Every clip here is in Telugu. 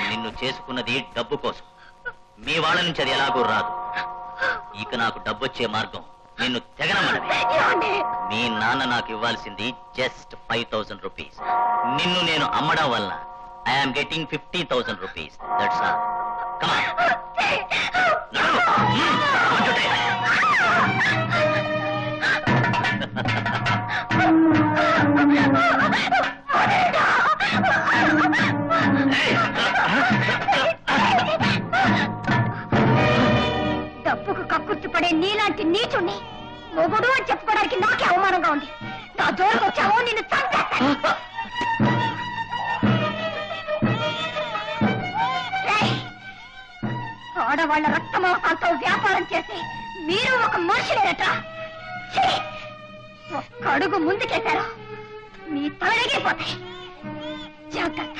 నిన్ను చేసుకున్నది డబ్బు కోసం మీ వాళ్ళ నుంచి అది ఎలాగో రాదు ఇక నాకు డబ్బు వచ్చే మార్గం నిన్ను తెగనమ్మడమే ఏమండి? మీ నాన్న నాకు ఇవ్వాల్సింది జస్ట్ ఫైవ్ థౌసండ్ రూపీస్ నిన్ను నేను అమ్మడం వల్ల I'm getting fifty thousand rupees that's all డబ్బుకు కక్కుర్తి పడే నీలాంటి నీచుణ్ణి మొగుడు అని చెప్పుకోవడానికి నాకే అవమానంగా ఉంది నా జోలికి వచ్చావో నిన్ను చంపేస్తాను రేయ్! ఆడవాళ్ల రక్తమాంసాలతో వ్యాపారం చేసి మీరు ఒక మనుషులేనట ఛీ! ఒక్క అడుగు ముందుకేశారు మీ తలగిపోతాయి జాగ్రత్త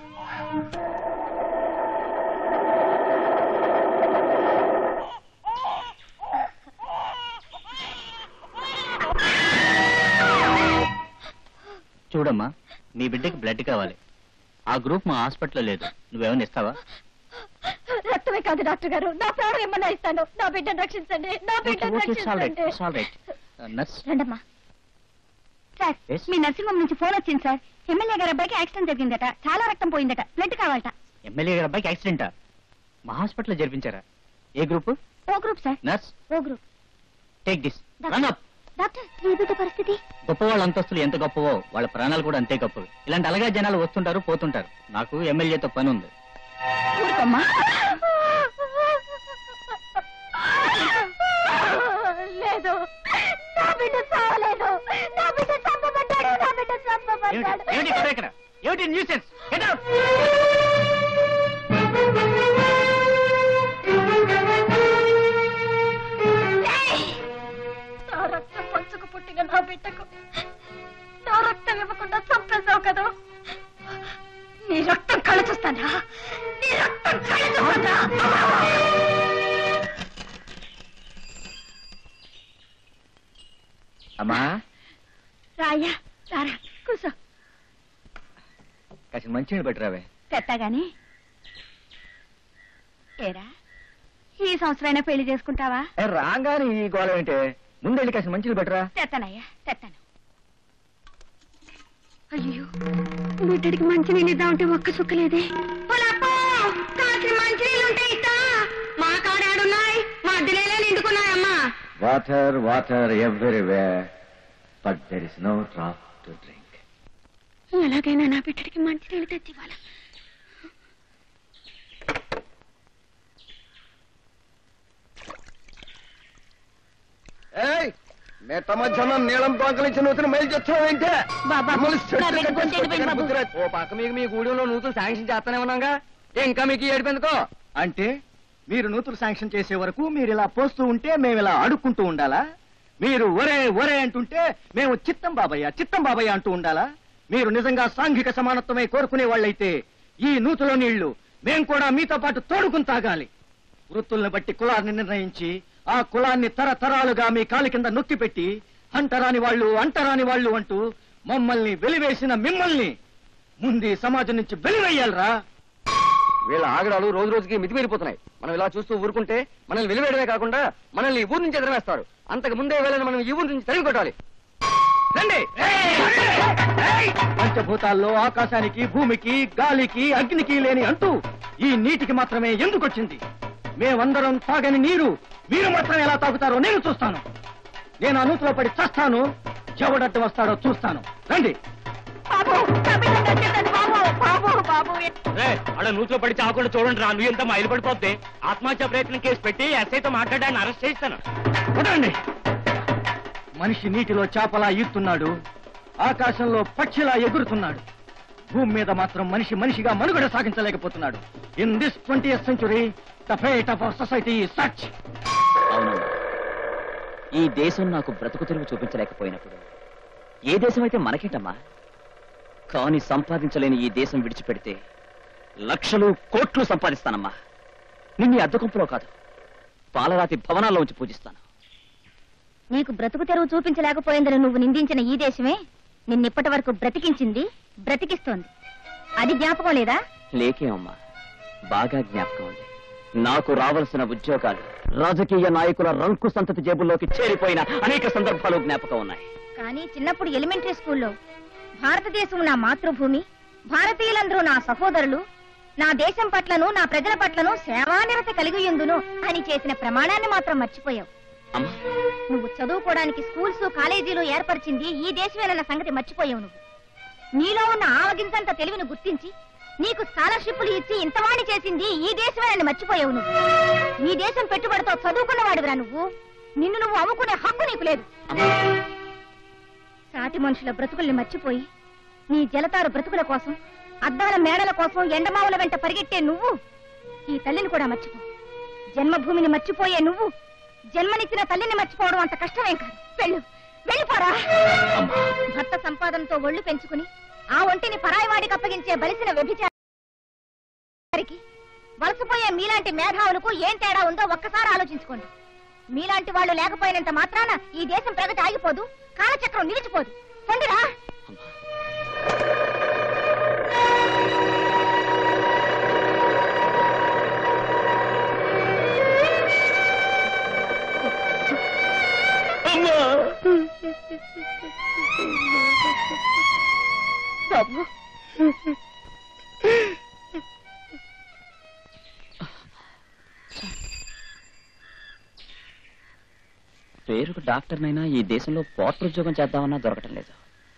చూడమ్మా మీ బిడ్డకి బ్లడ్ కావాలి ఆ గ్రూప్ మా హాస్పిటల్లో లేదు నువ్వేమైనా ఇస్తావా రక్తమే కాదు డాక్టర్ గారు నా ప్రాణం ఏమన్నా ఇస్తాను నా బిడ్డను రక్షించండి నా బిడ్డను రక్షించండి నర్స్ రండమ్మా సార్ Yes? మీ నర్సింగ్ హోమ్ నుంచి ఫోన్ వచ్చింది సార్ ఎమ్మెల్యే గారి అబ్బాయికి యాక్సిడెంట్ జరిగిందట చాలా రక్తం పోయిందట బ్లడ్ కావాలట ఎమ్మెల్యే గారి అబ్బాయికి యాక్సిడెంటా మా హాస్పిటల్లో జరిపించారా A group O group sir nurse O group take this doctor. Run up doctor ఈ బిడ్డ పరిస్థితి గొప్ప వాళ్ళ అంతస్తులు ఎంత గొప్పవో వాళ్ళ ప్రాణాలు కూడా అంతే గొప్పవి ఇలాంటి అలగా జనాలు వస్తుంటారు పోతుంటారు నాకు ఎమ్మెల్యేతో పని ఉంది ఊరుకోమ్మా లేదు నా బిడ్డ చావలేదు నా బిడ్డ చంపబడ్డాడు నా బిడ్డ ఏమిటి చంపబడ్డాడు ఏమిటి ఇక్కడ ఇక్కడ ఏమిటి న్యూసెన్స్ గెట్ అవుట్ ఏయ్! నా రక్తం పంచుకు పుట్టిన నా బిడ్డకు నా రక్తం ఇవ్వకుండా చంపేశావు కదా నీ రక్తం కళ్ళు చూస్తానా నీ రక్తం కళ్ళు చూస్తానా అమ్మా రాయ్యా రారా కూర్చో కాసిన మంచినీళ్ళు పెట్టరావే తెత్తగాని ఏరా ఈ సంవత్సరైనా పెళ్లి చేసుకుంటావా రాగానే ఈ గోళ ఏంటే ముందెళ్ళి కాసిన మంచినీళ్ళు పెట్టరా తెత్తనయ్యా తెత్తను అయ్యో బిడ్డడికి మంచి నీళ్ళు ఇద్దామంటే ఒక్క సుక్కలేదే కాసిన మంచి నీళ్ళు ఉంటే ఇస్తా మా కాడాడున్నాయి మధ్యలో నిండుకున్నాయమ్మా water water everywhere but there is no drop to drink ఎలాగైనా నా బిడ్డడికి మంచి నీళ్ళు తెచ్చివ్వాలా ఏయ్ మెట్ట మధ్యాహ్నం నీളം పాకలిచ్చి నూతులు మైలు చేస్తావేంటే బాబా, మమ్మల్ని నా బిడ్డ చెట్టు కొంచెం కొట్టుకొని బాబు. బుద్ధిరా. ఓ పక్క మీకు మీ గూడెంలో నూతులు శాంక్షన్ చేస్తానే ఉన్నాగా ఇంకా మీకు ఏడిపోయిందుకో అంటే మీరు నూతులు శాంక్షన్ చేసే వరకు మీరు ఇలా పోస్తూ ఉంటే మేము ఇలా అడుక్కుంటూ ఉండాలా మీరు ఒరే ఒరే అంటుంటే మేము చిత్తం బాబయ్య చిత్తం బాబయ్య అంటూ ఉండాలా మీరు నిజంగా సాంఘిక సమానత్వమే కోరుకునే వాళ్ళైతే ఈ నూతులో నీళ్లు మేం కూడా మీతో పాటు తోడుకుని తాగాలి వృత్తుల్ని బట్టి కులాన్ని నిర్ణయించి ఆ కులాన్ని తరతరాలుగా మీ కాలి కింద నొక్కి పెట్టి అంటరాని వాళ్ళు అంటరాని వాళ్ళు అంటూ మమ్మల్ని వెలివేసిన మిమ్మల్ని ముందు సమాజం నుంచి వెలివేయాలరా వీళ్ళ ఆగడాలు రోజు రోజుకి మితిమీరిపోతున్నాయి మనం ఇలా చూస్తూ ఊరుకుంటే మనల్ని వెలివేయడమే కాకుండా మనల్ని ఈ ఊరు నుంచి ఎదిరేస్తారు అంతకు ముందే వేళను మనం ఈ ఊరు నుంచి తరిగి కొట్టాలి రండి పంచభూతాల్లో ఆకాశానికి భూమికి గాలికి అగ్నికి లేని అంటూ ఈ నీటికి మాత్రమే ఎందుకు వచ్చింది మేమందరం తాగని నీరు మీరు మాత్రం ఎలా తాగుతారో నేను చూస్తాను నేను ఆ నూతిలో పడి చస్తాను ఎవడట్టు వస్తాడో చూస్తాను రండి బాబు నా బిడ్డను రక్షించండి బాబు బాబు బాబు అక్కడ నూతులో పడి చాకుండా చూడండి రా నువ్వు ఎంత మైలు పడిపోద్ది ఆత్మహత్య ప్రయత్నం కేసు పెట్టి ఎస్ఐతో మాట్లాడాన్ని అరెస్ట్ చేస్తాను వదలండి మనిషి నీటిలో చేపలా ఈస్తున్నాడు ఆకాశంలో పక్షిలా ఎగురుతున్నాడు భూమి మీద మాత్రం మనిషి మనిషిగా మనుగడ సాగించలేకపోతున్నాడు in this twenty century the fate of our society such అవును ఈ దేశం నాకు బ్రతుకు తెరువు చూపించలేకపోయినప్పుడు ఏ దేశం అయితే మనకేంటమ్మా కానీ సంపాదించలేని ఈ దేశం విడిచిపెడితే లక్షలు కోట్లు సంపాదిస్తానమ్మా నిన్ను ఈ అద్దెకుంపులో కాదు పాలరాతి భవనాల్లో ఉంచి పూజిస్తాను నీకు బ్రతుకు తెరువు చూపించలేకపోయిందని నువ్వు నిందించిన ఈ దేశమే నిన్నిప్పటి వరకు బ్రతికించింది బ్రతికిస్తోంది అది జ్ఞాపకం లేదా లేకేమమ్మా బాగా జ్ఞాపకం ఉంది నాకు రావలసిన ఉద్యోగాలు రాజకీయ నాయకుల రంకు సంతతి జేబుల్లోకి చేరిపోయిన అనేక సందర్భాలు జ్ఞాపకం ఉన్నాయి కానీ చిన్నప్పుడు ఎలిమెంటరీ స్కూల్లో భారతదేశం నా మాతృభూమి భారతీయులందరూ నా సహోదరులు నా దేశం పట్లను నా ప్రజల పట్లను సేవానిరత కలిగి ఉందును అని చేసిన ప్రమాణాన్ని మాత్రం మర్చిపోయావు అమ్మా నువ్వు చదువుకోవడానికి స్కూల్స్ కాలేజీలు ఏర్పరిచింది ఈ దేశమేనన్న సంగతి మర్చిపోయావు నువ్వు నీలో ఉన్న ఆవగింతంత తెలివిని గుర్తించి నీకు స్కాలర్షిప్లు ఇచ్చి ఇంతవాణి చేసింది ఈ దేశమేనని మర్చిపోయావు నువ్వు ఈ దేశం పెట్టుబడితో చదువుకున్నవాడివిరా నువ్వు నిన్ను నువ్వు అమ్ముకునే హక్కు నీకు లేదు అమ్మా సాటి మనుషుల బ్రతుకుల్ని మర్చిపోయి నీ జలతారు బ్రతుకుల కోసం అద్దాల మేడల కోసం ఎండమావుల వెంట పరిగెట్టే నువ్వు ఈ తల్లిని కూడా మర్చిపో జన్మభూమిని మర్చిపోయే నువ్వు జన్మనిచ్చిన తల్లిని మర్చిపోవడం అంత కష్టమేం కాదు వెళ్ళు వెళ్ళిపోరా అమ్మా భర్త సంపాదనతో ఒళ్ళు పెంచుకుని ఆ ఒంటిని పరాయివాడికి అప్పగించే బలిసిన వ్యభిచారికి వలసపోయే మీలాంటి మేధావులకు ఏం తేడా ఉందో ఒక్కసారి ఆలోచించుకోండి మీలాంటి వాళ్ళు లేకపోయినంత మాత్రాన ఈ దేశం ప్రగతి ఆగిపోదు కాలచక్రం నిలిచిపోదు పొండిరా అమ్మా బాబు పేరుకు డాక్టర్నైనా ఈ దేశంలో పోర్టర్ ఉద్యోగం చేద్దామన్నా దొరకటం లేదు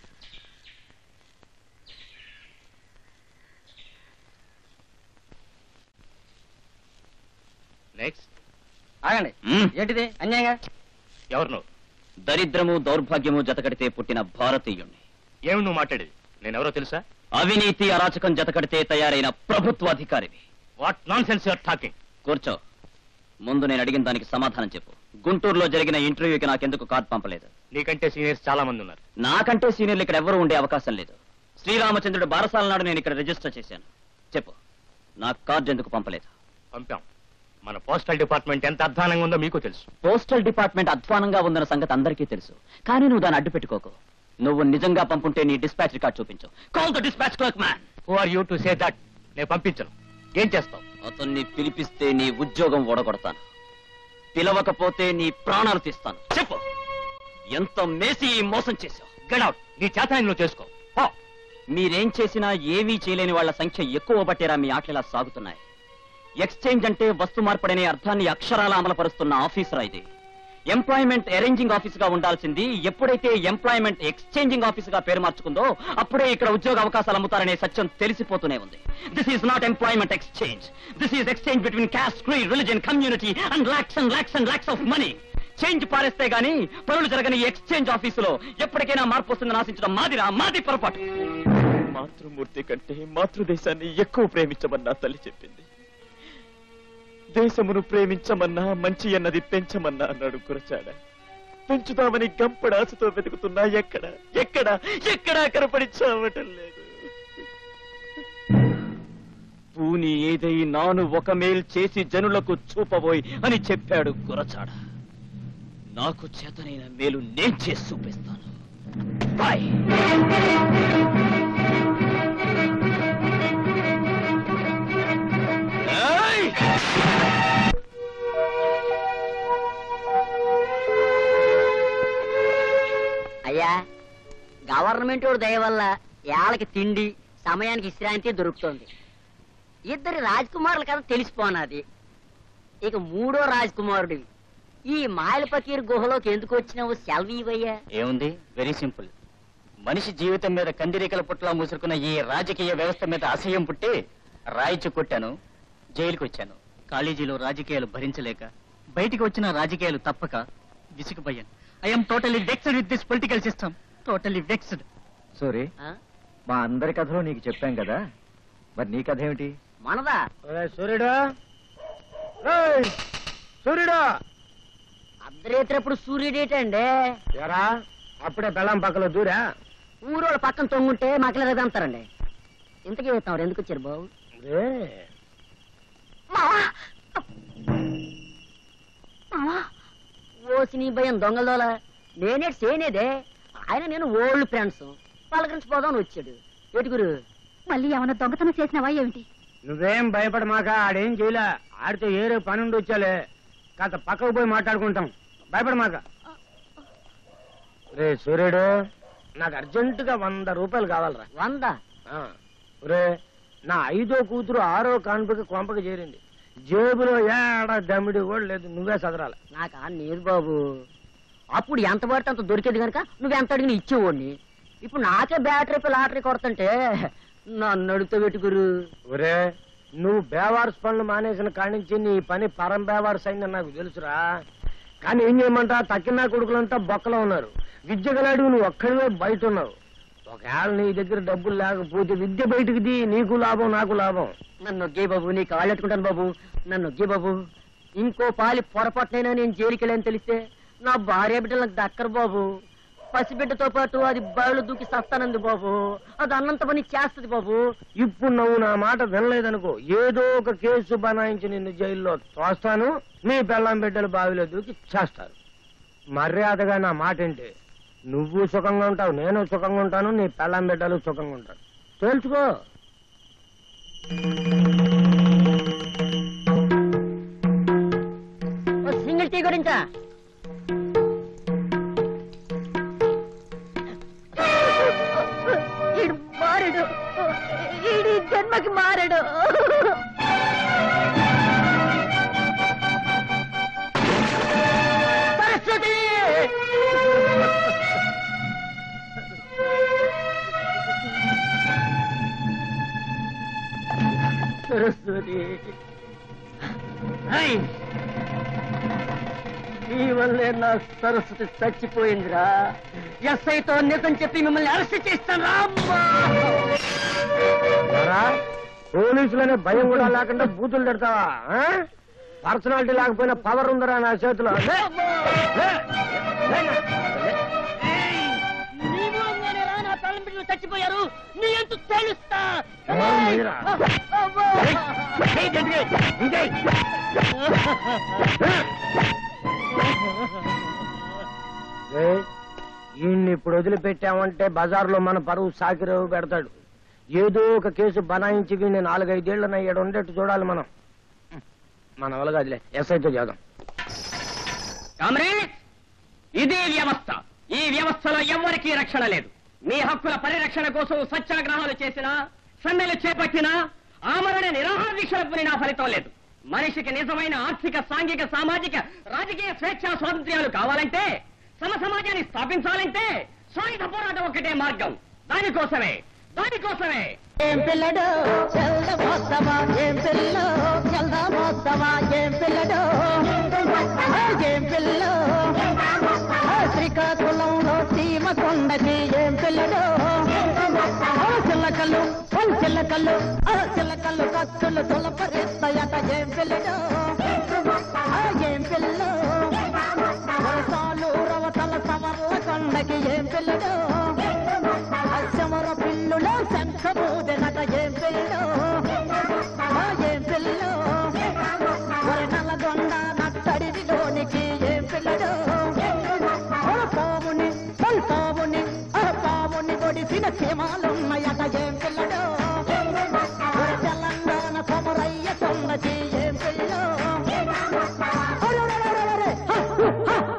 నెక్స్ట్ ఆగండి మ్మ్. ఏంటిది అన్యాయంగా ఎవరు నువ్వు దరిద్రము దౌర్భాగ్యము జతకడితే పుట్టిన భారతీయుణ్ణి ఏమి నువ్వు మాట్లాడేది నేను ఎవరో తెలుసా అవినీతి అరాచకం జతకడితే తయారైన ప్రభుత్వ అధికారివి what nonsense you're talking కూర్చో ముందు నేను అడిగిన దానికి సమాధానం చెప్పు గుంటూరులో జరిగిన ఇంటర్వ్యూకి నాకెందుకు కార్డు పంపలేదు నీకంటే సీనియర్స్ చాలా మంది ఉన్నారు నాకంటే సీనియర్లు ఇక్కడ ఎవరు ఉండే అవకాశం లేదు శ్రీరామచంద్రుడు బారసాల నాడు నేను ఇక్కడ రిజిస్టర్ చేశాను చెప్పు నాకు కార్డు ఎందుకు పంపలేదు పంపాం మన పోస్టల్ డిపార్ట్మెంట్ ఎంత అధ్వానంగా ఉందో మీకు తెలుసు పోస్టల్ డిపార్ట్మెంట్ అధ్వానంగా ఉందన్న సంగతి అందరికీ తెలుసు కానీ నువ్వు దాన్ని అడ్డు పెట్టుకోకు నువ్వు నిజంగా పంపుంటే నీ డిస్పాచ్ రికార్డ్ చూపించు call the dispatch clerk man who are you to say that నేను పంపించను ఏం చేస్తావు అతన్ని పిలిపిస్తే నీ ఉద్యోగం ఓడగొడతాను పిలవకపోతే నీ ప్రాణాలు తీస్తాను చెప్పు ఎంత మేసి ఈ మోసం చేశావు గెట్ అవుట్ నీ చేతనాన్ని నువ్వు చేసుకో పో. మీరేం చేసినా ఏమీ చేయలేని వాళ్ళ సంఖ్య ఎక్కువ బట్టేరా మీ ఆటలు ఇలా సాగుతున్నాయి ఎక్స్చేంజ్ అంటే వస్తు మార్పిడనే అర్థాన్ని అక్షరాల అమలుపరుస్తున్న ఆఫీసరా ఇది ఎంప్లాయ్మెంట్ అరేంజింగ్ ఆఫీస్ గా ఉండాల్సింది ఎప్పుడైతే ఎంప్లాయ్మెంట్ ఎక్స్చేంజింగ్ ఆఫీస్ గా పేరు మార్చుకుందో అప్పుడే ఇక్కడ ఉద్యోగ అవకాశాలు అమ్ముతారనే సత్యం తెలిసిపోతూనే ఉంది this is not employment exchange this is exchange between caste creed religion community and lakhs and lakhs and lakhs of money change పారేస్తే గానీ పనులు జరగని ఈ ఎక్స్చేంజ్ ఆఫీసులో ఎప్పటికైనా మార్పు వస్తుందని ఆశించడం మాదిరా మాది పొరపాటు మాతృమూర్తి కంటే మాతృదేశాన్ని ఎక్కువ ప్రేమించమని నా తల్లి చెప్పింది దేశమును ప్రేమించమన్నా మంచి అన్నది పెంచమన్నా అన్నాడు కురచాడ పెంచుదామని గంపడాసతో వెతుకుతున్నా ఎక్కడ ఎక్కడ ఎక్కడా కనపడి చావటం లేదు పూని ఏదై నాను ఒక మేల్ చేసి జనులకు చూపబోయ్ అని చెప్పాడు గురచాడ నాకు చేతనైన మేలు నేను చేసి చూపిస్తాను బాయ్ ఏయ్! అయ్యా గవర్నమెంట్ వాడి దయ వల్ల ఏళ్ళకి తిండి సమయానికి విశ్రాంతి దొరుకుతోంది ఇద్దరి రాజకుమారుల కథ తెలిసిపోనాది ఇక మూడో రాజకుమారుడివి ఈ మాయల పకీర్ గుహలోకి ఎందుకు వచ్చినావు సెలవు ఇవయ్యా ఏముంది వెరీ సింపుల్ మనిషి జీవితం మీద కందిరీకల పుట్లా ముసురుకున్న ఈ రాజకీయ వ్యవస్థ మీద అసహ్యం పుట్టి రాయిచి కొట్టాను జైలుకి వచ్చాను కాలేజీలో రాజకీయాలు భరించలేక బయటికి వచ్చిన రాజకీయాలు తప్పక విసిగిపోయాను I'm totally vexed with this political system totally vexed Suri ఆ? మా అందరి కథలో నీకు చెప్పాం కదా మరి నీ కథ ఏమిటి మనదా సూర్యుడా సూర్యుడా అర్ధరేత్రప్పుడు సూర్యుడేటండి ఎరా అప్పుడే బెల్లం పక్కలో దూరా ఊరోళ్ళ పక్కన తొంగుంటే మకల అంటారండి ఇంతకీ తమరు ఎందుకు వచ్చారు బాబు మావా మావా ఓసి నీ భయం దొంగలదోల నేనే సేనేదే ఆయన నేను ఓల్డ్ ఫ్రెండ్స్ పలకరించి పోదామని వచ్చాడు ఎటుగురు మళ్ళీ ఏమైనా దొంగతనం చేసినావా ఏమిటి నువ్వేం భయపడమాక ఆడేం చేయలే ఆడితే ఏరే పని ఉండి వచ్చాలే కాస్త పక్కకు పోయి మాట్లాడుకుంటాం భయపడమాక రే సూర్యుడు నాకు అర్జెంటుగా వంద రూపాయలు కావాలరా వంద ఆ, ఒరే నా ఐదో కూతురు ఆరో కాన్పుకి కొంపకి చేరింది జేబులో ఏడా దమ్మిడి కూడా లేదు నువ్వే చదరాలి నాకు ఆ లేదు బాబు అప్పుడు ఎంత పడితే అంత దొరికేది కనుక నువ్వు ఎంత అడిగిన ఇచ్చేవాడిని ఇప్పుడు నాకే బ్యాటరీ లాటరీ కొడుతుంటే నన్ను అడుగుతా పెట్టుకురు ఒరే నువ్వు బేవార్స్ పనులు మానేసిన కాడి నుంచి నీ పని పరం బేవార్స్ అయిందని నాకు తెలుసురా కానీ ఏం చేయమంటా తక్కిన కొడుకులంతా బొక్కలో ఉన్నారు విద్య గలాడు నువ్వు ఒక్కడివే బయట ఉన్నావు ఒకవేళ నీ దగ్గర డబ్బులు లేకపోతే విద్య బయటకు ది నీకు లాభం నాకు లాభం నన్ను నొగ్గే బాబు నీ కాళ్ళు పెట్టుకుంటాను బాబు నన్ను నొగ్గే బాబు ఇంకో పాలి పొరపాటునైనా నేను జైలుకి వెళ్ళని తెలిస్తే నా భార్య బిడ్డలు నాకు దక్కరు బాబు పసిబిడ్డతో పాటు అది బయలు దూకి సస్తానంది బాబు అది అన్నంత పని చేస్తది బాబు ఇప్పుడు నువ్వు నా మాట వినలేదనుకో ఏదో ఒక కేసు బనాయించి నిన్ను జైల్లో తోస్తాను నీ పెళ్ళాం బిడ్డలు బావిలో దూకి చేస్తారు మర్యాదగా నా మాట ఏంటి నువ్వు సుఖంగా ఉంటావు నేను సుఖంగా ఉంటాను నీ పెళ్ళాం బిడ్డలు సుఖంగా ఉంటారు తెలుసుకో ఓ సింగిల్ టీ గురించా ఈడు మారడు ఈడి జన్మకి మారడు సరస్వతి సరస్వతి ఐ! నీ వల్లే నా సరస్వతి చచ్చిపోయిందిరా ఎస్ఐతో నిజం చెప్పి మిమ్మల్ని అరెస్ట్ చేస్తాను ఎరా, పోలీసులనే భయం కూడా లేకుండా బూతులు తిడతావా ఆ? పర్సనాలిటీ లేకపోయినా పవర్ ఉందరా నా చేతిలో లే, లే, లే, లే. నీ మూలంగానేరా నా తల్లి బిడ్డలు చచ్చిపోయారు నీ ఎంత తెలుస్తా ఎవరు మీరా? ఏయ్, ఏయ్, గట్టిగా, ఇంకేయ్. ఏయ్, ఈయన్ని ఇప్పుడు వదిలిపెట్టామంటే బజార్లో మన పరువు సాకిరేవు పెడతాడు ఏదో ఒక కేసు బనాయించి వీడిని నాలుగైదేళ్ల నయ్యాడు ఉండేట్టు చూడాలి మనం మన వల్ల కాదులే ఎస్ఐతో చేద్దాం కామ్రేడ్ ఇది వ్యవస్థ ఈ వ్యవస్థలో ఎవ్వరికీ రక్షణ లేదు మీ హక్కుల పరిరక్షణ కోసం సత్యాగ్రహాలు చేసినా సమ్మెలు చేపట్టినా ఆమరణ నిరాహార దీక్షలు పురినా ఫలితం లేదు మనిషికి నిజమైన ఆర్థిక సాంఘిక సామాజిక రాజకీయ స్వేచ్ఛ స్వాతంత్ర్యాలు కావాలంటే సమ సమాజాన్ని స్థాపించాలంటే సాయుధ పోరాటం ఒక్కటే మార్గం దానికోసమే దానికోసమే ఏం పిల్లడు చల్ల మోస్తవా ఏం పిల్లలో చల్ల మోస్తవా ఏం పిల్లడు ఏం పిల్లలో శ్రీకాకుళంలో సీమ కొండకి ఏం పిల్లడు చిల్లకల్లు చిల్లకల్లు చిల్లకల్లు కత్తులు తులపరిస్తాయట ఏం పిల్లడు ఏం పిల్లలో వర్షాలు రవతల సవర్ల కొండకి ఏం పిల్లడు అచ్చమర పిల్లులో శంఖమూదెనట ఏం పిల్లు ఆ ఏం పిల్లు ఒరి నల్లగొండ నట్టడిలోనికి ఏం పిల్లడు ఒర పావుని ఒరి పావుని ఆ పావుని ఒడిసిన సీమాలున్నాయట ఏం పిల్లడు ఒరి తెలంగాణ కొమరయ్య కొండకి ఏం పిల్లు ఒరెరెరెరెరె, హ, హ, హ.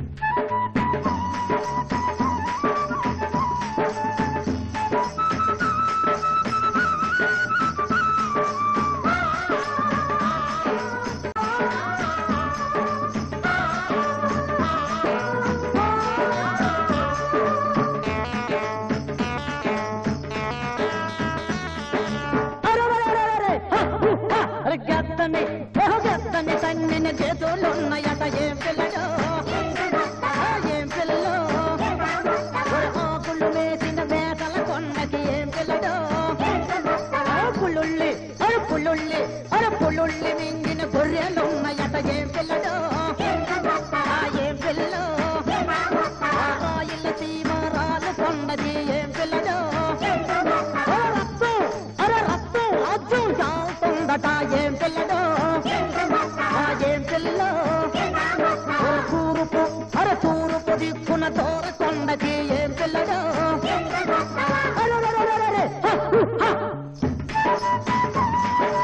అరే గద్దని ఓ గద్దని తన్నిన చేతులున్నాయట ఏం పిల్లడు ఆ ఏం పిల్లలు ఒరే ఆకులు వేసిన మేకల కొండకి ఏం పిల్లడు ఆ పులుళ్ళి అరే పులుళ్ళి అరే పులుళ్ళి మింగిన గొర్రెలున్నాయట ఏం పిల్లడు ఆ ఏం పిల్లలు ఆ రాయిల సీమారాలు కొండది ఏం పిల్లడు ఓ రక్తం అరే రక్తం రాజ్యం చాలుతుందట ఏం పిల్లడు ఆ ఏం పిల్లలో ఓ తూరుపు అరే తూరుపు దిక్కున తోర కొండకి ఏం పిల్లడు అరెరెరెరెరెరె, హ, హ, హ.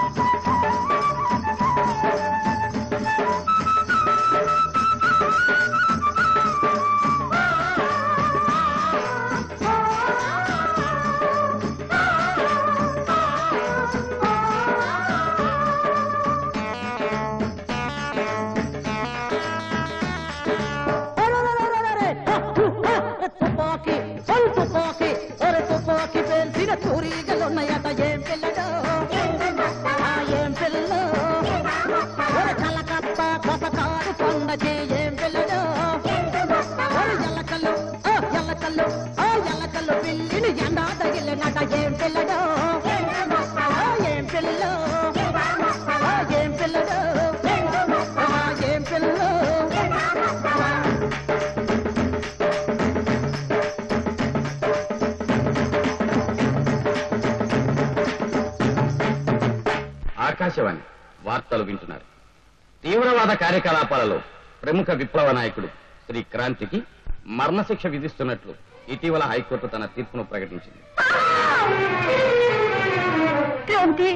ఉండచే ఏం పిల్లడు ఎల్లకల్లు ఓ ఎల్లకల్లు ఓ ఎల్లకల్లు పిల్లిని ఎండా తగిలినట ఏం పిల్లడు ఓ ఏం పిల్లలు ఓ ఏం పిల్లడు ఓ ఏం పిల్లలు ఆకాశవాణి వార్తలు వింటున్నారు తీవ్రవాద కార్యకలాపాలలో ప్రముఖ విప్లవ నాయకుడు శ్రీ క్రాంతికి మరణశిక్ష విధిస్తున్నట్లు ఇటీవల హైకోర్టు తన తీర్పును ప్రకటించింది క్రాంతి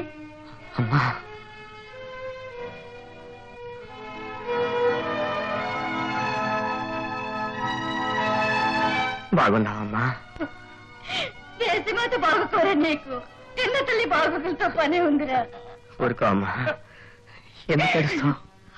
బాగున్నావమ్మా దేశమాత బాగుకోరా నీకు చిన్న తల్లి బాగులతో పని ఉందిరా ఊరుకో అమ్మా ఎందుకు ఏడుస్తావు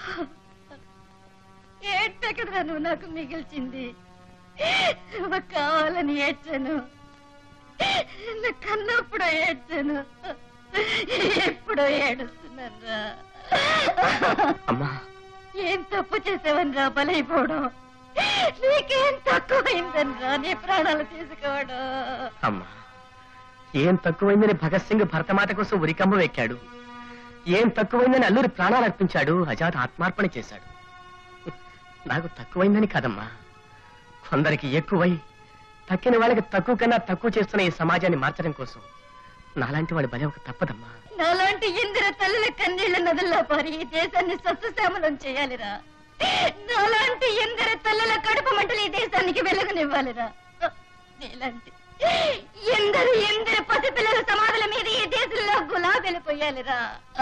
ఏడ్చే కదరా నువ్వు నాకు మిగిల్చింది నువ్వు కావాలని ఏడ్చాను నువ్వు కన్నప్పుడు ఏడ్చాను ఎప్పుడో ఏడుస్తున్నాను అమ్మా ఏం తప్పు చేసావని రా బలైపోవడం నీకేం తక్కువైందని రా నీ ప్రాణాలు తీసుకోవడం అమ్మా ఏం తక్కువైందని భగత్ సింగ్ భరతమాత కోసం ఉరికంబం ఎక్కాడు ఏం తక్కువైందని అల్లూరి ప్రాణాలు అర్పించాడు అజాత ఆత్మార్పణ చేశాడు నాకు తక్కువైందని కాదమ్మా కొందరికి ఎక్కువై తక్కిన వాళ్ళకి తక్కువ కన్నా తక్కువ చేస్తున్న ఈ సమాజాన్ని మార్చడం కోసం నాలాంటి వాడి బలి ఒక తప్పదమ్మా నాలాంటి ఇందిర తల్లుల కన్నీళ్ల నదుల్లో పారి ఈ దేశాన్ని సస్యశ్యామలం చేయాలిరా నాలాంటి ఇందిర తల్లుల కడుపు మంటలు ఈ దేశానికి వెలుగునివ్వాలిరా నీలాంటి ఎందరు ఎందరు పసిపిల్లల సమాధుల మీద ఈ దేశంలో గులాబీలు పోయాలిరా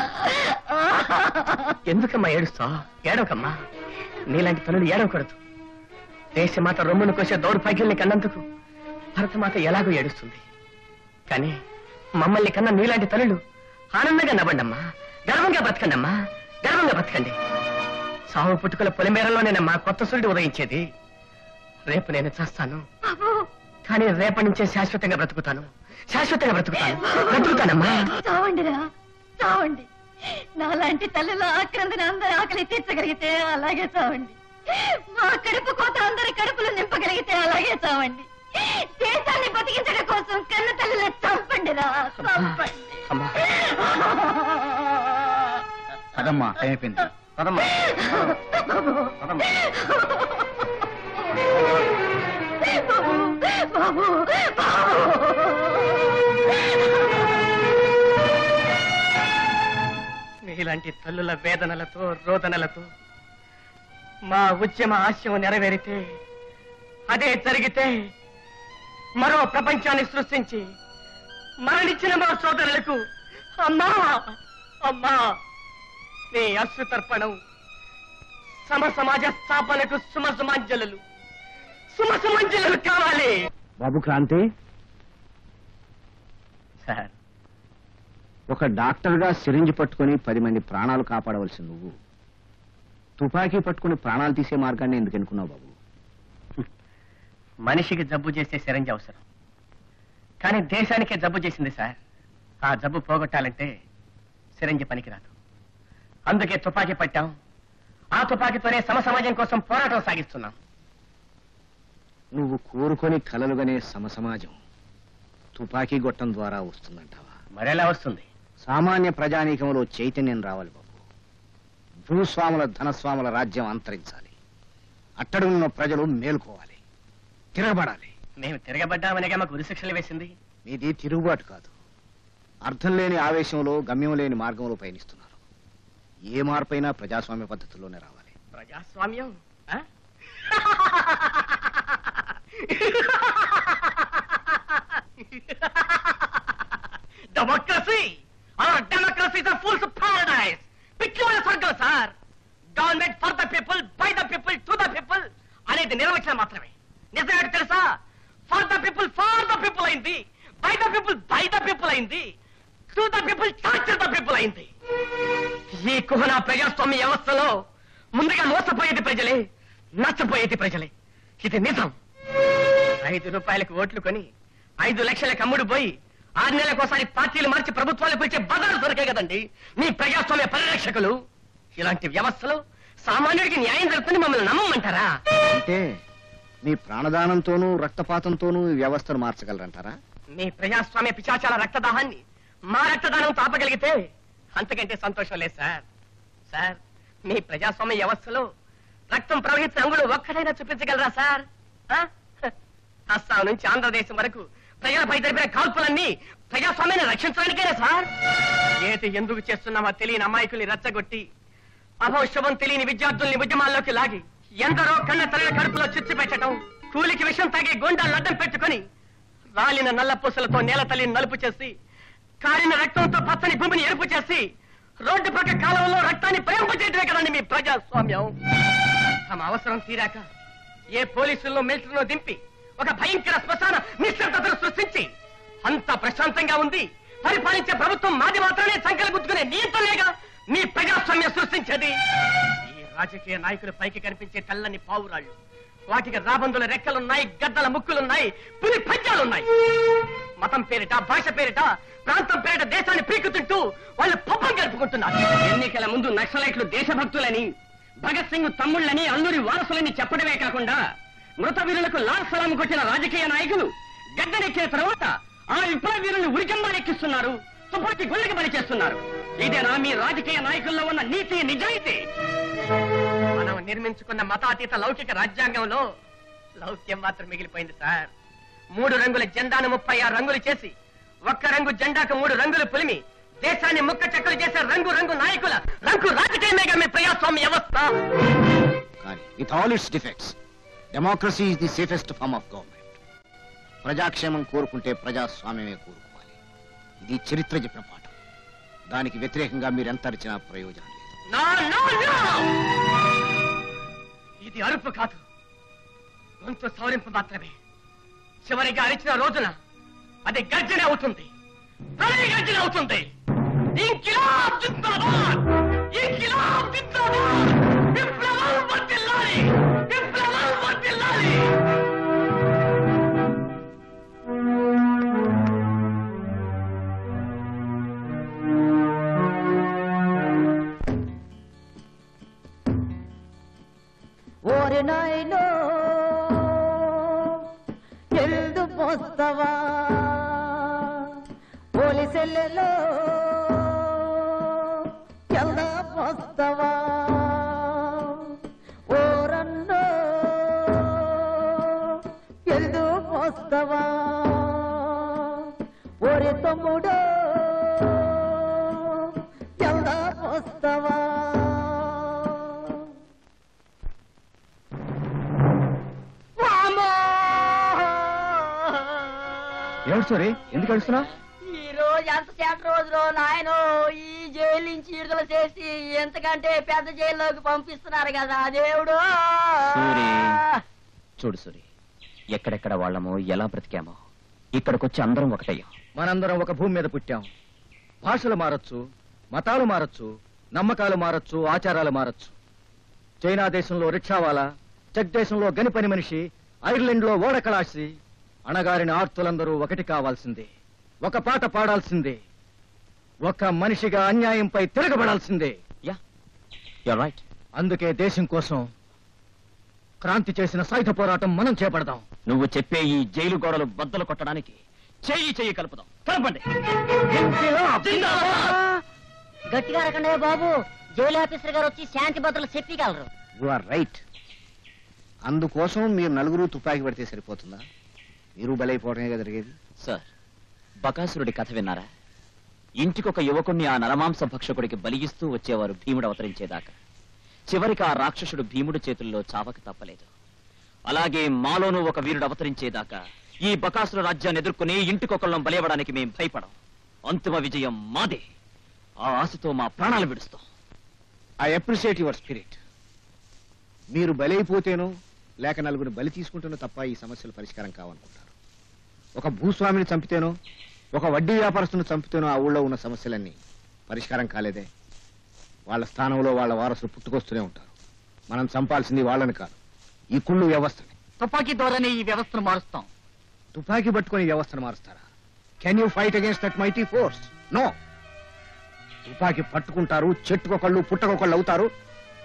ఎందుకమ్మా ఏడుస్తావు ఏడవకమ్మా నీలాంటి తల్లులు ఏడవకూడదు దేశమాత రొమ్మును కోసే దౌర్భాగ్యుల్ని కన్నందుకు భరతమాత ఎలాగో ఏడుస్తుంది కానీ మమ్మల్ని కన్న నీలాంటి తల్లులు ఆనందంగా నవ్వండమ్మా గర్వంగా బతకండమ్మా గర్వంగా బతకండి సాగు పుట్టుకల పొలిమేరలోనేనమ్మా కొత్త సూర్యుడు ఉదయించేది రేపు నేను చేస్తాను బాబు కానీ రేపటి నుంచే శాశ్వతంగా బ్రతుకుతాను శాశ్వతంగా బ్రతుకుతాను బ్రతుకుతానమ్మా చావండిరా చావండి నాలాంటి తల్లుల ఆక్రందన అందరి ఆకలి తీర్చగలిగితే అలాగే చావండి మా కడుపు కోత అందరి కడుపులు నింపగలిగితే అలాగే చావండి దేశాన్ని బతికించడం కోసం కన్న తల్లుల చంపండిరా చంపండి అమ్మా పదమ్మా అయిపోయింది పదమ్మా పదమ్మా బాబు బాబు మీలాంటి తల్లుల వేదనలతో రోదనలతో మా ఉద్యమ ఆశయం నెరవేరితే అదే జరిగితే మరో ప్రపంచాన్ని సృష్టించి మరణించిన మా సోదరులకు అమ్మా అమ్మా నీ అశ్రుతర్పణం సమ సమాజ స్థాపనకు సుమ సుమాంజలు సుమ సుమంజలు కావాలి బాబు క్రాంతి సార్ ఒక డాక్టర్గా సిరింజ్ పట్టుకొని పది మంది ప్రాణాలు కాపాడవలసి నువ్వు తుపాకీ పట్టుకుని ప్రాణాలు తీసే మార్గాన్ని ఎందుకు ఎన్నుకున్నావు బాబు మనిషికి జబ్బు చేసే సిరంజి అవసరం కానీ దేశానికే జబ్బు చేసింది సార్ ఆ జబ్బు పోగొట్టాలంటే సిరంజి పనికిరాదు అందుకే తుపాకీ పట్టాం ఆ తుపాకీతోనే సమ సమాజం కోసం పోరాటం సాగిస్తున్నాం నువ్వు కోరుకొని కలలుగానే సమసమాజం తుపాకీ గొట్టం ద్వారా వస్తుందంటావా మరెలా వస్తుంది సామాన్య ప్రజానీకంలో చైతన్యం రావాలి బాబు భూస్వాముల ధనస్వాముల రాజ్యం అంతరించాలి అట్టడున్న ప్రజలు మేల్కోవాలి తిరగబడాలి మేము తిరగబడ్డామనేగా మాకు ఉరిశిక్షలు వేసింది మీది తిరుగుబాటు కాదు అర్థం లేని ఆవేశంలో గమ్యం లేని మార్గంలో పయనిస్తున్నారు ఏ మార్పైనా ప్రజాస్వామ్య పద్ధతిలోనే రావాలి ప్రజాస్వామ్యం ఆ? Democracy our democracy is a fool's paradise పిచ్చివాళ్ళ స్వర్గం sir government for the people by the people to the people అనేది నిర్వచనం మాత్రమే నిజం ఏంటో తెలుసా for the people for the people అయింది by the people by the people అయింది to the people torture the people అయింది ఈ కుహన ప్రజాస్వామ్య వ్యవస్థలో ముందుగా మోసపోయేది ప్రజలే నచ్చపోయేది ప్రజలే ఇది నిజం ఐదు రూపాయలకు ఓట్లు కొని ఐదు లక్షలకు అమ్ముడు పోయి ఆరు నెలలకోసారి పార్టీలు మార్చి ప్రభుత్వాలు పిలిచే బదులు దొరికే కదండి మీ ప్రజాస్వామ్య పరిరక్షకులు ఇలాంటి వ్యవస్థలో సామాన్యుడికి న్యాయం జరుగుతుంది మమ్మల్ని నమ్మమంటారా అంటే మీ ప్రాణదానంతోనూ రక్తపాతంతోనూ ఈ వ్యవస్థను మార్చగలరంటారా మీ ప్రజాస్వామ్య పిశాచాల రక్తదాహాన్ని మా రక్తదానం తాపగలిగితే అంతకంటే సంతోషం లేదు సార్ సార్ మీ ప్రజాస్వామ్య వ్యవస్థలో రక్తం ప్రవహించిన అంగులు ఒక్కడైనా చూపించగలరా సార్ ఆ? అస్సాం నుంచి ఆంధ్రదేశం వరకు ప్రజలపై జరిపిన కాల్పులన్నీ ప్రజాస్వామ్యాన్ని రక్షించడానికేనా సార్ ఏది ఎందుకు చేస్తున్నామో తెలియని అమాయకుల్ని రెచ్చగొట్టి అభోశుభం తెలియని విద్యార్థుల్ని ఉద్యమాల్లోకి లాగి ఎందరో కన్న తల్లిన కడుపులో చిచ్చు పెట్టడం కూలికి విషం తాగి గుండాలు అడ్డం పెట్టుకొని రాలిన నల్ల పూసలతో నేల తల్లిని నలుపు చేసి కారిన రక్తంతో పచ్చని భూమిని ఎరుపు చేసి రోడ్డు పక్క కాలంలో రక్తాన్ని ప్రేమించేయటమే కదండి మీ ప్రజాస్వామ్యం తమ అవసరం తీరాక ఏ పోలీసుల్లో మిలిటరీలో దింపి ఒక భయంకర శ్మశాన నిశ్శబ్దతను సృష్టించి అంత ప్రశాంతంగా ఉంది పరిపాలించే ప్రభుత్వం మాది మాత్రమే సంకల గుర్తుకునే నియంత్రణలేగా మీ ప్రజాస్వామ్యం సృష్టించేది ఈ రాజకీయ నాయకుల పైకి కనిపించే తెల్లని పావురాళ్ళు వాటికి రాబందుల రెక్కలున్నాయి గద్దల ముక్కులున్నాయి పులి పంజాలున్నాయి మతం పేరిట భాష పేరిట ప్రాంతం పేరిట దేశాన్ని పీకుతుంటూ వాళ్ళు పబ్బం గడుపుకుంటున్నారు ఎన్నికల ముందు నక్సలైట్లు దేశభక్తులని భగత్ సింగ్ తమ్ముళ్ళని అల్లూరి వారసులని చెప్పడమే కాకుండా మృత వీరులకు లాల్ సలాం కొట్టిన రాజకీయ నాయకులు గద్దెనెక్కిన తర్వాత ఆ విప్లవ వీరులను ఉరికంబాలెక్కిస్తున్నారు తుపాకి గుళ్ళకి బలి చేస్తున్నారు ఇదేనా మీ రాజకీయ నాయకుల్లో ఉన్న నీతి నిజాయితీ మనం నిర్మించుకున్న మతాతీత లౌకిక రాజ్యాంగంలో లౌక్యం మాత్రం మిగిలిపోయింది సార్ మూడు రంగుల జెండాను ముప్పై ఆరు రంగులు చేసి ఒక్క రంగు జెండాకు మూడు రంగులు పులిమి దేశాన్ని ముక్క చెక్కలు చేసే రంగు రంగు నాయకుల రంగు రాజకీయమేగా మీ ప్రజాస్వామ్య వ్యవస్థ కానీ with all its defects democracy is the safest form of government ప్రజాక్షేమం కోరుకుంటే ప్రజాస్వామ్యమే కోరుకోవాలి ఇది చరిత్ర చెప్పిన పాఠం దానికి వ్యతిరేకంగా మీరెంత అరిచినా ప్రయోజనం లేదు No, no, no! ఇది అరుపు కాదు గొంతు సవరింపు మాత్రమే చివరిగా అరిచిన రోజున అది గర్జన అవుతుంది ప్రళయ గర్జన అవుతుంది ఇంకిలాబ్ జిందాబాద్ ఇంకిలాబ్ జిందాబాద్ విప్లవం వర్ధిల్లాలి విప్లవం వర్ధిల్లాలి ఓరి నాయనో ఎల్దు పోస్తవా పోలీసెల్లెలో ఎల్ద పోస్తవా ఓరన్నో ఎల్దు పోస్తవా ఓరి తమ్ముడో ఎల్ద పోస్తవా ఏమిటి సారీ ఎందుకు అడుస్తున్నా ఈ రోజు ఎంత సేట రోజులో నాయనో ఈ జైలు నుంచి విడుదల చేసి ఎంతకంటే పెద్ద జైల్లోకి పంపిస్తున్నారు కదా దేవుడు సూరి. చూడు సూరి ఎక్కడెక్కడ వాళ్ళమో ఎలా బ్రతికామో ఇక్కడికొచ్చి అందరం ఒకటయ్యాం మనందరం ఒక భూమి మీద పుట్టాం భాషలు మారచ్చు మతాలు మారచ్చు నమ్మకాలు మారచ్చు ఆచారాలు మారచ్చు చైనా దేశంలో రిక్షావాలా చెక్ దేశంలో గని పని మనిషి ఐర్లాండ్ లో ఓడకళాసి అణగారిన ఆర్తులందరూ ఒకటి కావాల్సిందే ఒక పాట పాడాల్సిందే ఒక మనిషిగా అన్యాయంపై తిరగబడాల్సిందే యా యు రైట్ అందుకే దేశం కోసం క్రాంతి చేసిన సాయుధ పోరాటం మనం చేపడదాం నువ్వు చెప్పే ఈ జైలు గోడలు బద్దలు కొట్టడానికి చెయ్యి చెయ్యి కలుపుదాం కలపండి గట్టిగా రకండే బాబు జైలు ఆఫీసర్ గారు వచ్చి శాంతి భద్రతలు చెప్పగలరు యు ఆర్ రైట్ అందుకోసం మీరు నలుగురు తుపాకీ పడితే సరిపోతుందా మీరు బలైపోవడమే జరిగేది సార్ బకాసురుడి కథ విన్నారా ఇంటికొక యువకుణ్ణి ఆ నరమాంస భక్షకుడికి బలిగిస్తూ వచ్చేవారు భీముడు అవతరించేదాకా చివరికి ఆ రాక్షసుడు భీముడు చేతుల్లో చావక తప్పలేదు అలాగే మాలోనూ ఒక వీరుడు అవతరించేదాకా ఈ బకాసుర రాజ్యాన్ని ఎదుర్కొని ఇంటికొకళ్ళం బలేవడానికి మేం భయపడం అంతిమ విజయం మాదే ఆ ఆశతో మా ప్రాణాలు విడుస్తాం ఐ అప్రిషియేట్ యువర్ స్పిరిట్ మీరు బలైపోతేనో లేక నలుగురు బలి తీసుకుంటేనో తప్ప ఈ సమస్యలు పరిష్కారం కావనుకుంటారు ఒక భూస్వామిని చంపితేనో ఒక వడ్డీ వ్యాపారస్తుని చంపితేనో ఆ ఊళ్ళో ఉన్న సమస్యలన్నీ పరిష్కారం కాలేదే వాళ్ళ స్థానంలో వాళ్ళ వారసులు పుట్టుకొస్తూనే ఉంటారు మనం చంపాల్సింది వాళ్ళని కాదు ఈ కుళ్ళు వ్యవస్థని తుపాకీ ద్వారానే ఈ వ్యవస్థను మారుస్తాం తుపాకీ పట్టుకొని ఈ వ్యవస్థను మారుస్తారా can you fight against that mighty force no తుపాకీ పట్టుకుంటారు చెట్టుకొకళ్ళు పుట్టకొకళ్ళు అవుతారు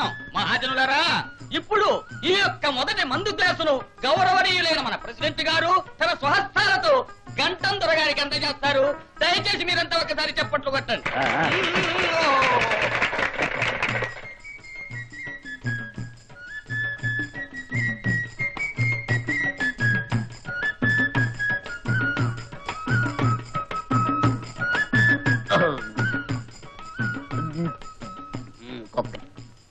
చేసుకున్నాం మహాజనులారా ఇప్పుడు ఈ యొక్క మొదటి మందు గ్లాసును గౌరవనీయులైన మన ప్రెసిడెంట్ గారు తన స్వహస్తాలతో గంటం దొరగారికి అందజేస్తారు దయచేసి మీరంతా ఒకసారి చెప్పట్లు కొట్టండి కొబ్బరి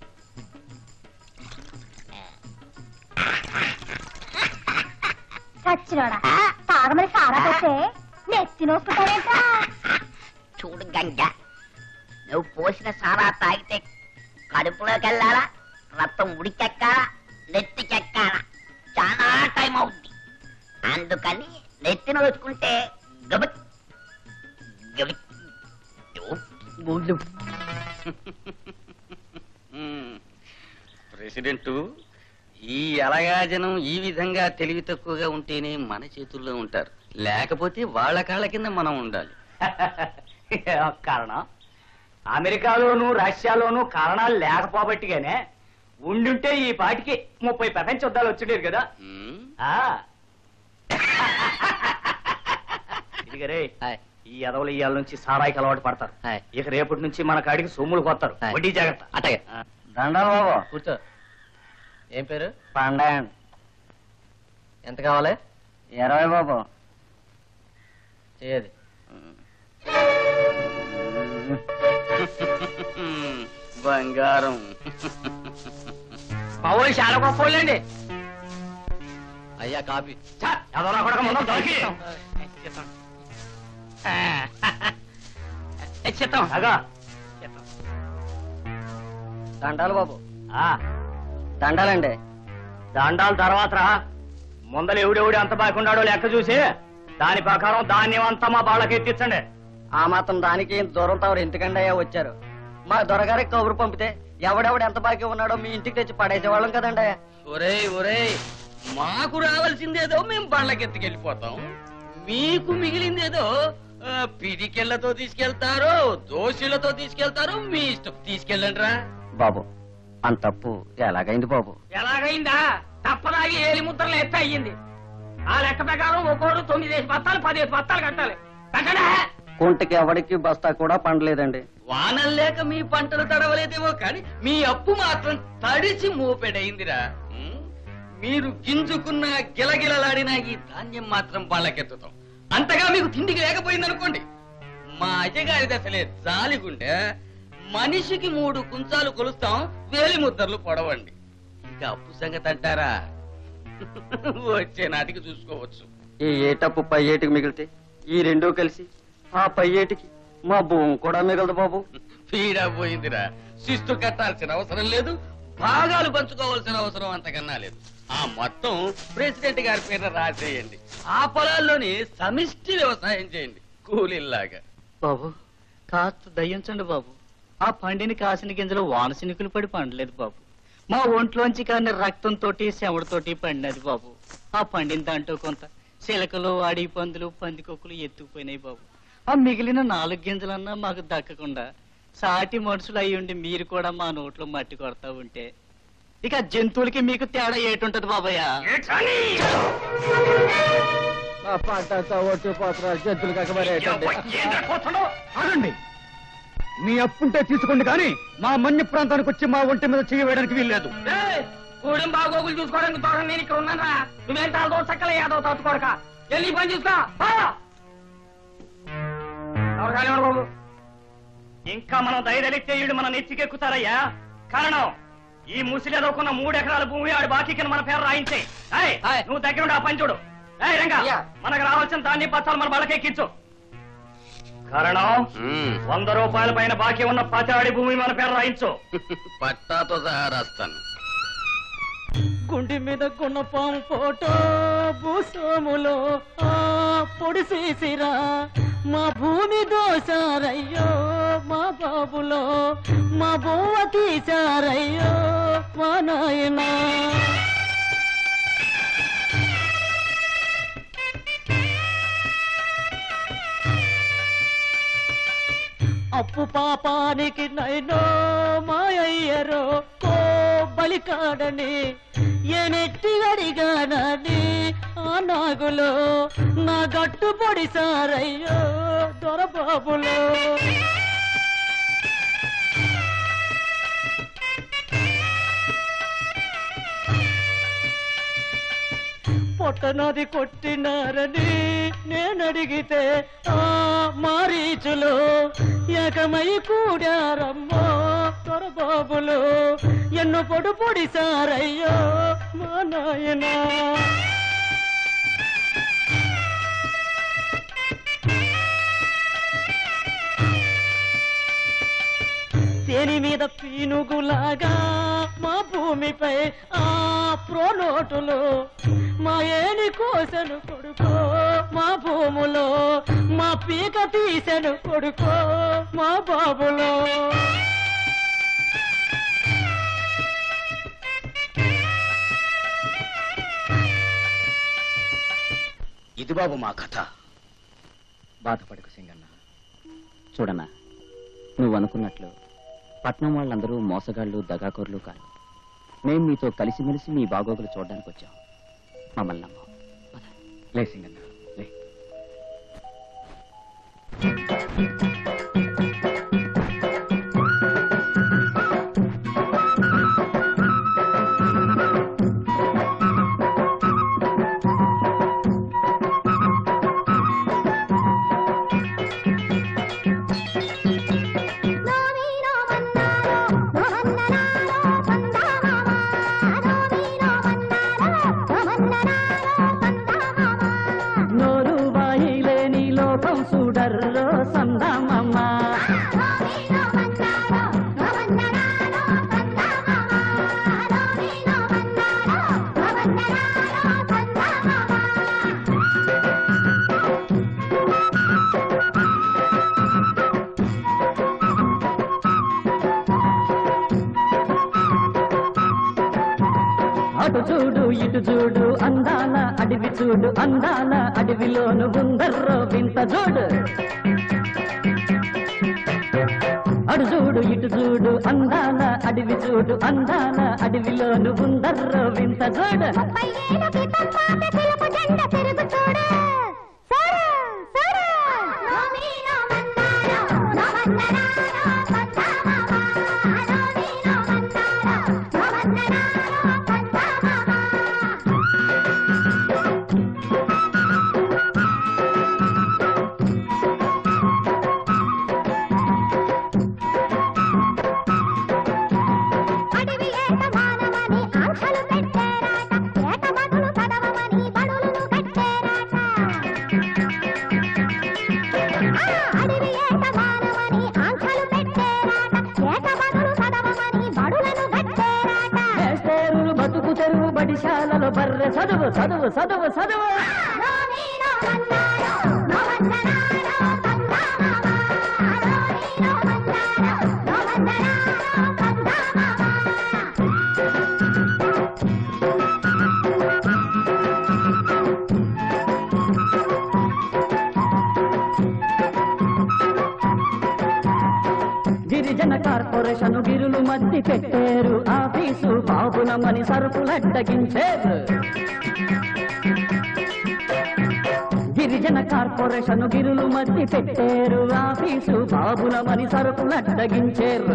చచ్చినోడా తాగమని సారా పెట్టే నెత్తి నోసుకుంటావేంటా చూడు గంగ నువ్వు పోసిన సారా తాగితే కడుపులోకి వెళ్ళాలా రక్తం ఉడికెక్కాలా నెత్తికెక్కాలా చాలా టైం అవుద్ది అందుకని నెత్తిన వేసుకుంటే గబక్ గబక్ గుళ్ళు ప్రెసిడెంట్ ఈ అలగాజనం ఈ విధంగా తెలివి తక్కువగా ఉంటేనే మన చేతుల్లో ఉంటారు లేకపోతే వాళ్ళ కాళ్ళ కింద మనం ఉండాలి కారణం అమెరికాలోను రష్యాలోను కారణాలు లేకపోబట్టిగానే ఉండుంటే ఈ పాటికి ముప్పై ప్రపంచ యుద్ధాలు వచ్చిండేది కదా ఉమ్, ఆ ఇదిగరే ఈ ఎదవలు ఇవాళ నుంచి సారాయికి అలవాటు పడతారు హాయ్. ఇక రేపటి నుంచి మన కాడికి సొమ్ములు కొత్తారు హాయ్. వడ్డీ జాగ్రత్త అట్టగే. దండాలు బాబు కూర్చో ఏం పేరు పండాయండి ఎంత కావాలి ఇరవై బాబు చేయది బంగారం బాబు చాలా గొప్ప వాళ్ళండి అయ్యా కాపీ ఎవరో కూడా ముందు దొరికి చిత్తం అగా దండాలు బాబు ఆ, దండాలండి దండాల తర్వాత రా ముందల ఎవడెవడు ఎంత బాగుండాడో లెక్క చూసి దాని ప్రకారం ధాన్యం అంతా మా బాళ్ళకి ఎత్తించండి ఆ మాత్రం దానికి ఇంత దూరం తవరు ఎందుకండి అయ్యా వచ్చారు మా దొరగారికి కబురు పంపితే ఎవడెవడు ఎంత బాకీ ఉన్నాడో మీ ఇంటికి తెచ్చి పడేసేవాళ్ళం కదండి అయ్యా ఒరేయ్ ఒరేయ్ మాకు రావాల్సిందేదో మేము బళ్ళకెత్తుకెళ్ళిపోతాం మీకు మిగిలిందేదో ఆ, పిడికెళ్లతో తీసుకెళ్తారో దోశలతో తీసుకెళ్తారో మీ ఇష్టం తీసుకెళ్ళండి రా బాబు అంత తప్పు ఎలాగైంది బాబు ఎలాగైందా తప్పదాగి ఏలి ముద్రలు ఎత్త అయ్యింది ఆ లెక్క ప్రకారం ఒక్కోరు తొమ్మిదేసి బత్తాలు పదిహేను బత్తాలు కట్టాలి కట్టడా కుంటకి ఎవడికి బస్తా కూడా పండలేదండి వానలు లేక మీ పంటలు తడవలేదేమో కానీ మీ అప్పు మాత్రం తడిచి మోపెడైందిరా ఉం? మీరు గింజుకున్న గిలగిలలాడిన ఈ ధాన్యం మాత్రం వాళ్ళకెత్తుతాం అంతగా మీకు తిండికి లేకపోయిందనుకోండి మా అయ్యగారి దశలే జాలిగుండె మనిషికి మూడు కుంచాలు కొలుస్తాం వేలి ముద్దర్లు పొడవండి ఇంకా అప్పు సంగతి అంటారా వచ్చే నాటికి చూసుకోవచ్చు ఈ ఏటప్పు పై ఏటికి మిగిలితే ఈ రెండూ కలిసి ఆ పై ఏటికి మా భూమి కూడా మిగలదు బాబు పీడా పోయిందిరా శిస్తు కట్టాల్సిన అవసరం లేదు భాగాలు పంచుకోవాల్సిన అవసరం అంతకన్నా లేదు ఆ మొత్తం ప్రెసిడెంట్ గారి పేరున రాసేయండి ఆ పొలాల్లోని సమిష్టి వ్యవసాయం చేయండి కూలీల్లాగా బాబు కాస్త దయ్యించండి బాబు ఆ పండిని కాసిన గింజలు వానసినికులు పడి పండలేదు బాబు మా ఒంట్లోంచి కానీ రక్తంతోటి శవడితోటి పండినది బాబు ఆ పండిన దాంట్లో కొంత చిలకలు అడవి పందులు పందికొక్కులు ఎత్తుకుపోయినాయి బాబు ఆ మిగిలిన నాలుగు గింజలన్నా మాకు దక్కకుండా సాటి మనుషులు అయ్యుండి మీరు కూడా మా నోట్లో మట్టి కొడతా ఉంటే ఇక జంతువులకి మీకు తేడా ఏటుంటది బాబయ్య మా పంట అంతా ఒట్టిపోతున్నారు జంతువులు ఆగండి మీ అప్పుంటే తీసుకోండి కానీ మా మన్య ప్రాంతానికి వచ్చి మా ఒంటి మీద చెయ్యి వేయడానికి వీల్లేదు కూడెం బాగోగులు చూసుకోవడానికి తోట నేను ఇక్కడ ఉన్నాను రా నువ్వేం తాదో చక్కల యాదో తట్టుకోరక వెళ్ళి ఈ పని చూసుకో పో. ఎవరు కానివ్వండి బాబు ఇంకా మనం ధైర్యలిస్తే వీళ్ళు మన నెత్తికెక్కుతారయ్యా కారణం ఈ ముసిలేదోకున్న మూడు ఎకరాల భూమి ఆడి బాకీ కింద మన పేరు రాయించే నువ్వు దగ్గర ఉండి ఆ పని చూడు ఏయ్ రంగా అయ్యా. మనకు రావాల్సిన దాన్ని పచ్చాలు మన బలకెక్కించు కారణం ఉం. వంద రూపాయల పైన బాకీ ఉన్న పచాడి భూమి మన పేరు రాయించు పట్టాతో సహా రాస్తాను గుండె మీద గుణపం ఫోటో భూస్వాములో ఆ పొడిసేసిరా మా భూమి దోశారయ్యో మా బాబులో మా బొవ్వ తీశారయ్యో మా నాయనా అప్పు పాపానికి నైనో మాయయ్యరో కో బలికాడని ఎనెట్టి అడిగానని ఆ నాగులో నా గట్టు పొడిసారయ్యో దొరబాబులో పొట్టనది కొట్టినారని నేనడిగితే ఆ మారీచులు ఏకమై కూడారమ్మో తొరబాబులు ఎన్ను పొడు పొడిసారయ్యో మా నాయనా తేని మీద పీనుగులాగా మా భూమిపై ఆ ప్రోనోటులు మా ఏని కోసను కొడుకో మా భూములో మా పీక తీసెను కొడుకో మా బాబులో ఇది బాబు మా కథ బాధపడకు సింగన్న చూడన్నా నువ్వు అనుకున్నట్లు పట్నం వాళ్ళందరూ మోసగాళ్ళు దగాకోర్లు కాదు మేం మీతో కలిసిమెలిసి మీ బాగోగులు చూడడానికి వచ్చాం మమ్మల్ని నమ్ము లే సింగన్న లే నోరు వాయి లేని లోకం చూడర్రో సందామమ్మ అటు చూడు ఇటు చూడు అందాల అడవి చూడు అందాల అడవిలోను ఉందర్రో వింత చూడు అటు చూడు ఇటు చూడు అందాల అడవి చూడు అందాల అడవిలోను ఉందర్రో వింత చూడు మేస్తేరులు బతుకు తెరువు బడిశాలలో బర్రె చదువు చదువు చదువు చదువు గిరిజన కార్పొరేషన్ గిరులు మధ్య పెట్టారు ఆఫీసు బాబులమని సరుకులడ్డగించారు గిరిజన కార్పొరేషన్ గిరులు మధ్య పెట్టారు ఆఫీసు బాబులమని సరుకులడ్డగించారు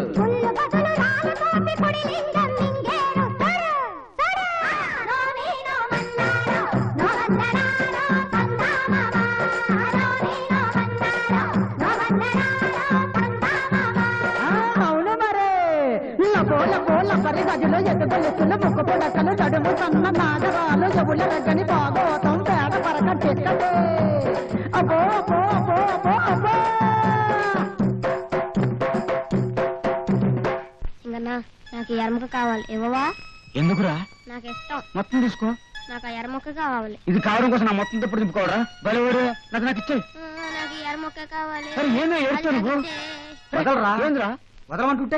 అవును మరే లబో లబో లబ్బరి గదిలో ఎదుగులుస్తున్న ముక్కు పొడకలు నడుము సన్న నాగరాలు జబుల రగ్గని భాగవతం పేడ పరక చెక్కటే అబ్బో అబ్బో అబ్బో అబ్బో అబ్బో ఇంకన్నా నాకు ఈ ఎర్మక కావాలి ఇవ్వవా ఎందుకురా నాకు ఇష్టం మొత్తం తీసుకో నాకు ఆ ఎర్మక కావాలి ఇది కావడం కోసం నా మొత్తం తిప్పుడు తిప్పుకోవరా బలవాడు నాకు నాకు ఇచ్చేయి ఆ, నాకు ఈ ఎర్మక కావాలి అరే ఏందో ఏడుస్తావు నువ్వు వదలరా ఏందిరా వదలమంటుంటే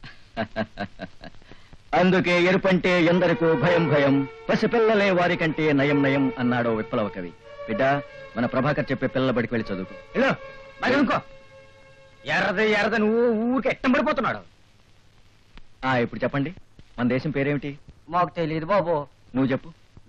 అందుకే ఎరుపంటే ఎందరికో భయం భయం పసిపిల్లలే వారికంటే నయం నయం అన్నాడో విప్లవ కవి బిడ్డ మన ప్రభాకర్ చెప్పే పిల్లల బడికి వెళ్ళి చదువుకో వెళ్ళు మరి అనుకో ఎర్రది ఎర్రది నువ్వు ఊరికి ఎట్టం పడిపోతున్నాడు ఆ ఇప్పుడు చెప్పండి మన దేశం పేరేమిటి మాకు తెలియదు బాబు నువ్వు చెప్పు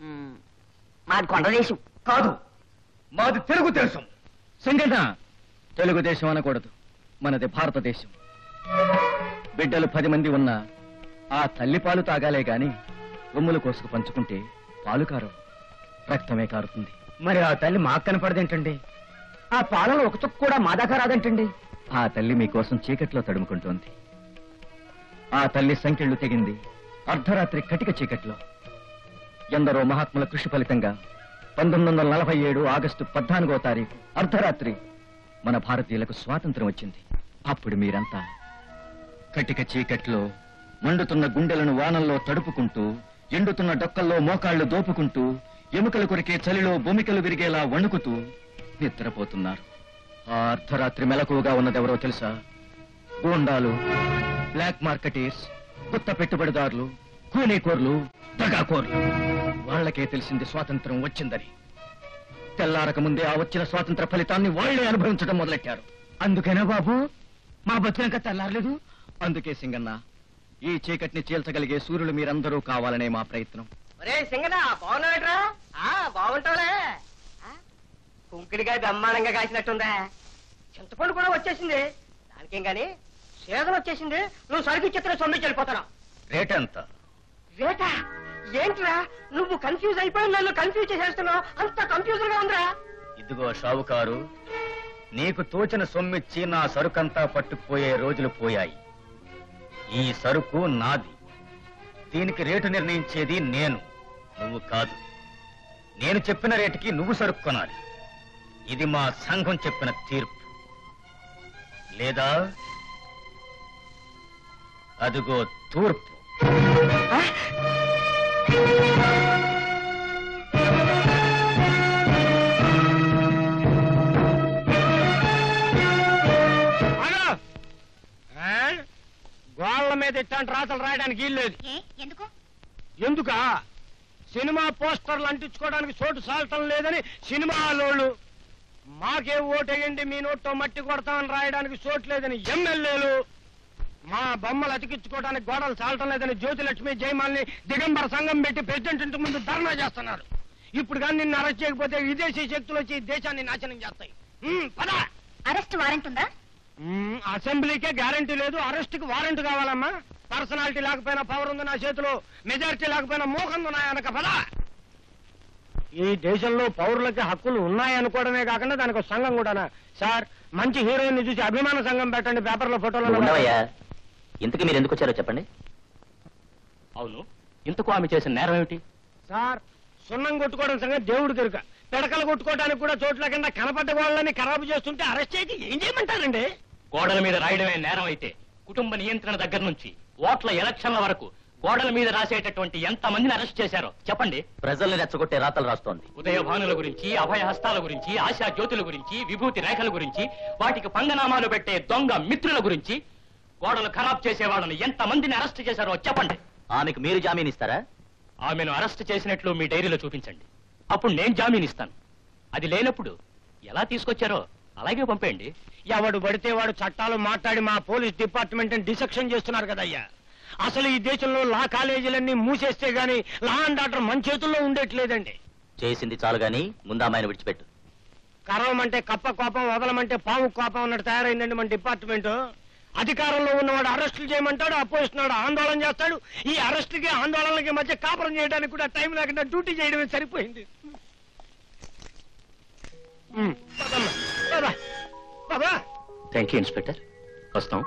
మాది కొండ దేశం కాదు మాది తెలుగు దేశం సంఘటన తెలుగుదేశం అనకూడదు మనది భారతదేశం బిడ్డలు పది మంది ఉన్నా ఆ తల్లి పాలు తాగాలే గాని రొమ్ములు కోసుకు పంచుకుంటే పాలు కారు రక్తమే కారుతుంది మరి ఆ తల్లి మాకు కనపడదేంటండి ఆ పాలలో ఒక చుక్క కూడా మా దాకా రాదేంటండి ఆ తల్లి మీకోసం చీకట్లో తడుముకుంటోంది ఆ తల్లి సంఖ్యలు తెగింది అర్ధరాత్రి కటిక చీకట్లో ఎందరో మహాత్ముల కృషి ఫలితంగా పంతొమ్మిది వందల నలభై ఏడు ఆగస్టు పద్నాలుగో తారీఖు అర్ధరాత్రి మన భారతీయులకు స్వాతంత్రం వచ్చింది అప్పుడు మీరంతా కటిక చీకట్లో మండుతున్న గుండెలను వానల్లో తడుపుకుంటూ ఎండుతున్న డొక్కల్లో మోకాళ్లు దోపుకుంటూ ఎముకలు కొరికే చలిలో భూమికలు విరిగేలా వణుకుతూ నిద్రపోతున్నారు ఆ అర్ధరాత్రి మెలకువగా ఉన్నదెవరో తెలుసా గూండాలు బ్లాక్ మార్కెటీర్స్ గుత్త పెట్టుబడిదారులు కూనీకోర్లు దగాకోర్లు వాళ్ళకే తెలిసింది స్వాతంత్రం వచ్చిందని తెల్లారక ముందే ఆ వచ్చిన స్వాతంత్ర ఫలితాన్ని వాళ్లే అనుభవించడం మొదలెట్టారు అందుకేనా బాబు మా బతుకంక తెల్లారలేదు అందుకే సింగన్న ఈ చీకటిని చీల్చగలిగే సూర్యులు మీరందరూ కావాలనే మా ప్రయత్నం ఒరే సింగనా బాగున్నాడరా బాగుంటావులే కుంకుడిగా బ్రహ్మాండంగా కాసినట్టుందా చింతపండు కూడా వచ్చేసింది దానికేం గాని సీజన్ వచ్చేసింది నువ్వు సరుకు చిత్రం సొమ్మికి వెళ్ళిపోతున్నావు రేట్ ఎంత రేటా ఏంట్రా నువ్వు కన్ఫ్యూజ్ అయిపోయి నన్ను కన్ఫ్యూజ్ చేసేస్తున్నావు అంత కన్ఫ్యూజన్ గా ఉందిరా ఇదిగో షావుకారు నీకు తోచిన సొమ్మిచ్చి నా సరుకంతా పట్టుకుపోయే రోజులు పోయాయి ఈ సరుకు నాది దీనికి రేటు నిర్ణయించేది నేను నువ్వు కాదు నేను చెప్పిన రేటుకి నువ్వు సరుకు కొనాలి ఇది మా సంఘం చెప్పిన తీర్పు లేదా అదిగో తూర్పు ఆగు! ఆ? గోళ్ళ మీద ఇట్లాంటి రాతలు రాయడానికి వీల్లేదు ఏ ఎందుకు ఎందుకా సినిమా పోస్టర్లు అంటించుకోవడానికి చోటు సాల్టం లేదని సినిమాలోళ్ళు మాకే ఓటేయండి మీ నోట్లో మట్టి కొడతామని రాయడానికి చోటు లేదని ఎమ్మెల్యేలు మా బొమ్మలు అతికించుకోవడానికి గోడలు చాలటం లేదని జ్యోతిలక్ష్మి జయమాల్ని దిగంబర సంఘం పెట్టి ప్రెసిడెంట్ ఇంటి ముందు ధర్నా చేస్తున్నారు ఇప్పుడు కానీ నిన్ను అరెస్ట్ చేయకపోతే విదేశీ శక్తులు వచ్చి ఈ దేశాన్ని నాశనం చేస్తాయి ఉమ్, పద అరెస్ట్ వారెంట్ ఉందా మ్మ్, అసెంబ్లీకే గ్యారంటీ లేదు అరెస్ట్ కి వారెంట్ కావాలమ్మా పర్సనాలిటీ లేకపోయినా పవర్ ఉంది నా చేతిలో మెజారిటీ లేకపోయినా మోహం ఉన్నాయనక పద ఈ దేశంలో పౌరులకి హక్కులు ఉన్నాయనుకోవడమే కాకుండా దానికి ఒక సంఘం కూడా సార్ మంచి హీరోయిన్ ని చూసి అభిమాన సంఘం పెట్టండి పేపర్లో ఫోటోలో ఉండవయ్యా ఇంతకు మీరు ఎందుకు వచ్చారో చెప్పండి అవును ఇంతకు ఆమె చేసిన నేరం ఏమిటి సార్ సున్నం కొట్టుకోవడం సంగతి దేవుడు కనుక పిడకలు కొట్టుకోవడానికి కూడా చోట్ల కింద కనపడ్డ వాళ్ళని ఖరాబు చేస్తుంటే అరెస్ట్ చేసి ఏం చేయమంటారండి గోడల మీద రాయడమే నేరం అయితే కుటుంబ నియంత్రణ దగ్గర నుంచి ఓట్ల ఎలక్షన్ల వరకు గోడల మీద రాసేటటువంటి ఎంత మందిని అరెస్ట్ చేశారో చెప్పండి ప్రజల్ని రెచ్చగొట్టే రాతలు రాస్తోంది ఉదయభానుల గురించి అభయహస్తాల గురించి ఆశా జ్యోతుల గురించి విభూతి రేఖల గురించి వాటికి పంగనామాలు పెట్టే దొంగ మిత్రుల గురించి గోడలు ఖరాబ్ చేసే వాళ్ళని ఎంత మందిని అరెస్ట్ చేశారో చెప్పండి ఆమెకు మీరు జామీన్ ఇస్తారా ఆమెను అరెస్ట్ చేసినట్లు మీ డైరీలో చూపించండి అప్పుడు నేను జామీన్ ఇస్తాను అది లేనప్పుడు ఎలా తీసుకొచ్చారో అలాగే పంపేయండి ఎవడు పడితే వాడు చట్టాలు మాట్లాడి మా పోలీస్ డిపార్ట్మెంట్ డిసెక్షన్ చేస్తున్నారు కదయ్యా అసలు ఈ దేశంలో లా కాలేజీలన్నీ మూసేస్తే గాని లా అండ్ ఆర్డర్ మన చేతుల్లో ఉండేట్లేదండి చేసింది చాలు గాని ముందు అమ్మాయిని విడిచిపెట్టు కరవమంటే కప్ప కోపం వదలమంటే పాము కోపం అన్నట్టు తయారైందండి మన డిపార్ట్మెంట్ అధికారంలో ఉన్నవాడు అరెస్టులు చేయమంటాడు అపోజిషన్ వాడు ఆందోళన చేస్తాడు ఈ అరెస్టుకి ఆందోళనకి మధ్య కాపురం చేయడానికి కూడా టైం లేకుండా డ్యూటీ చేయడమే సరిపోయింది ఉమ్, పదమ్మా, పద, పద. థ్యాంక్ యూ ఇన్స్పెక్టర్ వస్తాం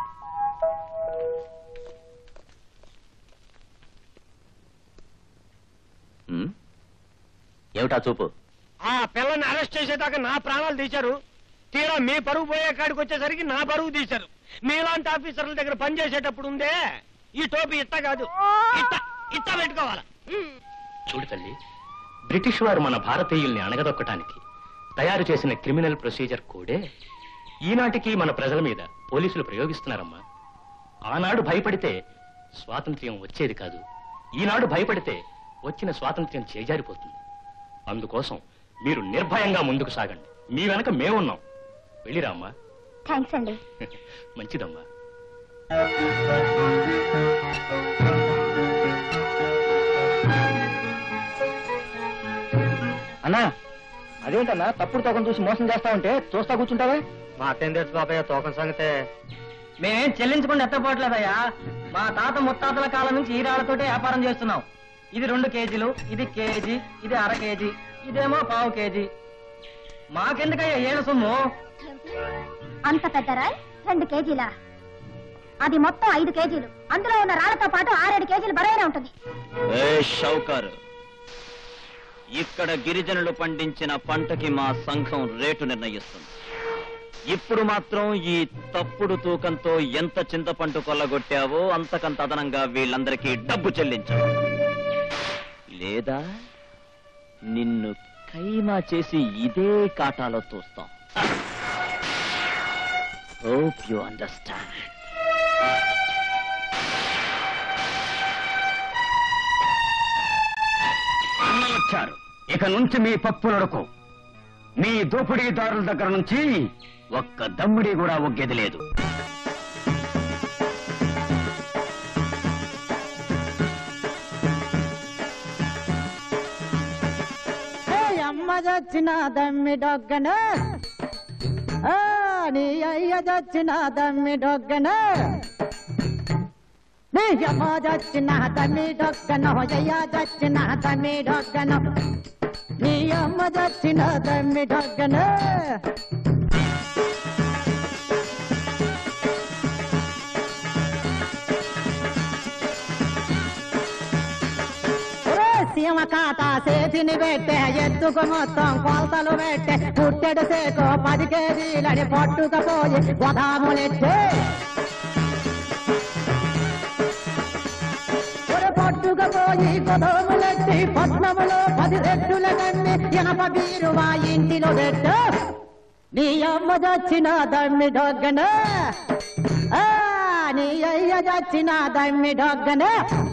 ఉమ్? ఏమిటా చూపు ఆ పిల్లని అరెస్ట్ చేసేదాకా నా ప్రాణాలు తీశారు తీరా మీ పరువు పోయే కాడికి వచ్చేసరికి నా పరువు తీశారు మీలాంటి ఆఫీసర్ల దగ్గర పనిచేసేటప్పుడు ఉందే ఈ టోపీ ఇట్ట కాదు ఇట్ట ఇట్ట పెట్టుకోవాలి చూడు తల్లి బ్రిటిష్ వారు మన భారతీయుల్ని అణగదొక్కటానికి తయారు చేసిన క్రిమినల్ ప్రొసీజర్ కోడే ఈనాటికి మన ప్రజల మీద పోలీసులు ప్రయోగిస్తున్నారమ్మా ఆనాడు భయపడితే స్వాతంత్ర్యం వచ్చేది కాదు ఈనాడు భయపడితే వచ్చిన స్వాతంత్ర్యం చేజారిపోతుంది అందుకోసం మీరు నిర్భయంగా ముందుకు సాగండి మీ వెనక మేమున్నాం వెళ్ళిరామ్మా థ్యాంక్స్ అండి మంచిదమ్మా అన్నా అదేంటన్నా తప్పుడు తోకం చూసి మోసం చేస్తా ఉంటే చూస్తా కూర్చుంటావా మాకేం తెలుసు బాబాయ్ తోకం సంగతే మేమేం చెల్లించకుండా ఎత్తపోవట్లేదయ్యా మా తాత ముత్తాతల కాలం నుంచి ఈ రాళ్లతోటే వ్యాపారం చేస్తున్నాం ఇది రెండు కేజీలు ఇది కేజీ ఇది అర కేజీ ఇదేమో పావు కేజీ మాకెందుకయ్యా ఏళ్ళ సొమ్ము అంత పెద్ద రాయ్ రెండు కేజీలా అది మొత్తం ఐదు కేజీలు అందులో ఉన్న రాళ్లతో పాటు ఆరేడు కేజీలు బరువైన ఉంటుంది ఏ షౌకారు ఇక్కడ గిరిజనులు పండించిన పంటకి మా సంఘం రేటు నిర్ణయిస్తుంది ఇప్పుడు మాత్రం ఈ తప్పుడు తూకంతో ఎంత చింతపండు కొల్లగొట్టావో అంతకంత అదనంగా వీళ్ళందరికీ డబ్బు చెల్లించవు లేదా నిన్ను ఖైమా చేసి ఇదే కాటాలో తోస్తాం హోప్ యు అండర్స్టాండ్ వచ్చారు ఇక నుంచి మీ పప్పులొడకు మీ దోపిడీదారుల దగ్గర నుంచి ఒక్క దమ్ముడి కూడా ఒగ్గేది లేదు అమ్మ చచ్చిన దమ్మి డొగ్గను ఆ, నీ అయ్య చచ్చిన దమ్మి డొగ్గను నీ అమ్మ చచ్చిన దమ్మి డొగ్గను అయ్య చచ్చిన దమ్మి డొగ్గను నీ అమ్మ చచ్చిన దమ్మి డొగ్గను ఒరే సీమ కాత చేతిని పెట్టే ఎత్తుకు మొత్తం కొలతలు పెట్టే పుట్టెడు సేకు పది కేజీలని పట్టుకపోయి గోదాములెట్టే ఒరే పట్టుకపోయి గోదాములెట్టి పట్నములో పది రెట్టుల కమ్మి ఇనప బీరువా ఇంటిలో పెట్టు నీ అమ్మ చచ్చిన దమ్మి డొగ్గన ఆ, నీ అయ్య చచ్చిన దమ్మి డొగ్గన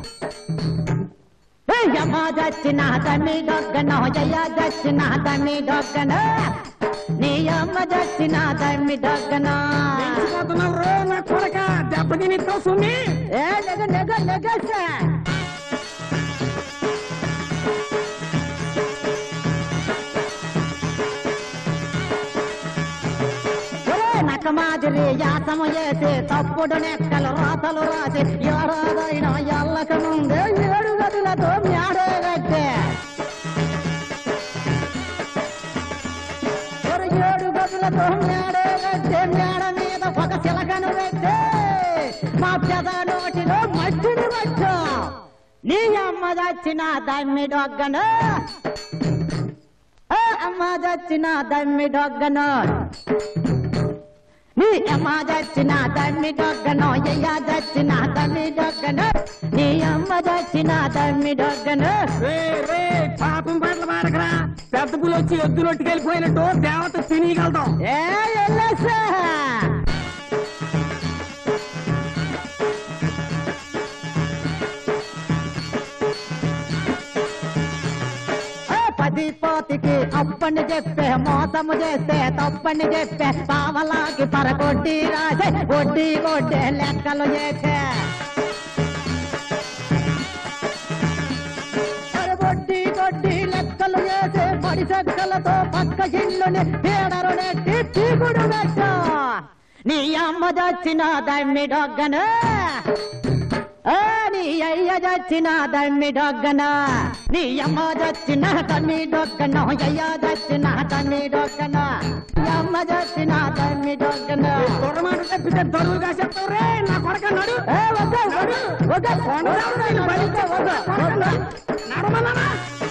యమ దచ్చిన తమి డొగ్గన జయ దచ్చిన తమి డొగ్గన నీ అమ్మ దచ్చిన తమి డొగ్గన కొడక దెబ్బ తినితో సుమి ఏ నెగ నెగ నెగ సార్ నకమాదిరి యాసము చేసి తప్పుడు నెక్కలు రాతలు రాసి ఏడాదైన ఎల్లక ముందే ఏడు గదులతో మేడే కట్టే ఒక ఏడు గదులతో మేడే కట్టే మేడ మీద ఒక చిలకను పెట్టే మా పెద నోటిలో మట్టిని పట్టు నీ అమ్మ దచ్చిన దమ్మి డొగ్గను ఆ అమ్మ దచ్చిన దమ్మి డొగ్గను నీ అమ్మ దచ్చిన తమ్మి డొగ్గను అయ్య దచ్చిన తమ్మి డొగ్గను నీ అమ్మ దచ్చిన తమ్మి డొగ్గను రే రే పాపం పట్ల మారకరా పెద్ద పులి వచ్చి ఎద్దులొట్టుకెళ్ళిపోయినట్టు దేవత తినగలుగుతాం ఏ ఎల్లసా పది పోతికి అప్పని చెప్పే మోసము చేస్తే తప్పని చెప్పే పావలాకి పరకొడ్డి రాసే కొడ్డి కొట్టే లెక్కలు చేసే వడ్డీ కొడ్డి లెక్కలు చేసే పడి చెక్కలతో పక్క ఇల్లుని పీడరు నెట్టి చీకుడు పెట్ట నీ అమ్మ దచ్చిన దమ్మి డొగ్గను ఆ, నీ అయ్య దచ్చిన దమ్మి డొగ్గన నీ అమ్మ దచ్చిన తమ్మి డొగ్గన అయ్య దచ్చిన తమ్మి డొగ్గన నీ అమ్మ దచ్చిన తమ్మి డొగ్గన దొరమాట తప్పితే దొరువు కాసేస్తావు రే నా కొడక నడు ఏ, వద్ద, వద్ద, వద్ద, కొండరావుడు వీళ్ళు బలిస్తే వద్దు. వద్ద. నడమన్నానా?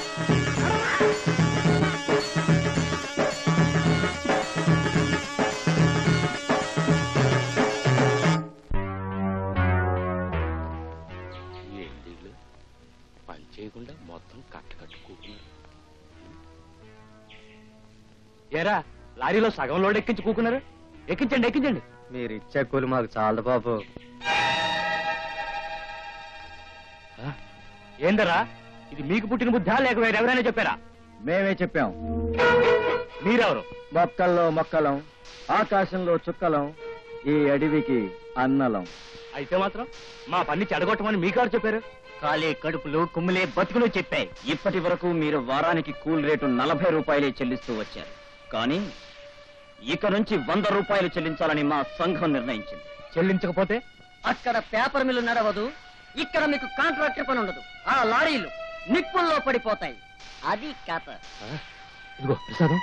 ఏంటిళ్ళు పని చేయకుండా మొత్తం కట్ట కట్టుకుంటున్నారు ఏరా లారీలో సగం లోడ్ ఎక్కించి కూకున్నారు ఎక్కించండి ఎక్కించండి మీరు ఇచ్చే కూలి మాకు చాలదు బాబు ఏందరా ఇది మీకు పుట్టిన బుద్ధా లేక వేరెవరైనా చెప్పారా మేమే చెప్పాం మీరెవరు మొక్కల్లో మొక్కలం ఆకాశంలో చుక్కలం ఈ అడవికి అన్నలం అయితే మాత్రం మా పని చెడగొట్టమని మీకారు చెప్పారు ఖాళీ కడుపులు కుమ్ములే బతుకులు చెప్పాయి ఇప్పటి వరకు మీరు వారానికి కూల్ రేటు నలభై రూపాయలే చెల్లిస్తూ వచ్చారు కానీ ఇక నుంచి వంద రూపాయలు చెల్లించాలని మా సంఘం నిర్ణయించింది చెల్లించకపోతే అక్కడ పేపర్ మిల్లు నడవదు ఇక్కడ మీకు కాంట్రాక్టర్ పని ఉండదు ఆ లారీలు నిప్పుల్లో పడిపోతాయి అది కథ ఇదిగో ప్రసాదం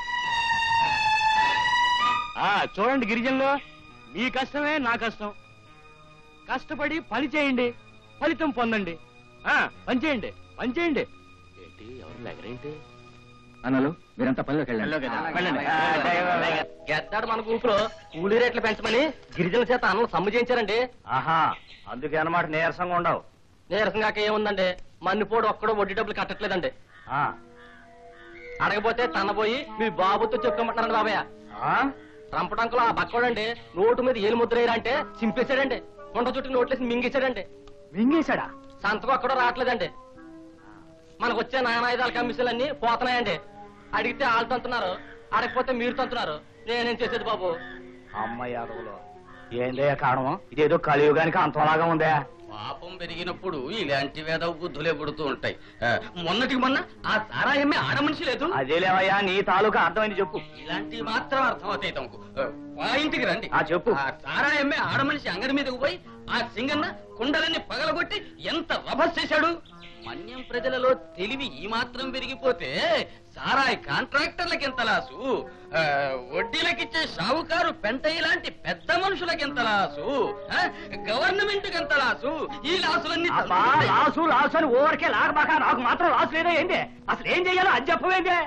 ఆ చూడండి గిరిజనులు మీ కష్టమే నా కష్టం కష్టపడి పని చేయండి ఫలితం పొందండి ఆ పని చేయండి పని చేయండి ఏంటి ఎవరు లెగరేంటి అన్నలు మీరంతా పనిలోకి వెళ్ళండి గెద్దాడు మన ఊపిలో కూలీ రేట్లు పెంచమని గిరిజనుల చేత అన్నం సమ్ము చేయించారండి ఆహా అందుకే అన్నమాట నీరసంగా ఉండవు నీరసంగా ఏముందండి మన్నిపోడు ఒక్కడో వడ్డీ డబ్బులు కట్టట్లేదండి అడగపోతే తనబోయి మీ బాబుతో చెప్పుకోమంటున్నారండి బాబయ్య రంపటంకులు ఆ బక్కోడండి నోటు మీద ఏలు ముద్ర వేయరంటే చింపేశాడండి కొండ చుట్టూ నోట్లేసి మింగేశాడండి మింగేశాడా సంతకం అక్కడ రావట్లేదండి మనకు వచ్చే నానాయుధాల కమిషన్లు అన్ని పోతున్నాయండి అడిగితే వాళ్ళు తంతున్నారు అడగకపోతే మీరు తంతున్నారు నేనేం చేసేది బాబు అమ్మాయి అడవులో ఏందే కారణం ఇదేదో కలియుగానికి అంతలాగా ఉందే పాపం పెరిగినప్పుడు ఇలాంటి వేద బుద్ధులే పుడుతూ ఉంటాయి ఆ, మొన్నటికి మొన్న ఆ సారాయమ్మే ఆడ మనిషి లేదు అదేలేవయ్యా నీ తాలూకా అర్థమైంది చెప్పు ఇలాంటివి మాత్రం అర్థమవుతాయి తమకు ఆ, పాయింట్కి రండి ఆ, చెప్పు. ఆ సారాయమ్మే ఆడ మనిషి అంగడి మీదకు పోయి ఆ సింగన్న కుండలన్నీ పగలగొట్టి ఎంత రభస్ చేశాడు మన్యం ప్రజలలో తెలివి ఈ మాత్రం పెరిగిపోతే సారాయి కాంట్రాక్టర్లకి ఎంత లాసు ఆ, వడ్డీలకిచ్చే షావుకారు పెంటయ్య లాంటి పెద్ద మనుషులకి ఎంత లాసు ఆ, గవర్నమెంట్కి ఎంత లాసు ఈ లాసులన్నీ తలుచుకుంటే- లాసు లాసు అని ఓవరకే లాగబాక నాకు మాత్రం లాసు లేదా ఏంది అసలు ఏం చెయ్యాలో అది చెప్పవేందే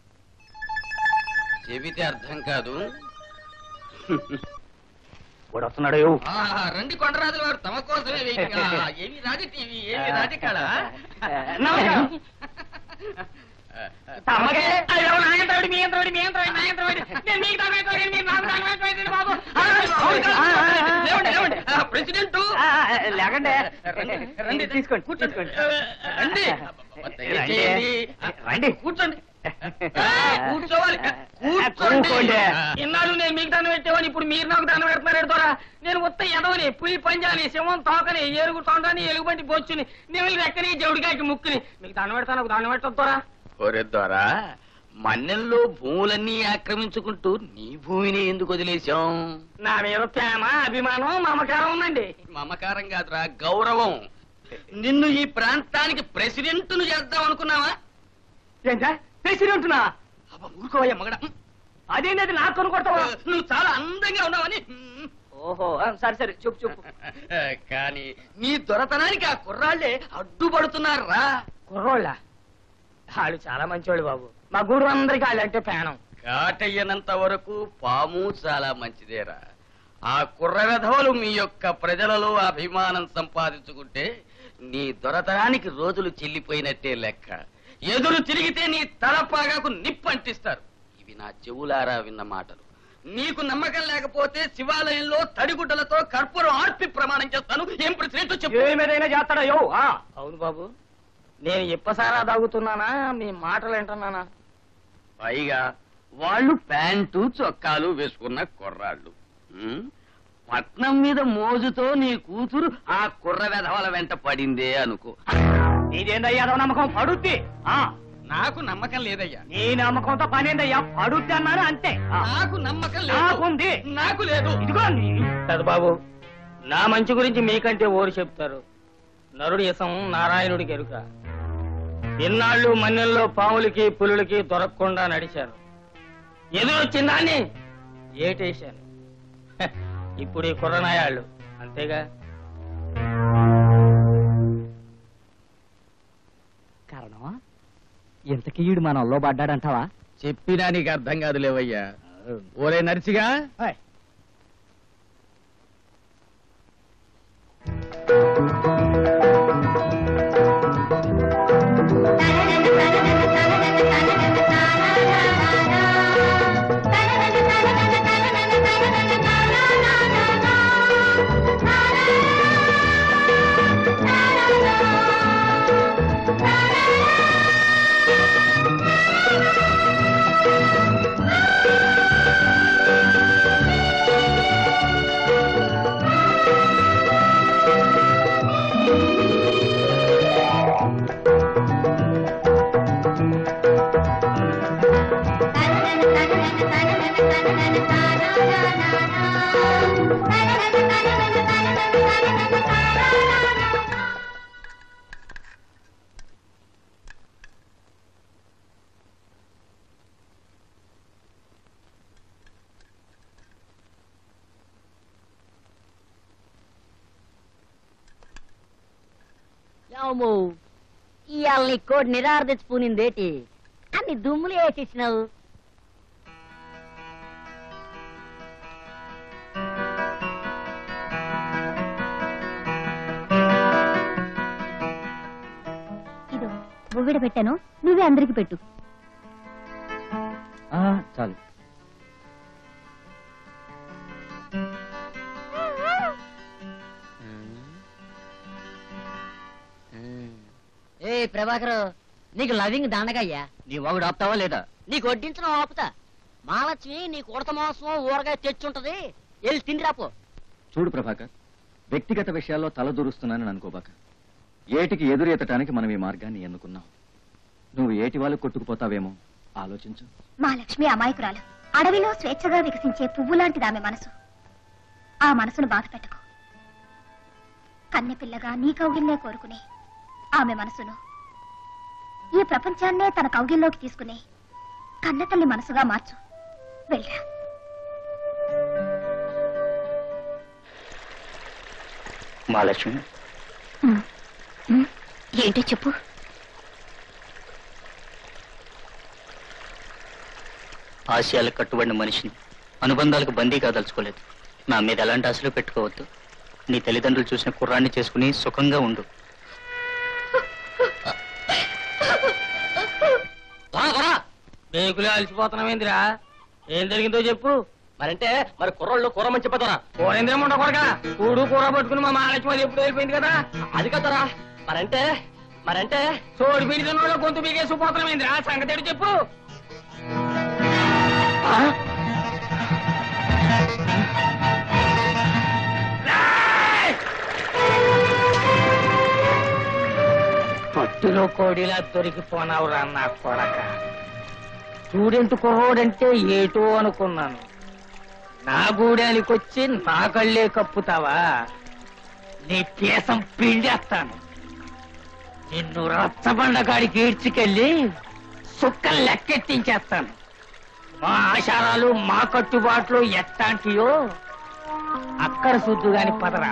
చెబితే అర్థం కాదు వాడు వస్తున్నాడు ఆ, రండి కొండరాజుల వారు తమ కోసమే వెయిటింగ్. ఆ, ఏమి రాజీ టీవీ ఏమి రాజీ కళ నమస్కారం. తమ్మకే? అయ్యో, నాగేంద్రవాడి, మీ యంత్రవాడి, మీ యంత్రవాడి, నా యంత్రవాడి. నేను మీకు దండవాడి, మీరు నాకు దండవాడి, బాబు. ఆ, అవును కాదు. లేవండి, లేవండి. ఆ, ప్రెసిడెంట్ లేకండి రండి, రండి తీసుకోండి కూర్చోండి రండి రండి. దయచేయండి. రండి. కూర్చోండి ఆ, కూర్చోవాలి కూర్చోండి కూకోండి. ఇన్నాళ్ళు నేను మీకు దండం పెట్టేవాని ఇప్పుడు మీరు నాకు దండం పెడుతున్నారు ద్వారా నేను ఉత్త ఎదవని పులి పంజాని సింహం తోకని ఏలుగు తొండని ఎలుగుబంటి బొచ్చుని నెమిలి రెక్కని జవుడికాయకి ముక్కుని మీకు దండం పెడతాను నాకు దండం పెట్టొద్దురా ఒరే ద్వారా మన్నెల్లో భూములన్నీ ఆక్రమించుకుంటూ నీ భూమిని ఎందుకు వదిలేశాం నా మీద ప్రేమ అభిమానం మమకారం ఉందండి మమకారం కాదురా గౌరవం నిన్ను ఈ ప్రాంతానికి ప్రెసిడెంట్ను చేద్దాం అనుకున్నావా ఏంటా ప్రెసిడెంట్ నా అబ్బ ఊరుకోవయ్యా మగడ అదేంటి నాకు కొనుక్కొడతావా నువ్వు చాలా అందంగా ఉన్నావని ఓహో సరే సరే చెప్పు చెప్పు కానీ నీ దొరతనానికి ఆ కుర్రాళ్ళే అడ్డుపడుతున్నారా కుర్రోళ్ళ వాళ్ళు చాలా మంచివాళ్ళు బాబు మా గూడు అందరికి వాళ్ళు అంటే ప్రాణం కాటయ్యనంత వరకు పాము చాలా మంచిదేరా ఆ కుర్ర వెధవలు మీ యొక్క ప్రజలలో అభిమానం సంపాదించుకుంటే నీ దొరతనానికి రోజులు చెల్లిపోయినట్టే లెక్క ఎదురు తిరిగితే నీ తలపాగాకు నిప్పంటిస్తారు ఇవి నా చెవులారా విన్న మాటలు నీకు నమ్మకం లేకపోతే శివాలయంలో తడిగుడ్డలతో కర్పూరం ఆర్పి ప్రమాణం చేస్తాను ఏం ప్రెసిడెంట్ చెప్పు ఏమేదైనా చేస్తాడా యో అవును బాబు నేను ఇప్పసారా తాగుతున్నానా మీ మాటలు వింటున్నానా పైగా వాళ్ళు ప్యాంటు చొక్కాలు వేసుకున్న కుర్రాళ్ళు ఉం? పట్నం మీద మోజుతో నీ కూతురు ఆ కుర్ర వెధవల వెంట పడిందే అనుకో నీదేందయ్యా అదో నమ్మకం పడుద్ది ఆ నాకు నమ్మకం లేదయ్యా నీ నమ్మకంతో పనేందయ్యా పడుద్ది అన్నాను అంతే ఆ. నాకు నమ్మకం లేదు నాకుంది నాకు లేదు ఇదిగో బాబు నా మంచి గురించి మీకంటే ఓరు చెప్తారు నరుడి ఇసం నారాయణుడికి ఎరుక ఇన్నాళ్ళు మన్నెల్లో పాములకి పులులకి దొరకకుండా నడిచాను ఎదురొచ్చిందాన్ని ఏటేశాను హ, ఇప్పుడు ఈ కుర్రనాయాళ్ళు అంతేగా కారణమా ఇంతకీ ఈడు మనల్లో పడ్డాడంటావా చెప్పినా నీకు అర్థం కాదు లేవయ్యా ఓరే నర్సిగా ఆ అమ్మో ఇవాళ నీ కోడి నిరార తెచ్చిపోనిందేటి అన్ని దుమ్ములు వేసేసినావు ఇదో బువ్విడ పెట్టాను నువ్వే అందరికి పెట్టు ఆ, చాలు ఏ ప్రభాకర్ నీకు లవింగ్ దండగయ్యా నీ వాగుడు ఆపుతావా లేదా నీకు వడ్డించడం ఆపుతా మహాలక్ష్మి నీ కుడత మాంసం ఊరగాయ తెచ్చుంటది వెళ్ళి తిండి రాపో చూడు ప్రభాకర్ వ్యక్తిగత విషయాల్లో తలదూరుస్తున్నానని అనుకోబాక ఏటికి ఎదురెత్తటానికి మనం ఈ మార్గాన్ని ఎన్నుకున్నాం నువ్వు ఏటి వాళ్ళు కొట్టుకుపోతావేమో ఆలోచించు మా లక్ష్మి అమాయకురాలు అడవిలో స్వేచ్ఛగా వికసించే పువ్వు లాంటిది ఆమె మనసు ఆ మనసును బాధ పెట్టకు కన్నెపిల్లగా నీ కౌగిల్లే కోరుకునే ఆమె మనసును ఈ ప్రపంచాన్నే తన కౌగిల్లోకి తీసుకునే కన్నతల్లి మనసుగా మార్చు వెళ్ళరా మహాలక్ష్మి ఏంటో చెప్పు ఆశయాలకు కట్టుబడిన మనిషిని అనుబంధాలకు బందీ కాదలుచుకోలేదు నా మీద ఎలాంటి ఆశలు పెట్టుకోవద్దు నీ తల్లిదండ్రులు చూసిన కుర్రాన్ని చేసుకుని సుఖంగా ఉండు బేకులే అలసిపోతున్నామేందిరా ఏం జరిగిందో చెప్పు మరంటే మరి కుర్రోళ్ళు కూర మంచి చెప్పదరా కూరేంద్రం ఉండ కొడక కూడు కూర పట్టుకుని మా మహాలక్ష్మి ఎప్పుడు వెళ్ళిపోయింది కదా అది కదరా మరంటే మరంటే సోడి పిండి తిన్నోళ్ళు గొంతు బీగేసి పోతున్నామేందిరా సంగతి ఏంటో చెప్పు ఆ? రేయ్! పట్టులో కోడిలా దొరికిపోనావురా నా కొడక స్టూడెంట్ కుర్రోడంటే ఏటో అనుకున్నాను నా గూడానికి వచ్చి నా కళ్ళే కప్పుతావా నీ కేసం పిండేస్తాను నిన్ను రచ్చబండ కాడికి ఈడ్చుకెళ్ళి సుక్కలు లెక్కెట్టించేస్తాను మా ఆచారాలు మా కట్టుబాట్లు ఎట్టాంటియో అక్కడ శుద్ధు గాని పదరా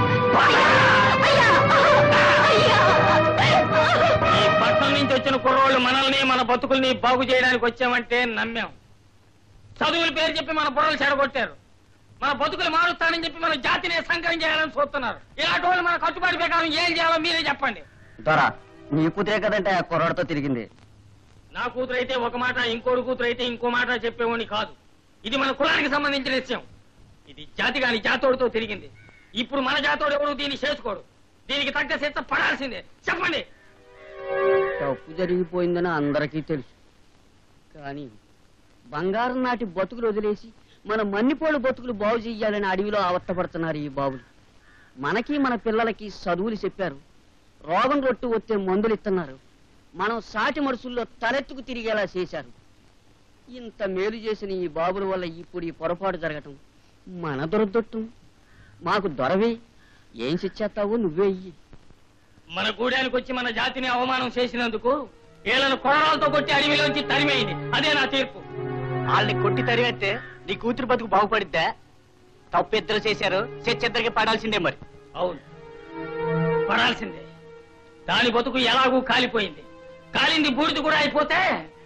ఈ పట్టణం నుంచి వచ్చిన కుర్రోళ్ళు మనల్ని మన బతుకుల్ని బాగు చేయడానికి వచ్చామంటే నమ్మాం చదువుల పేరు చెప్పి మన బుర్రలు చెడగొట్టారు మన బతుకులు మారుస్తానని చెప్పి మన జాతిని సంకరం చేయాలని చూస్తున్నారు ఇలాంటి వాళ్ళు మన కట్టుబాటు ప్రకారం ఏం చేయాలో మీరే చెప్పండి దొరా నీ కూతురే కదంటే ఆ కుర్రాడితో తిరిగింది నా కూతురు అయితే ఒక మాట ఇంకోటి కూతురు అయితే ఇంకో మాట చెప్పేవాడిని కాదు ఇది మన కులానికి సంబంధించిన విషయం ఇది జాతి కాని జాతోడితో తిరిగింది ఇప్పుడు మన జాతోడు ఎవరు దీన్ని చేసుకోడు దీనికి తగ్గ శిక్ష పడాల్సిందే చెప్పండి తప్పు జరిగిపోయిందని అందరికీ తెలుసు కానీ బంగారం నాటి బతుకులు వదిలేసి మన మన్నిపోడు బతుకులు బాగు చెయ్యాలని అడవిలో ఆవర్తపడుతున్నారు ఈ బాబులు మనకి మన పిల్లలకి చదువులు చెప్పారు రోగం రొట్టు వస్తే మందులు ఇస్తున్నారు మనం సాటి మనుషుల్లో తలెత్తుకు తిరిగేలా చేశారు ఇంత మేలు చేసిన ఈ బాబుల వల్ల ఇప్పుడు ఈ పొరపాటు జరగటం మన దురదొట్టం మాకు దొరవే ఏం శిక్షేస్తావో నువ్వే ఇయ్యి మన గూడానికి వచ్చి మన జాతిని అవమానం చేసినందుకు వీళ్ళను కొడరాలతో కొట్టి అడవిలోంచి తరిమేయింది అదే నా తీర్పు వాళ్ళని కొట్టి తరివేస్తే నీ కూతురు బతుకు బాగుపడిద్దా తప్పు ఇద్దరు చేశారు చెచ్చిద్దరికి పడాల్సిందే మరి అవును పడాల్సిందే దాని బతుకు ఎలాగూ కాలిపోయింది కాలింది బూడిద కూడా అయిపోతే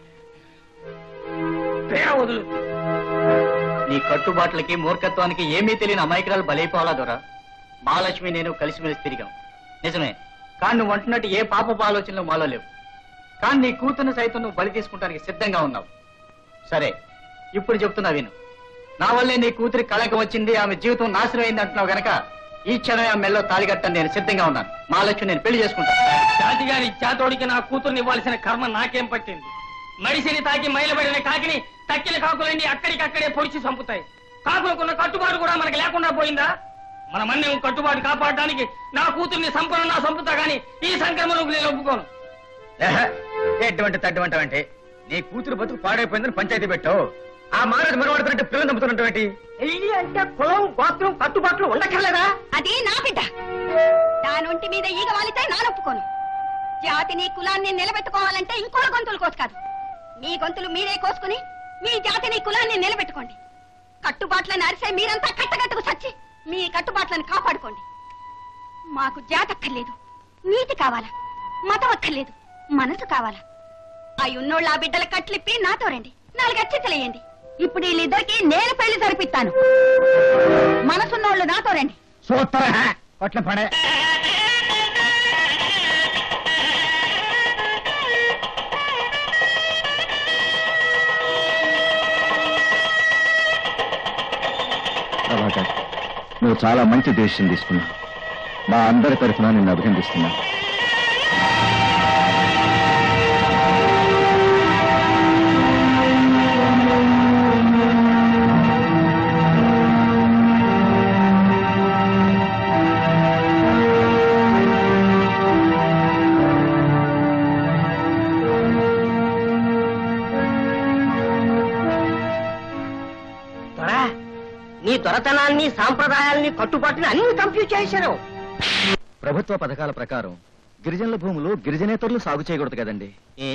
పేర వదులుద్ది నీ కట్టుబాట్లకి మూర్ఖత్వానికి ఏమీ తెలియని అమాయకురాలు బలైపోవాలా దొరా మహాలక్ష్మి నేను కలిసిమెలిసి తిరిగాం నిజమే కానీ నువ్వు అంటున్నట్టు ఏ పాపపు ఆలోచనలు మాలో లేవు కానీ నీ కూతురు సైతం నువ్వు బలి తీసుకుంటానికి సిద్ధంగా ఉన్నావు సరే ఇప్పుడు చెప్తున్నా విను నా వల్లే నీ కూతురి కళక వచ్చింది ఆమె జీవితం నాశనం అయింది అంటున్నావు గనక ఈ క్షణమే ఆ మెల్లో తాలిగట్టని నేను సిద్ధంగా ఉన్నాను మహాలక్ష్మి నేను పెళ్లి చేసుకుంటాను జాతి గారి జాతోడికి నా కూతుర్ని ఇవ్వాల్సిన కర్మ నాకేం పట్టింది మడిసిని తాకి మైలబడిన కాకిని తక్కిన కాకులన్నీ అక్కడికక్కడే పొడిచి చంపుతాయి కాకులకున్న కట్టుబాటు కూడా మనకి లేకుండా పోయిందా మన మన్యం కట్టుబాటు కాపాడడానికి నా కూతుర్ని సంపూర్ణ చంపుతా గాని ఈ సంక్రమణకు నేను ఒప్పుకోను ఎటువంటి తడ్డమంటావు అంటే నీ కూతురు బతుకు పాడైపోయిందని పంచాయతీ పెట్టావు ఆ మారేది మరవాడుతున్నట్టు పిల్లలు నమ్ముతున్నట్టు పెళ్లి అంటే కులం గోత్రం కట్టుబాట్లు ఉండక్కర్లేదా అది నా బిడ్డ దానొంటి మీద ఈగ వాలితే నానొప్పుకోను జాతిని కులాన్ని నిలబెట్టుకోవాలంటే ఇంకో గొంతులు కోసు కాదు మీ గొంతులు మీరే కోసుకుని మీ జాతిని కులాన్ని నిలబెట్టుకోండి కట్టుబాట్లను అరిసే మీరంతా కట్టగట్టుకు సచ్చి మీ కట్టుబాట్లను కాపాడుకోండి మాకు జాతక్కర్లేదు నీతి కావాలా మతం అక్కర్లేదు మనసు కావాలా అయి ఉన్నోళ్ళు ఆ బిడ్డల కట్లిప్పి నాతో రండి నాలుగు అచ్చతలేయండి ఇప్పుడు వీళ్ళిద్దరికి నేను పెళ్లి జరిపిస్తాను మనసున్నోళ్ళు నాతో రండి సూత్ర కొట్ల పడే ప్రభాకర్ నువ్వు చాలా మంచి డెసిషన్ తీసుకున్నావు మా అందరి తరఫున నిన్ను అభినందిస్తున్నాను దొరా నీ దొరతనాన్ని సాంప్రదాయాల్ని కట్టుబాటుని అన్ని కంప్లీట్ చేశారు ప్రభుత్వ పథకాల ప్రకారం గిరిజనుల భూములు గిరిజనేతరులు సాగు చేయకూడదు కదండి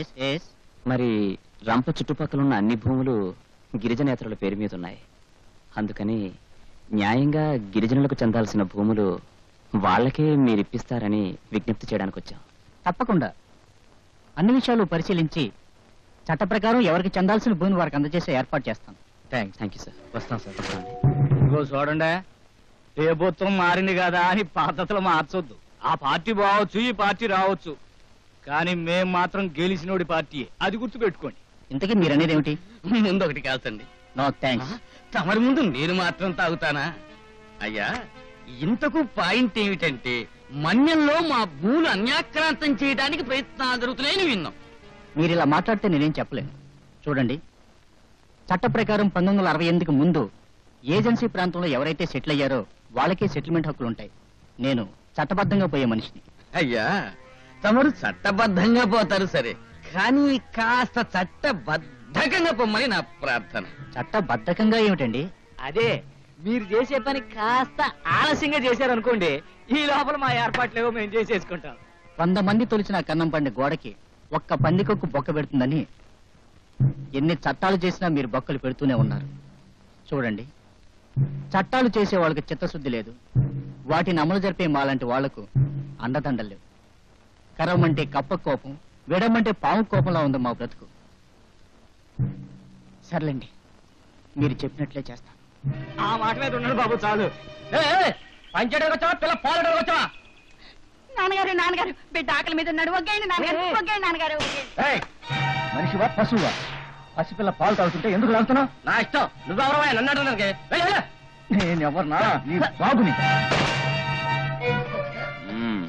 మరి రంప చుట్టుపక్కల ఉన్న అన్ని భూములు గిరిజనేతరుల పేరు మీద ఉన్నాయి అందుకని న్యాయంగా గిరిజనులకు చెందాల్సిన భూములు వాళ్ళకే మీరు ఇప్పిస్తారని విజ్ఞప్తి చేయడానికి వచ్చాం తప్పకుండా అన్ని విషయాలు పరిశీలించి చట్ట ప్రకారం ఎవరికి చెందాల్సిన భూమిని వారికి అందజేసే ఏర్పాటు చేస్తాం థ్యాంక్స్ థ్యాంక్ యూ సార్ వస్తాం సార్ వస్తామండి ఇదిగో చూడండి ప్రభుత్వం మారింది కదా అని పద్ధతులు మార్చొద్దు ఆ పార్టీ బావచ్చు ఈ పార్టీ రావచ్చు కానీ మేం మాత్రం గెలిచినోడి పార్టీ అది గుర్తు పెట్టుకోండి ఇంతకీ మీరు అనేది ఏమిటి ముందు ఒకటి కాల్చండి నో థ్యాంక్స్ తమరి ముందు నేను మాత్రం తాగుతానా అయ్యా ఇంతకు పాయింట్ ఏమిటంటే మన్యంలో మా భూములు అన్యాక్రాంతం చేయడానికి ప్రయత్నాలు జరుగుతున్నాయని విన్నాం మీరు ఇలా మాట్లాడితే నేనేం చెప్పలేను చూడండి చట్ట ప్రకారం పంతొమ్మిది వందల అరవై ఎనిమిదికి ముందు ఏజెన్సీ ప్రాంతంలో ఎవరైతే సెటిల్ అయ్యారో వాళ్ళకే సెటిల్మెంట్ హక్కులు ఉంటాయి నేను చట్టబద్ధంగా పోయే మనిషిని అయ్యా తమరు చట్టబద్ధంగా పోతారు సరే కానీ కాస్త చట్టబద్ధకంగా పొమ్మని నా ప్రార్థన చట్టబద్ధకంగా ఏమిటండి అదే మీరు చేసే పని కాస్త ఆలస్యంగా చేశారనుకోండి ఈ లోపల మా ఏర్పాట్లేవో మేము చేసేసుకుంటాం వంద మంది తొలిచిన కన్నం పండి గోడకి ఒక్క పందికొక్కు బొక్క పెడుతుందని ఎన్ని చట్టాలు చేసినా మీరు బొక్కలు పెడుతూనే ఉన్నారు చూడండి చట్టాలు చేసే వాళ్ళకి చిత్తశుద్ధి లేదు వాటిని అమలు జరిపే మాలాంటి వాళ్లకు అండదండలు లేవు కరవమంటే కప్ప కోపం విడమంటే పాము కోపంలో ఉంది మా బ్రతుకు సర్లేండి మీరు చెప్పినట్లే చేస్తాను ఆ మాట మీద ఉన్నాడు బాబు చాలు పంచడానికి వచ్చావా పిల్ల పాలడానికి వచ్చావా నాన్నగారు నాన్నగారు బిడ్డ ఆకలి మీద ఉన్నాడు ఒగ్గేయండి నాన్నగారు ఒగ్గేయండి నాన్నగారు ఒగ్గేయండి. మనిషివా పశువా పసిపిల్ల పాలు తాగుతుంటే ఎందుకు లాగుతున్నావు నా ఇష్టం నువ్వెవరవా నన్ను అడగడానికి నేను ఎవరినా నీ బాబుని మ్మ్.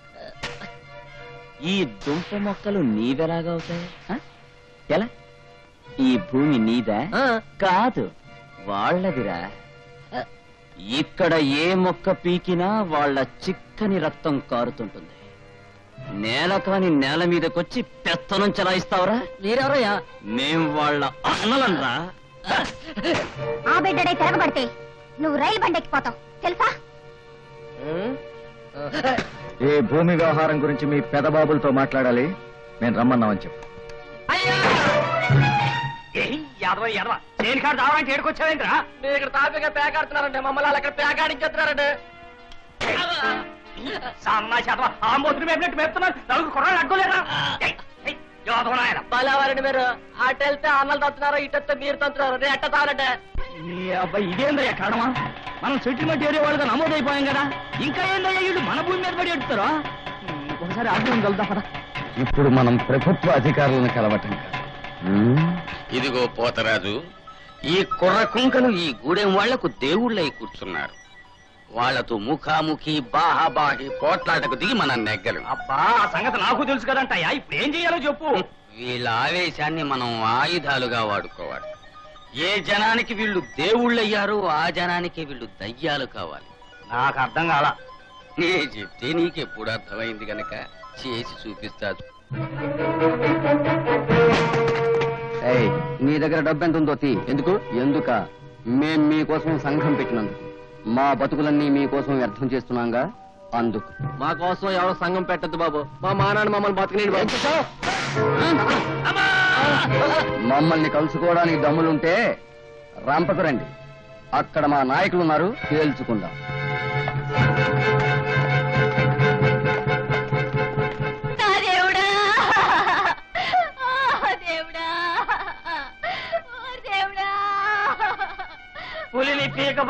ఈ దుంప మొక్కలు నీవెలాగా అవుతాయి ఆ? ఎలా ఈ భూమి నీదా కాదు వాళ్ళదిరా ఇక్కడ ఏ మొక్క పీకినా వాళ్ళ చిక్కని రక్తం కారుతుంటుంది నేల కాని నేల మీదకొచ్చి పెత్తనం చెలాయిస్తావురా మీరెవరయ్యా మేం వాళ్ళ అన్నలన్రా ఆ బిడ్డడే తిరగబడితే నువ్వు రైలు బండెక్కిపోతావు తెలుసా ఏ భూమి వ్యవహారం గురించి మీ పెదబాబులతో మాట్లాడాలి నేను రమ్మన్నామని చెప్పు ఎదవ ఎదవ చేని కాడు తావడానికి ఏడుకొచ్చావేంద్రా మీరు ఇక్కడ తాపిగా పేకాడుతున్నారంటే మమ్మల్ని అక్కడ పేకాడించేస్తున్నారంటే సన్నా శాతం ఆ మొదటి మేపినట్టు మేపుతున్నారు నలుగురు కొడాలి అడ్డులేరా బలవారండి మీరు అటు వెళ్తే అన్నలు తంతున్నారు ఇటు వస్తే మీరు తంతున్నారు నేను ఎట్ట తాగలంటే నీ అబ్బాయి ఇదేందయ్యా కారణమా మనం సెటిల్మెంట్ ఏరియా వాళ్ళగా నమోదైపోయాం కదా ఇంకా ఏందయ్యా వీళ్ళు మన భూమి మీద పడి ఎడుతారా ఒకసారి ఆగ్రహం కలుద్దాం పదా ఇప్పుడు మనం ప్రభుత్వ అధికారులను కలవటం కాదు ఉమ్, ఇదిగో పోతరాజు ఈ కుర్ర కుంకలు ఈ గూడెం వాళ్లకు దేవుళ్ళై కూర్చున్నారు వాళ్లతో ముఖాముఖి బాహాబాహి పోట్లాటకు దిగి మన నెగ్గలు అబ్బా ఆ సంగతి నాకు తెలుసు కదంటయ్యా ఇప్పుడు ఏం చేయాలో చెప్పు వీళ్ళ ఆవేశాన్ని మనం ఆయుధాలుగా వాడుకోవాలి ఏ జనానికి వీళ్ళు దేవుళ్ళయ్యారో ఆ జనానికి వీళ్ళు దయ్యాలు కావాలి నాకు అర్థం కాల నే చెప్తే నీకెప్పుడు అర్థమైంది గనక చేసి చూపిస్తా ఏయ్, నీ దగ్గర డబ్బు ఎంత ఉందో తీ ఎందుకు ఎందుక మేం మీకోసం సంఘం పెట్టినందుకు మా బతుకులన్నీ మీకోసం వ్యర్థం చేస్తున్నాంగా అందుకు మా కోసం ఎవరో సంఘం పెట్టద్దు బాబు మా మానాన్ని మమ్మల్ని బతకనేది బాబు మమ్మల్ని కలుసుకోవడానికి దమ్ములుంటే రంపకు రండి అక్కడ మా నాయకులు ఉన్నారు తేల్చుకుందాం ఆ బిడ్డడే తిరగబడితే నువ్వు రైలు బండెక్కిపోతావు తెలుసా నువ్వెవరవయ్యా నన్ను అడగడానికి నువ్వు రైలు బండెక్కిపోతావు నువ్వెవరవయ్యా నన్ను అడగడానికి నువ్వు రైలు బండెక్కిపోతావు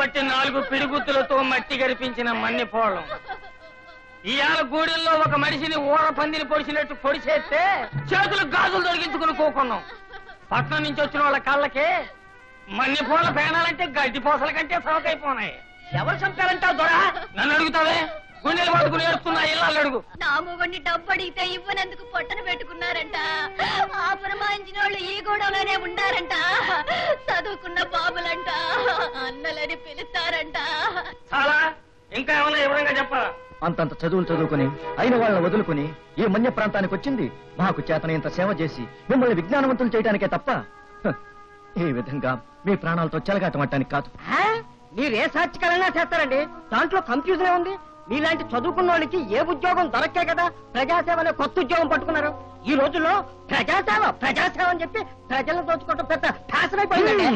బట్టి నాలుగు పిడిగుత్తులతో మట్టి గరిపించిన మన్నెపోళం ఇవాళ గూడెల్లో ఒక మనిషిని ఊర పందిని పొడిచినట్టు పొడిచేస్తే చేతులు గాజులు తొలగించుకుని కూకున్నాం పట్నం నుంచి వచ్చిన వాళ్ళ కళ్ళకి మన్నెపోళ్ళ పేనాలంటే గడ్డి పోసల కంటే సవకైపోనాయి ఎవరు చంపారంటావు దొరా నన్ను అడుగుతావే గుండెలు పట్టుకుని ఏడుస్తున్నా ఇల్లు అడుగు నా మొగుడిని డబ్బు అడిగితే ఇవ్వనందుకు పొట్టన పెట్టుకున్నారంట ఆ పురమాయించిన వాళ్ళు ఈ గూడెంలోనే ఉన్నారంట చదువుకున్న బాబులంట అన్నలని పిలుస్తారంట చాలా ఇంకా ఏమైనా వివరంగా చెప్పాలా అంతంత చదువులు చదువుకుని అయిన వాళ్ళని వదులుకుని ఈ మన్య ప్రాంతానికి వచ్చింది మాకు చేతనంత సేవ చేసి మిమ్మల్ని విజ్ఞానవంతులు చేయడానికే తప్ప హ, ఈ విధంగా మీ ప్రాణాలతో చెలగాటమట్టడానికి కాదు ఆ? మీరు ఏ సాక్షికరంగా చేస్తారండి దాంట్లో కన్ఫ్యూజన్ ఉంది మీలాంటి చదువుకున్న వాళ్ళకి ఏ ఉద్యోగం దొరక్కే కదా ప్రజాసేవ అనే కొత్త ఉద్యోగం పట్టుకున్నారు ఈ రోజుల్లో ప్రజాసేవ ప్రజాసేవ అని చెప్పి ప్రజలను దోచుకోవడం పెద్ద ఫ్యాషన్ అయిపోయిందండి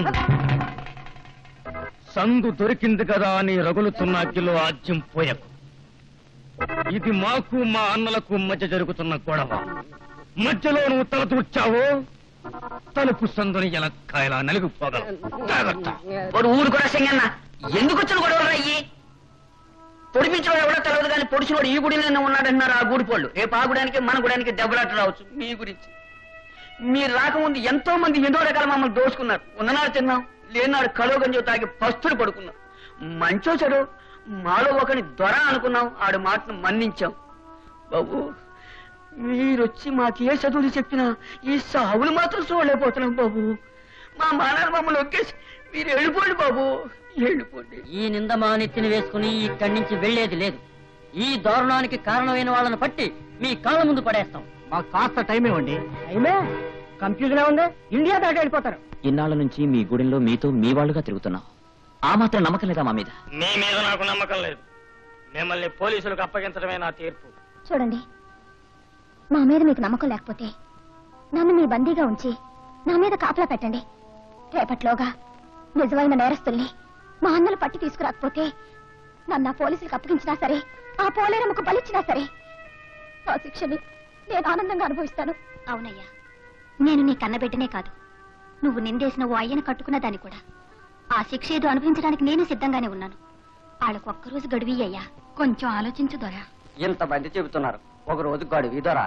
సందు దొరికింది కదా అని రగులుతున్న అగ్గిలో ఆజ్యం పోయకు ఇది మాకు మా అన్నలకు మధ్య జరుగుతున్న గొడవ మధ్యలో నువ్వు తల దూర్చావు తలుపు సందుని ఎలక్కాయలా నలిగిపోగలవు జాగ్రత్త వాడు ఊరు కూడా సింగన్న ఎందుకు వచ్చిన గొడవలు అయ్యి పొడిపించిన ఎవడో తెలియదు కానీ పొడిచినోడు ఈ గుడిలోనే ఉన్నాడంటున్నారు ఆ గూడిపోళ్ళు రేపు ఆ గుడానికి మన గుడానికి దెబ్బలాట రావచ్చు మీ గురించి మీరు రాకముందు ఎంతో మంది ఎన్నో రకాల మమ్మల్ని దోచుకున్నారు ఉన్ననాడు తిన్నాం లేనాడు కలోగంజో తాగి పస్తులు పడుకున్నాం మంచో చెడు మాలో ఒకని దొర అనుకున్నాం ఆడు మాటను మన్నించాం బాబు మీరొచ్చి మాకే చదువులు చెప్పినా ఈ సావులు మాత్రం చూడలేకపోతున్నాం బాబు మా మానాలు మమ్మల్ని ఒక్కేసి మీరు వెళ్ళిపోండి బాబు వెళ్ళిపోండి ఈ నింద మా నెత్తిన వేసుకుని ఇక్కడి నుంచి వెళ్లేది లేదు ఈ దారుణానికి కారణమైన వాళ్ళని పట్టి మీ కాళ్ళ ముందు పడేస్తాం మాకు కాస్త టైం ఇవ్వండి టైమే కన్ఫ్యూజన్ ఉంది ఇండియా దాటి వెళ్ళిపోతారు ఇన్నాళ్ళ నుంచి మీ గుడిలో మీతో మీ వాళ్ళుగా తిరుగుతున్నాం ఆ మాత్రం నమ్మకం లేదా మా మీద మీ మీద నాకు నమ్మకం లేదు మిమ్మల్ని పోలీసులకు అప్పగించడమే నా తీర్పు చూడండి మా మీద మీకు నమ్మకం లేకపోతే నన్ను మీ బందీగా ఉంచి నా మీద కాపలా పెట్టండి రేపట్లోగా నిజమైన నేరస్తుల్ని మా అన్నలు పట్టి తీసుకురాకపోతే నన్ను ఆ పోలీసులకు అప్పగించినా సరే ఆ పోలేరమ్మకు బలిచ్చినా సరే ఆ శిక్షని నేను ఆనందంగా అనుభవిస్తాను అవునయ్యా నేను నీ కన్నబిడ్డనే కాదు నువ్వు నిందేసిన ఓ అయ్యను కట్టుకున్న దాన్ని కూడా ఆ శిక్ష ఏదో అనుభవించడానికి నేను సిద్ధంగానే ఉన్నాను వాళ్ళకు ఒక్కరోజు గడువి అయ్యా కొంచెం ఆలోచించు దొరా ఇంతమంది చెబుతున్నారు ఒక రోజు గడువు ఇదరా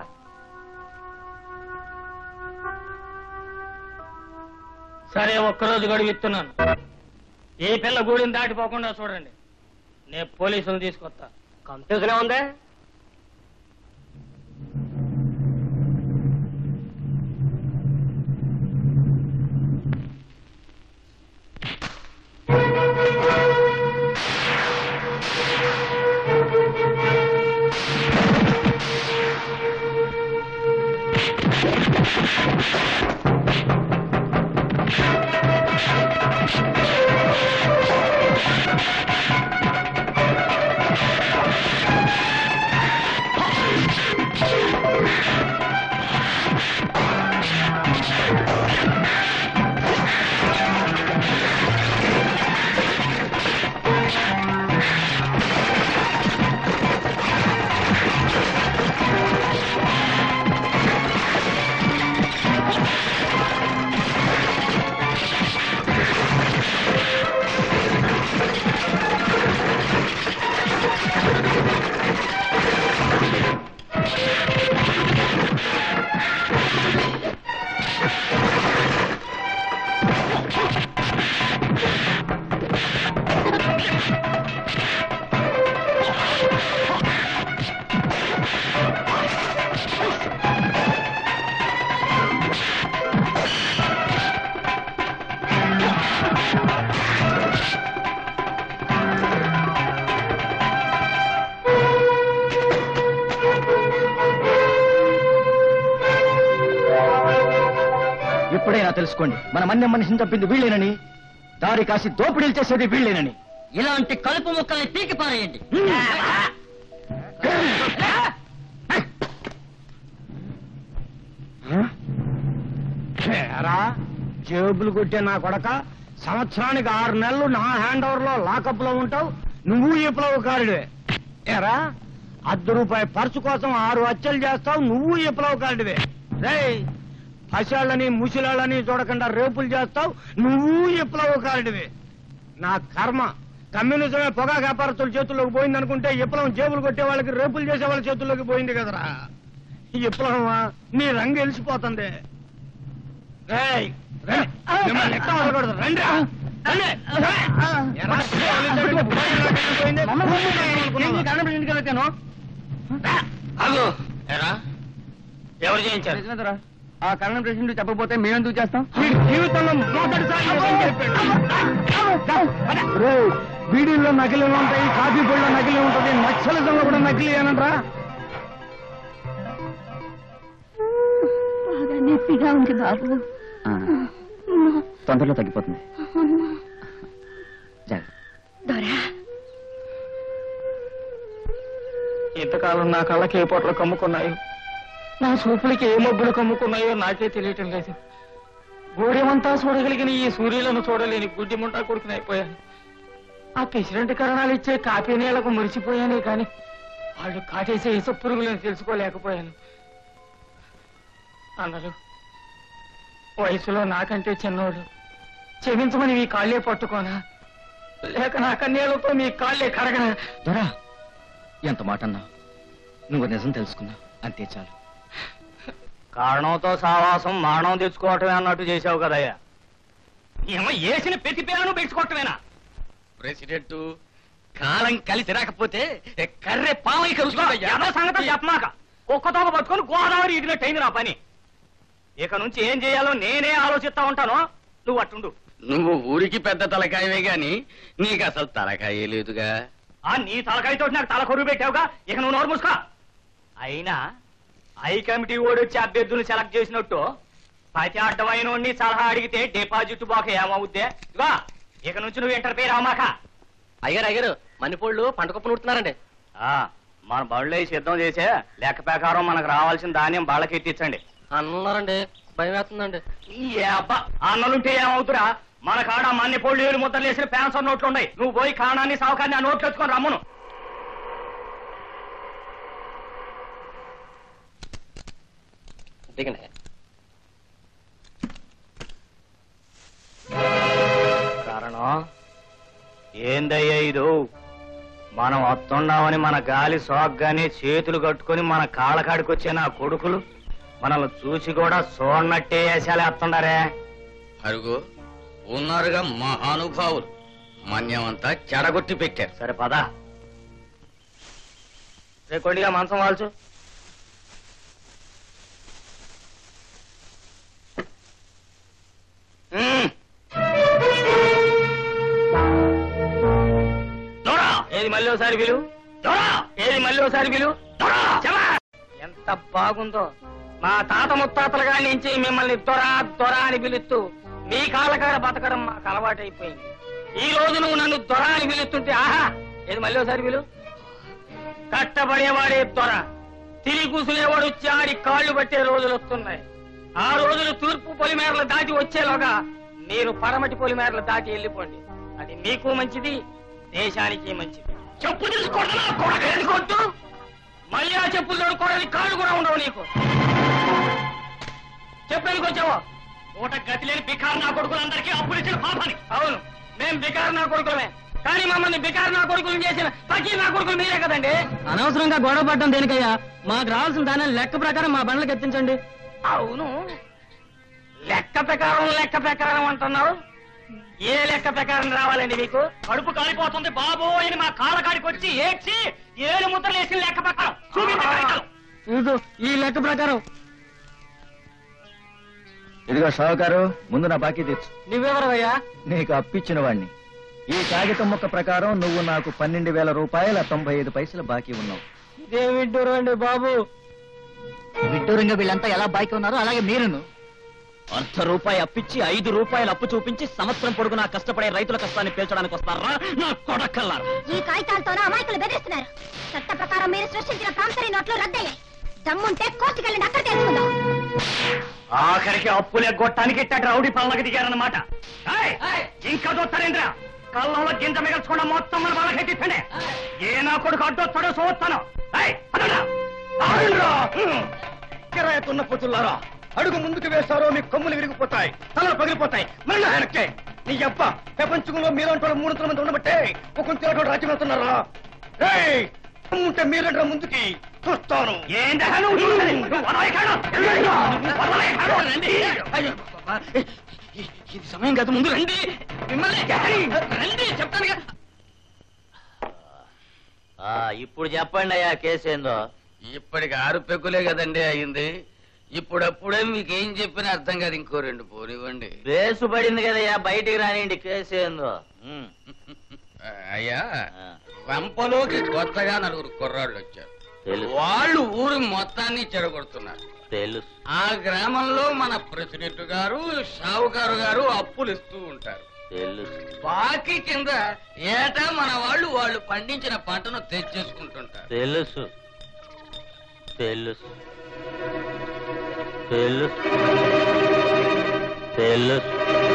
సరే ఒక్కరోజు గడువు ఇస్తున్నాను ఏ పిల్ల గూడిని దాటిపోకుండా చూడండి నేను పోలీసులు తీసుకొస్తా కన్ఫ్యూజన్ ఉంది ఎప్పుడైనా తెలుసుకోండి మన మన్య మనిషిని చంపింది వీళ్ళేనని దారి కాసి దోపిడీలు చేసేది వీళ్ళేనని ఇలాంటి కలుపు ముక్కల్ని పీకి పారేయండి ఏరా జేబులు కొట్టే నా కొడక సంవత్సరానికి ఆరు నెలలు నా హ్యాండ్ ఓవర్ లో లాకప్ లో ఉంటావు నువ్వు విప్లవకారుడివే ఏరా అర్ధ రూపాయి పర్సు కోసం ఆరు హత్యలు చేస్తావు నువ్వు విప్లవకారుడివే రేయ్ పశాళ్ళని ముసిలాళ్ళని చూడకుండా రేపులు చేస్తావు నువ్వు విప్లవకారుడివే నా కర్మ కమ్యూనిజమే పొగా వ్యాపారస్తుల చేతుల్లోకి పోయింది అనుకుంటే విప్లవం జేబులు కొట్టే వాళ్ళకి రేపులు చేసే వాళ్ళ చేతుల్లోకి పోయింది కదరా ఈ విప్లవమా నీ రంగు వెలిసిపోతుంది రేయ్, రండి. మిమ్మల్ని ఎక్కడ వదలకూడదు. రండిరా. రండి. ఎరా, పోలీసులు పోయింది. ఆగు. ఏరా? ఎవరు చేయించారు ఆ కరణం ప్రెసిడెంట్ చెప్పకపోతే మేమెందుకు చేస్తాం వీడి జీవితంలో మొదటిసారి నిజం చెప్పాడు. రేయ్, బీడీల్లో నకిలీ ఉంటాయి కాఫీ పొడిలో నకిలీ ఉంటుంది నక్సలిజంలో కూడా నకిలీ ఏనంట్రా బాగా నొప్పిగా ఉంది బాబు తొందరలో తగ్గిపోతుంది జాగ్రత్త దొరా ఇంతకాలం నా కళ్ళకి ఏ పొట్లు కమ్ముకున్నాయో నా చూపులకి ఏ మబ్బులు కమ్ముకున్నాయో నాకే తెలియటం లేదు గోడెమంతా చూడగలిగిన ఈ సూర్యులను చూడలేని గుడ్డి ముంటా కొడుకుని అయిపోయాను ఆ ప్రెసిడెంట్ కరణాలు ఇచ్చే కాఫీ నీళ్లకు మురిసిపోయానే కానీ వాళ్ళు కాటేసే ఇస పురుగులను తెలుసుకోలేకపోయాను అన్నలు వయసులో నాకంటే చిన్నోడు క్షమించమని మీ కాళ్ళే పట్టుకోనా లేక నా కన్నీళ్లతో మీ కాళ్ళే కరగనా దొరా ఎంత మాట అన్నా నువ్వు నిజం తెలుసుకున్నావు అంతే చాలు కారణంతో సావాసం మారణం తెచ్చుకోవటమే అన్నట్టు చేసావు కదయ్యా ఏమో వేసిన ప్రతి పేరును పెంచుకోవటమేనా ప్రెసిడెంట్ కాలం కలిసి రాకపోతే కర్రె పామై ఎవరో సంగతి చెప్పమాక కుక్కతోక పట్టుకొని గోదావరి ఇదినట్టు అయింది నా పని ఇక నుంచి ఏం చేయాలో నేనే ఆలోచిస్తా ఉంటాను నువ్వు అట్టుండు నువ్వు ఊరికి పెద్ద తలకాయవే గాని నీకు అసలు తలకాయే లేదుగా ఆ నీ తలకాయతో నాకు తల కొరుగు పెట్టావుగా ఇక నువ్వు నోరు మూసుకో అయినా ఐ కమిటీ ఓడి వచ్చి అభ్యర్థులు సెలెక్ట్ చేసినట్టు ప్రతి అడ్డమైన సలహా అడిగితే డిపాజిట్ బాక ఏమవుద్దే ఇదిగో ఇక నుంచి నువ్వు ఇంటర్ఫేర్ అవ్వమాక అయ్యారు అయ్యారు మణిపూళ్ళు పంట కుప్ప నూడుతున్నారండి ఆ, మన బళ్ళు అయి సిద్ధం చేసే లెక్క ప్రకారం మనకు రావాల్సిన ధాన్యం బాళ్ళకి ఎత్తించండి అన్నారండి భయం వేస్తుందండి ఈ అబ్బా అన్నలుంటే ఏమవుతురా మన కాడ మన్ని పొళ్ళు ఏడు ముద్దలు వేసిన ప్యాన్సర్ నోట్లు ఉన్నాయి నువ్వు పోయి కాణాన్ని సావుకాన్ని ఆ నోట్లు ఎత్తుకొని రమ్మను దిగండి కారణం ఏందయ్యా ఇదు మనం వస్తున్నామని మన గాలి సోగ్గానే చేతులు కట్టుకొని మన కాళ్ళకాడికి వచ్చే నా కొడుకులు మనల్ని చూసి కూడా చూడనట్టే వేసాలే వస్తుండారే అరుగు ఉన్నారుగా మహానుభావులు మన్యమంతా చెడగొట్టి పెట్టారు సరే పద కొండిగా మంచం వాల్చు మ్మ్. దొరా! ఏది మళ్ళీ ఒకసారి పిలు దొరా! ఏది మళ్ళీ ఒకసారి పిలు దొరా! చెమా! ఎంత బాగుందో మా తాత ముత్తాతల కాడి నుంచి మిమ్మల్ని దొరా దొరా అని పిలుస్తూ మీ కాళ్ళకాడ బతకడం మాకు అలవాటైపోయింది ఈ రోజు నువ్వు నన్ను దొర అని పిలుస్తుంటే ఆహా ఏది మళ్ళీ ఒకసారి పిలు కట్టబడేవాడే దొర తిరిగి కూసునేవాడు వచ్చి ఆడి కాళ్ళు పట్టే రోజులు వస్తున్నాయి ఆ రోజులు తూర్పు పొలిమేరలు దాటి వచ్చేలోగా మీరు పడమటి పొలిమేరలు దాటి వెళ్ళిపోండి అది మీకు మంచిది దేశానికి మంచిది చెప్పు తీసుకొట్టు మళ్ళీ ఆ చెప్పులు తోడుకోవడానికి కాళ్ళు కూడా ఉండవు నీకు చెప్పు ఎందుకు వచ్చావో ఊట గతి లేని బికారు నా కొడుకులందరికీ అప్పులు ఇచ్చిన పాపని అవును మేం బికారు నా కొడుకులమే కానీ మమ్మల్ని బికారు నా కొడుకులు చేసిన పకి నా కొడుకులు మీరే కదండి అనవసరంగా గొడవ పడటం దేనికయ్యా మాకు రావాల్సిన దాని లెక్క ప్రకారం మా బండ్లకు ఎత్తించండి అవును లెక్క ప్రకారం లెక్క ప్రకారం అంటున్నారు ఏ లెక్క ప్రకారం రావాలండి మీకు కడుపు కాలిపోతుంది బాబో అని మా కాళ్ళకాడికి వచ్చి ఏడ్చి ఏడు ముద్రలు వేసిన లెక్క ప్రకారం చూపించగలగాలి. చూసు ఈ లెక్క ప్రకారం ఇదిగో షావుకారు ముందు నా బాకీ తెచ్చు నువ్వెవరవయ్యా నీకు అప్పిచ్చిన వాణ్ణి ఈ కాగితం మొక్క ప్రకారం నువ్వు నాకు పన్నెండు వేల రూపాయల తొంభై ఐదు పైసలు బాకీ ఉన్నావు ఇదేమిడ్డూరు అండి బాబు విడ్డూరంగా వీళ్ళంతా ఎలా బాకీ ఉన్నారో అలాగే మీరును అర్ధ రూపాయి అప్పిచ్చి ఐదు రూపాయలు అప్పు చూపించి సంవత్సరం పొడుగునా కష్టపడే రైతుల కష్టాన్ని పేల్చడానికి వస్తారా నా కొడకల్లారా ఈ కాగితాలతోనే అమాయకులు బెదిరిస్తున్నారు చట్ట ప్రకారం మీరు సృష్టించిన ప్రాంతరీ నోట్లు రద్దయ్యాయి దమ్ముంటే కోర్టుకెళ్ళండి అక్కడ తెలుసుకుందాం ఆఖరికి అప్పులే గొట్టానికి ఇట్టటి రౌడీ పనులకు దిగారన్నమాట ఏయ్! ఇంకా దొత్తరేంద్ర కళ్ళంలో గింజ మిగల్చకుండా మొత్తం మన వాళ్ళకి ఎత్తించండి ఏ నా కొడుకు అడ్డొస్తాడో చూస్తాను ఏయ్, పదండ్రా. ఆడండ్రా. తున్న పొతుల్లారా అడుగు ముందుకు వేస్తారో మీ కొమ్ములు విరిగిపోతాయి తలలు పగిలిపోతాయి మళ్ళీ వెనక్కి నీ అబ్బ ప్రపంచంలో మీరంటూ మూడు వందల మంది ఉండబట్టే ఒక కొంచెం రాజ్యం వెళ్తున్నారా రేయ్ ఉంటే మీరంటే ముందుకి చూస్తాను ఇది సమయం కాదు ముందు రండి మిమ్మల్ని రండి చెప్తాను కదా ఇప్పుడు చెప్పండి అయ్యా కేసు ఏందో ఇప్పటికి ఆరు పెక్కులే కదండి అయింది ఇప్పుడప్పుడే మీకేం చెప్పినా అర్థం కాదు ఇంకో రెండు పోనివ్వండి కేసు పడింది కదయ్యా బయటికి రానియండి కేసు ఏందో ఉమ్. అయ్యా వెంపలోకి కొత్తగా నలుగురు కుర్రాళ్ళు వచ్చారు తెలుసు. వాళ్ళు ఊరు మొత్తాన్ని చెడగొడుతున్నారు తెలుసు ఆ గ్రామంలో మన ప్రెసిడెంట్ గారు షావుకారు గారు అప్పులు ఇస్తూ ఉంటారు తెలుసు బాకీ కింద ఏటా మన వాళ్ళు వాళ్ళు పండించిన పంటను తెచ్చేసుకుంటుంటారు తెలుసు తెలుసు తెలుసు తెలుసు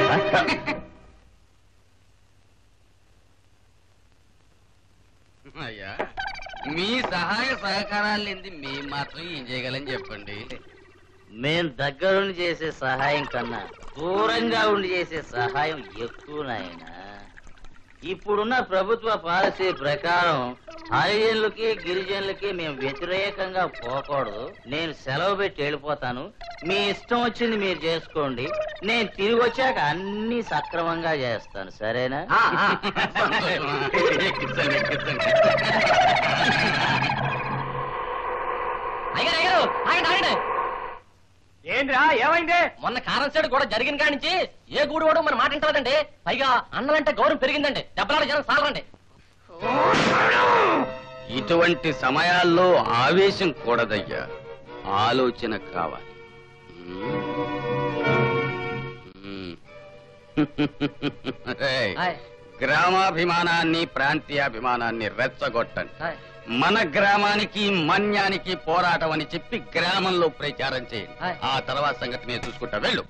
అయ్యా మీ సహాయ సహకారాలు లేనిది మేము మాత్రం ఏం చేయగలం చెప్పండి మేం దగ్గరుండి చేసే సహాయం కన్నా దూరంగా ఉండి చేసే సహాయం ఎక్కువ నాయనా ఇప్పుడున్న ప్రభుత్వ పాలసీ ప్రకారం హరిజనులకి గిరిజనులకి మేము వ్యతిరేకంగా పోకూడదు నేను సెలవు పెట్టి వెళ్ళిపోతాను మీ ఇష్టం వచ్చింది మీరు చేసుకోండి నేను తిరిగి వచ్చాక అన్ని సక్రమంగా చేస్తాను సరేనా ఎక్కించండి, ఎక్కించండి. అయ్యారు అయ్యారు ఆగండి ఆగండి ఏంద్రా ఏమైంది మొన్న కారం సైడ్ కూడా జరిగిన కాడి నుంచి ఏ గూడు కూడా మన మాట వింటలేదండి పైగా అన్నలంటే గౌరవం పెరిగిందండి దెబ్బలాడ జనం సాలరండి ఇటువంటి సమయాల్లో ఆవేశం కూడదయ్యా ఆలోచన కావాలి మ్మ్. ఏయ్, గ్రామాభిమానాన్ని ప్రాంతీయాభిమానాన్ని రెచ్చగొట్టండి మన గ్రామానికి మన్యానికి పోరాటం అని చెప్పి గ్రామంలో ప్రచారం చేయండి ఆ తర్వాత సంగతి నేను చూసుకుంటా వెళ్ళు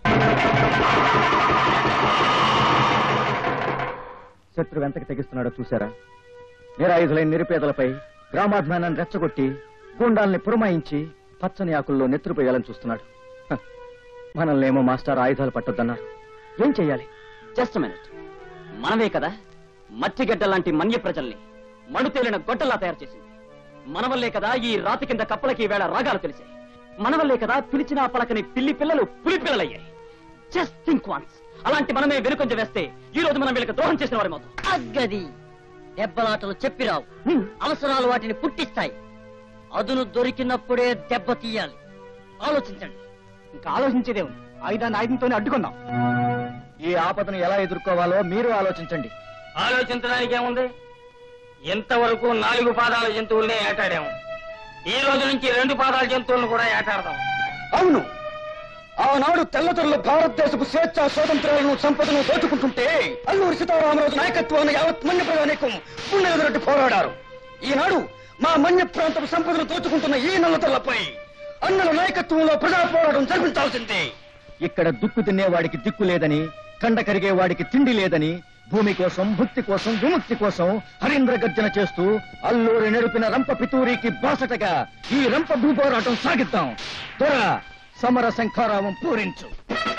శత్రువు ఎంతకు తెగిస్తున్నాడో చూసారా నిరాయుధులైన నిరుపేదలపై గ్రామాభిమానాన్ని రెచ్చగొట్టి గుండాల్ని పురమాయించి పచ్చని ఆకుల్లో నెత్తురుపోయాలని చూస్తున్నాడు హ, మనల్నేమో మాస్టర్ ఆయుధాలు పట్టొద్దన్నారు ఏం చెయ్యాలి జస్ట్ మినిట్ మనమే కదా మట్టిగడ్డ లాంటి మన్య ప్రజల్ని మణుతేలిన గొడ్డలా తయారు చేసింది మన వల్లే కదా ఈ రాతి కింద కప్పలకి ఈ వేళ రాగాలు తెలిసాయి మన వల్లే కదా పిలిచిన ఆ పలకని పిల్లి పిల్లలు పులి పిల్లలయ్యాయి జస్ట్ థింక్ వన్స్ అలాంటి మనమే వెనుకొంజ వేస్తే ఈ రోజు మనం వీళ్ళకి ద్రోహం చేసిన వారి మొత్తం అగ్గది దెబ్బలాటలు చెప్పిరావు అవసరాలు వాటిని పుట్టిస్తాయి అదును దొరికినప్పుడే దెబ్బ తీయాలి ఆలోచించండి ఇంకా ఆలోచించేదే ఉంది ఆయుధాన్ని ఆయుధంతోనే అడ్డుకుందాం ఈ ఆపదను ఎలా ఎదుర్కోవాలో మీరు ఆలోచించండి ఆలోచించడానికి ఏముంది ఇంతవరకు నాలుగు పాదాల జంతువుల్నే ఏటాడాము ఈ రోజు నుంచి రెండు పాదాల జంతువులను కూడా ఏటాడదాం అవును ఆనాడు తెల్లతొరలు భారతదేశపు స్వేచ్ఛ స్వాతంత్రాలను సంపదను దోచుకుంటుంటే అల్లూరి సీతారామరాజు నాయకత్వాన్ని యావత్ మన్య ప్రజానీకం పుణ్యెదురట్టు పోరాడారు ఈనాడు మా మన్య ప్రాంతపు సంపదను దోచుకుంటున్న ఈ నల్లతొరలపై అన్నల నాయకత్వంలో ప్రజా పోరాటం జరిపించాల్సిందే ఇక్కడ దుక్కు తినేవాడికి దిక్కు లేదని కండ కరిగే వాడికి తిండి లేదని భూమి కోసం భక్తి కోసం విముక్తి కోసం హరీంద్ర గర్జన చేస్తూ అల్లూరి నడిపిన రంప పితూరికి బాసటగా ఈ రంప భూపోరాటం సాగిద్దాం త్వర సమర శంఖారావం పూరించు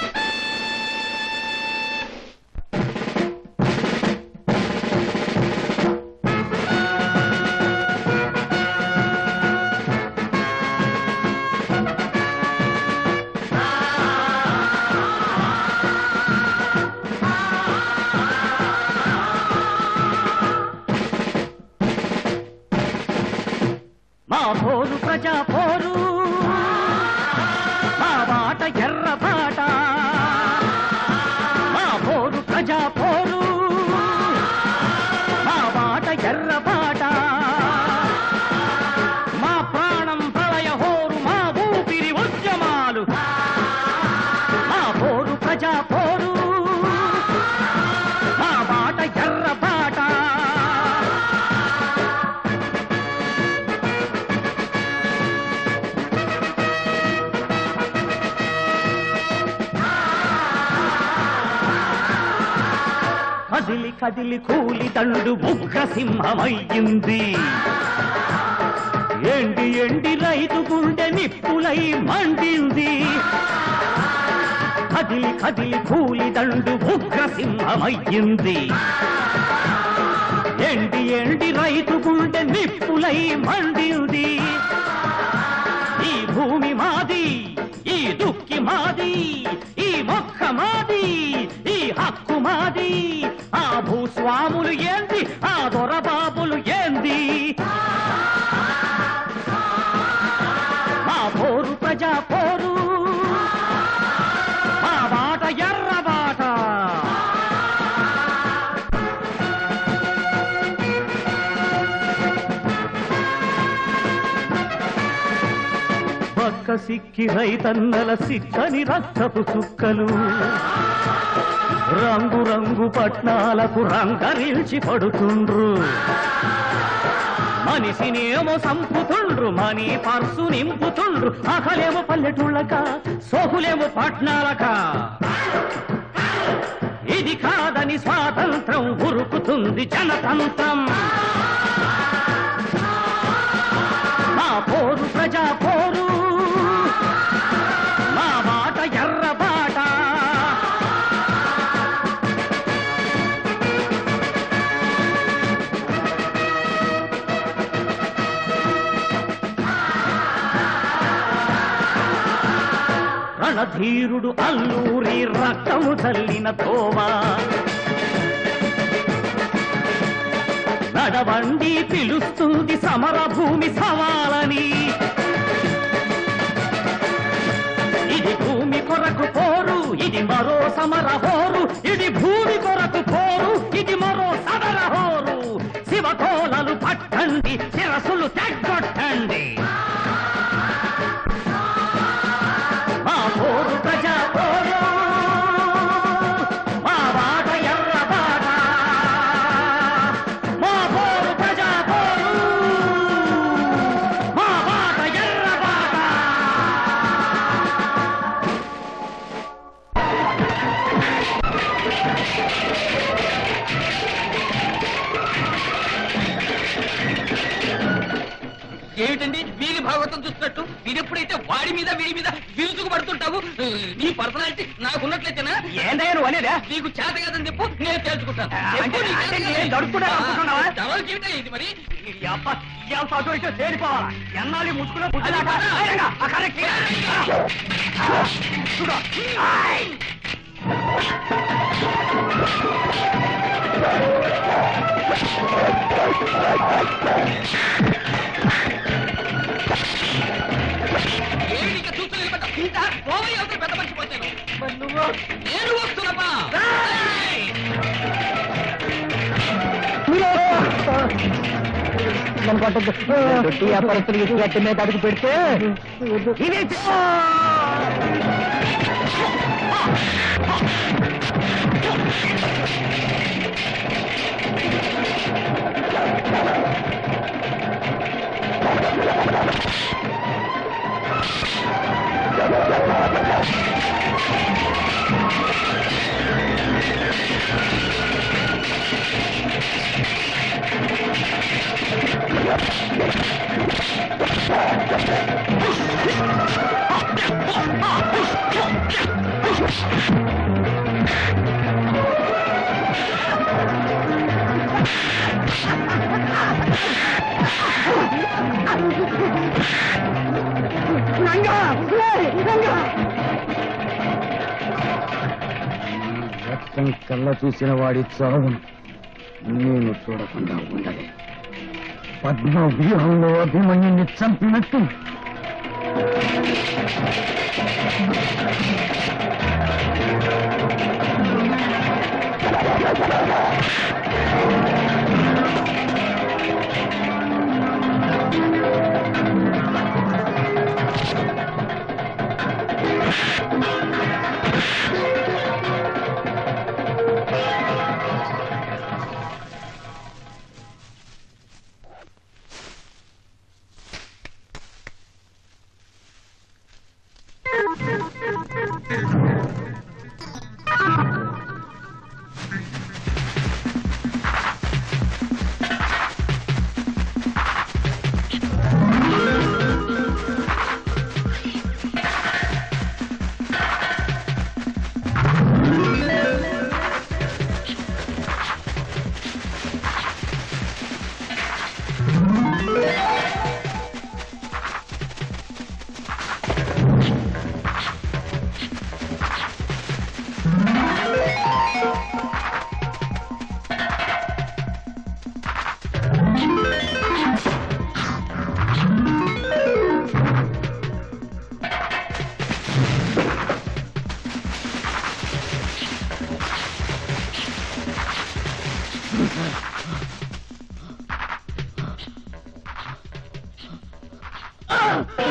మా పోరు ప్రజా పోరు మా బాట ఎర్ర బాట మా పోరు ప్రజా పోరు మా బాట ఎర్ర బాట మా ప్రాణం ప్రళయ హోరు మా ఊపిరి ఉద్యమాలు మా పోరు ప్రజా పోరు మా బాట ఎర్ర బాట కదిలి కదిలి కూలి దండు ఉగ్ర సింహమయ్యింది ఎండి ఎండి రైతు గుండె నిప్పులై మండింది కదిలి కదిలి కూలిదండు ఉగ్రసింహమయ్యింది ఎండి ఎండి రైతు గుండె నిప్పులై మండింది ఈ భూమి మాది ఈ దుక్కి మాది ఈ మొక్క మాది ఈ హక్కు మాది ఆ భూస్వాములు ఏంది ఆ దొరబాబులు ఏంది మా పోరు ప్రజా పోరు మా బాట ఎర్ర బాట పక్క సిక్కి రైతన్నల సిక్కని రక్తపు చుక్కలు రంగు రంగు పట్నాలకు రంగరిల్చి పడుతుండ్రు మనిషినేమో సంపుతుండ్రు మనీ పర్సు నింపుతుండ్రు ఆకలేమో పల్లెటూళ్ళక సోకులేమో పట్నాలక ఇది కాదని స్వాతంత్రం ఉరుకుతుంది జనతంత్రం మా పోరు ప్రజా పోరు మా మాట ఎర్ర బాట రణధీరుడు అల్లూరి రక్తము చల్లిన తోవా నడవండి పిలుస్తుంది సమర భూమి సవాలని ఇది భూమి కొరకు పోరు ఇది మరో సమర హోరు ఇది భూమి కొరకు పోరు ఇది మరో సమర హోరు శివకోలలు పట్టండి శిరసులు తెగ్గొట్టండి మా పోరు ప్రజా పోరు మా బాట ఎర్ర బాట మా పోరు ప్రజా పోరు మా బాట ఎర్ర బాట ఏమిటండి వీరి భాగవతం చూస్తున్నట్టు వీడెప్పుడైతే వాడి మీద వీడి మీద విరుచుకు పడుతుంటావు నీ పర్సనాలిటీ నాకున్నట్లయితేనా ఏందయ్య నువ్వు అనేదా? నీకు చేత కదని చెప్పు నేను తెలుసుకుంటాను ఆ, చెప్పు, అంటే- నీకు అంటే చేత నేను కాదని. దడుపుకున్నాను ఆ, అనుకుంటున్నావా? జవాబుకి ఏమిటా ఇది మరి ఈ అబ్బ ఇవాళ అటు ఇటు తేలిపోవాలా ఎన్నాళ్ళు ముట్టుకున్న బుద్ధిలాగా ఆయనగా, ఆ కరెక్ట్ చూడు ఆయ్! ఏమిటి ఇంకా చూస్తూ నిలబడ్డా? ఇంత పోవయ్య అవతల పెద్ద మనిషి పోతాను నేను వస్తున్నప్పా దొడ్డి వ్యాపారస్తులు గట్టి మీద అడుగు పెడితే ఇది రక్తం కళ్ళ చూసిన వాడి చావు నేను చూడకుండా ఉండలే పద్మ వ్యూహంలో అభిమన్యుని చంపినట్టు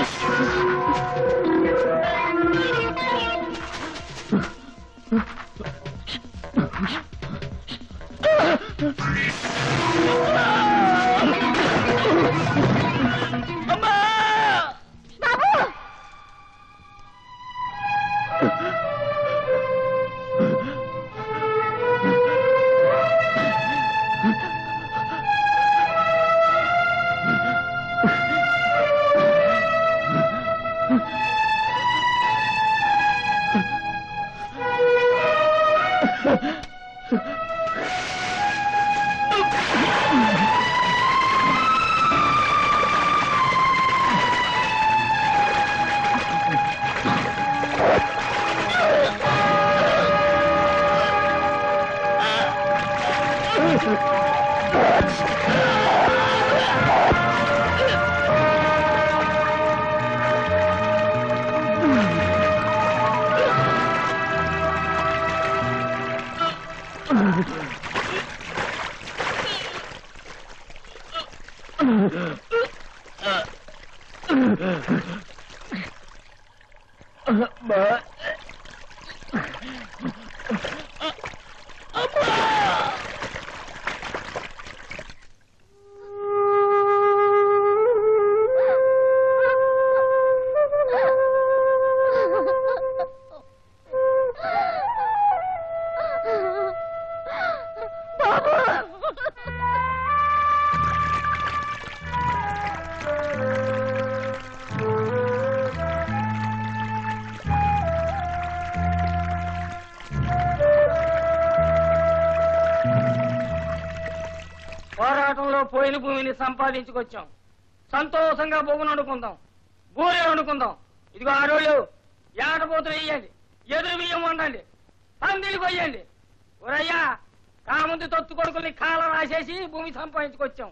పోరాటంలో పోయిన భూమిని సంపాదించుకొచ్చాం సంతోషంగా బొగ్గును వండుకుందాం బూరె వండుకుందాం ఇదిగో ఆడోళ్ళు ఏటపోతులు వేయండి ఎదురు బియ్యం వండండి పందిలు కొయ్యండి ఒరయ్యా కాముందు తొత్తు కొడుకుల్ని కాల రాసేసి భూమి సంపాదించుకొచ్చాం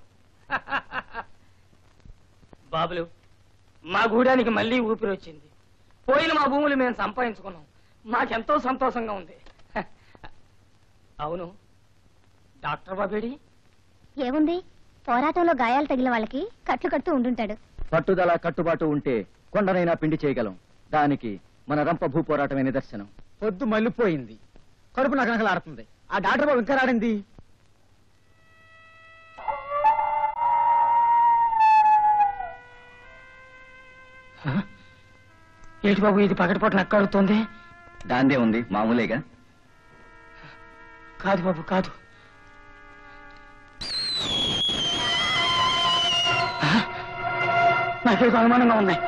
బాబులు మా గూడానికి మళ్ళీ ఊపిరి వచ్చింది పోయిన మా భూములు మేము సంపాదించుకున్నాం మాకెంతో సంతోషంగా ఉంది అవును డాక్టర్ బాబేడి ఏముంది పోరాటంలో గాయాలు తగిలిన వాళ్ళకి కట్లు కడుతూ ఉండుంటాడు పట్టుదల కట్టుబాటు ఉంటే కొండనైనా పిండి చేయగలం దానికి మన రంప భూ పోరాటమే నిదర్శనం పొద్దు మళ్ళీపోయింది కడుపు నకనకలాడుతుంది ఆ డాక్టర్ బాబు ఇంకా రాడింది ఏటి బాబు ఇది పగటిపూట నక్కడుతోంది దాందే ఉంది మామూలేగా కాదు బాబు కాదు ఆ? నాకేదో అనుమానంగా ఉన్నాయి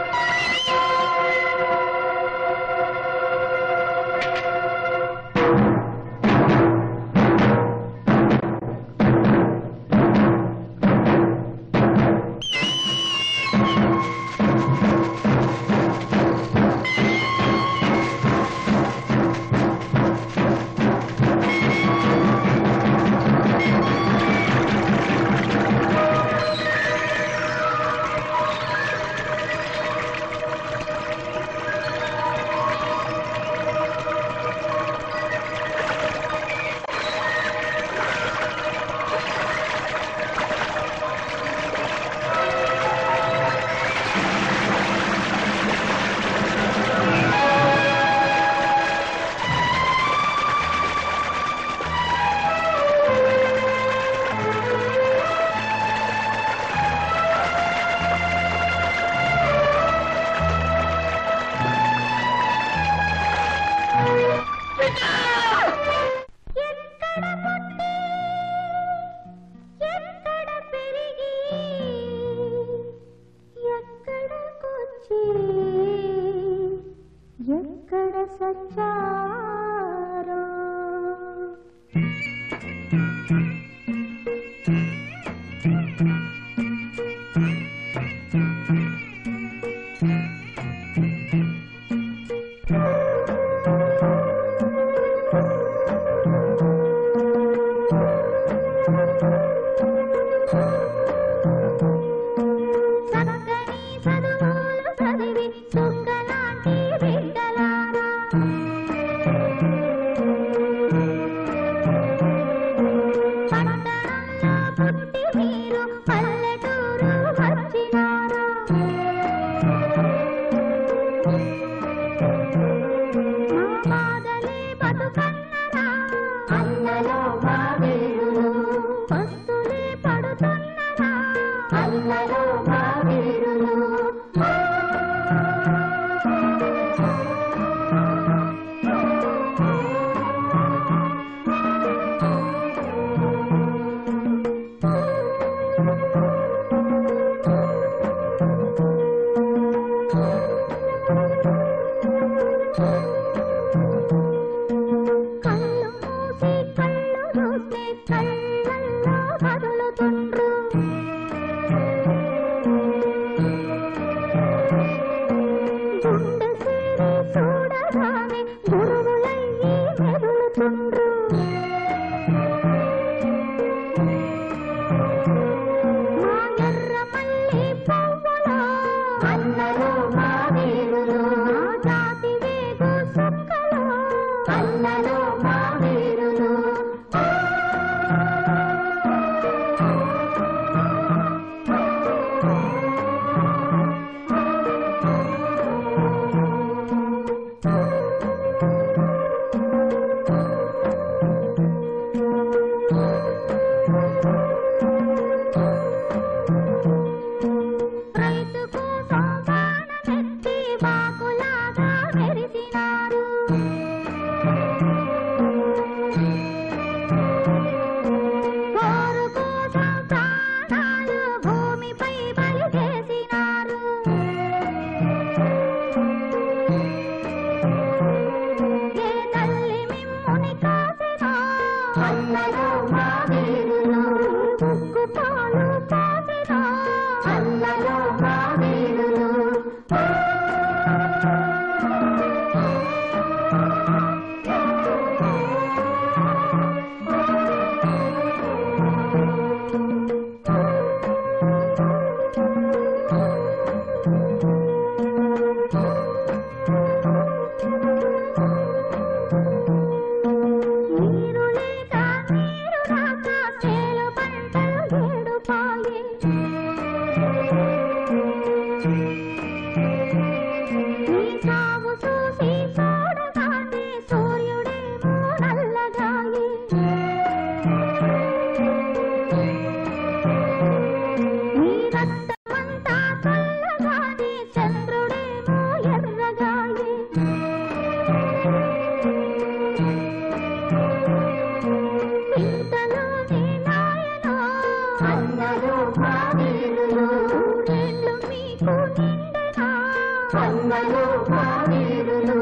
ఎక్కడ పెరిగి ఎక్కడకొచ్చి ఎక్కడ సచ్చారో చక్కని చదువులు చదివి చుక్కలాంటి బిడ్డలారా పట్టణంలో పుట్టి మీరు పల్లెటూరు వచ్చినారా బాధలే బతుకన్నరా అల్లలో మా వీరులు పస్తులే పడుతున్నరా అల్లలో మా వీరులు కళ్ళు మూసి కళ్ళు చూస్తే కళ్ళల్లో కదులుతుండ్రు గుండె సేరి చూడగానే గురువులయ్యి మెదులుతుండ్రు మా ఎర్ర మల్లి పువ్వులో అన్నలో మా వీరులు మా జాతి వేగు సుక్కలో అన్నలో మా వీరులు రైతు కోసం బాణమెత్తి బాకులాగా మెరిసినారు పోరు కోసం ప్రాణాలు భూమిపై బలి చేసినారు ఏ తల్లి మిమ్ముని కాసినా అన్నలో మా వీరులు ఉక్కు పాలు పోసినా అన్నలో మా వీరులు నీరు లేక నీరు రాక చేలు పంటలు ఏడుపాయే నీ సాగు చూసి చూడగానే సూర్యుడేమో నల్లగాయే నీ రక్తమంతా చల్లగానే చంద్రుడేమో ఎర్రగాయే ఇంతలోనే నాయనా అన్నలు మా వీరులు నీళ్ళు మీకు నిండెనా అన్నలు మా వీరులు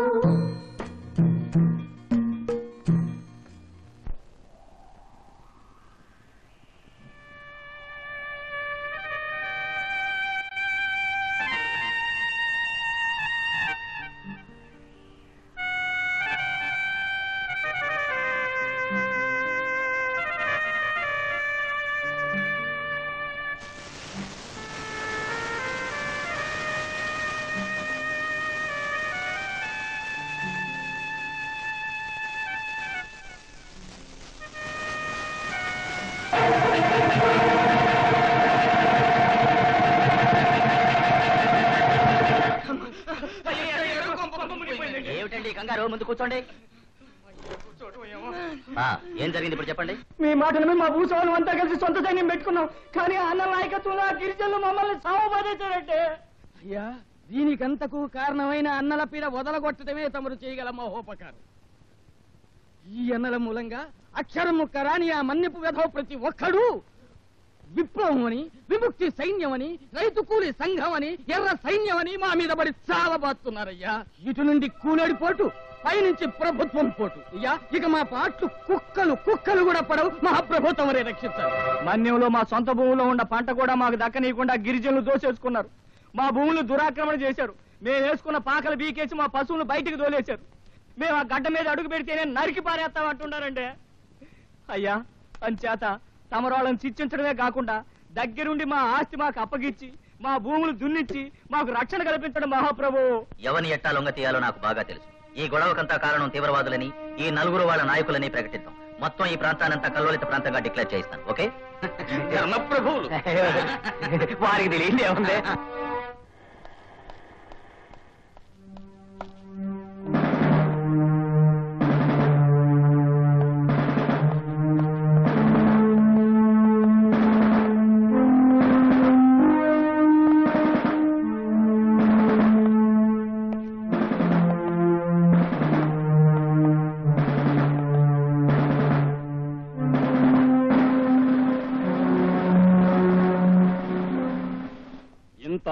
ఏమిటండి ఈ కంగారు ముందు కూర్చోండి ఆ, ఏం జరిగింది ఇప్పుడు చెప్పండి మీ మాటలు మా భూస్వాములు అంతా కలిసి సొంత సైన్యం పెట్టుకున్నాం కానీ అన్న నాయకత్వంలో ఆ గిరిజనులు మమ్మల్ని సావబాదేశారంటే అయ్యా దీనికంతకు కారణమైన అన్నల పీడ వదలగొట్టడమే తమరు చేయగల మహోపకారం ఈ అన్నల మూలంగా అక్షరం ముక్క రాని ఆ మన్నిపు వెధవ ప్రతి ఒక్కడు విప్లవం అని విముక్తి సైన్యం అని రైతు కూలి సంఘం అని ఎర్ర సైన్యం అని మా మీద పడి చావబాస్తున్నారయ్యా ఇటు నుండి కూలడి పోటు పైనుంచి ప్రభుత్వం పోటు అయ్యా ఇక మా పాటలు కుక్కలు కుక్కలు కూడా పడవు మహాప్రభుత్వం వరే రక్షించాలి మన్యంలో మా సొంత భూమిలో ఉన్న పంట కూడా మాకు దక్కనీయకుండా గిరిజనులు దోసేసుకున్నారు మా భూములు దురాక్రమణ చేశారు మేము వేసుకున్న పాకలు బీకేసి మా పశువులు బయటికి దోలేశారు మేము ఆ గడ్డ మీద అడుగు పెడితేనే నరికి పారేస్తామంటున్నారంటే అయ్యా అంచేత తమరాళ్ళని శిక్షించడమే కాకుండా దగ్గరుండి మా ఆస్తి మాకు అప్పగిచ్చి మా భూములు దున్నిచ్చి మాకు రక్షణ కల్పించడం మహాప్రభు ఎవరిని ఎట్టా లొంగ తీయాలో నాకు బాగా తెలుసు ఈ గొడవకంతా కారణం తీవ్రవాదులని ఈ నలుగురు వాళ్ళ నాయకులని ప్రకటిద్దాం మొత్తం ఈ ప్రాంతానంతా కల్లోలిత ప్రాంతంగా డిక్లేర్ చేయిస్తాను ఓకే ధర్మప్రభువులు వారికి తెలియంది ఏముంది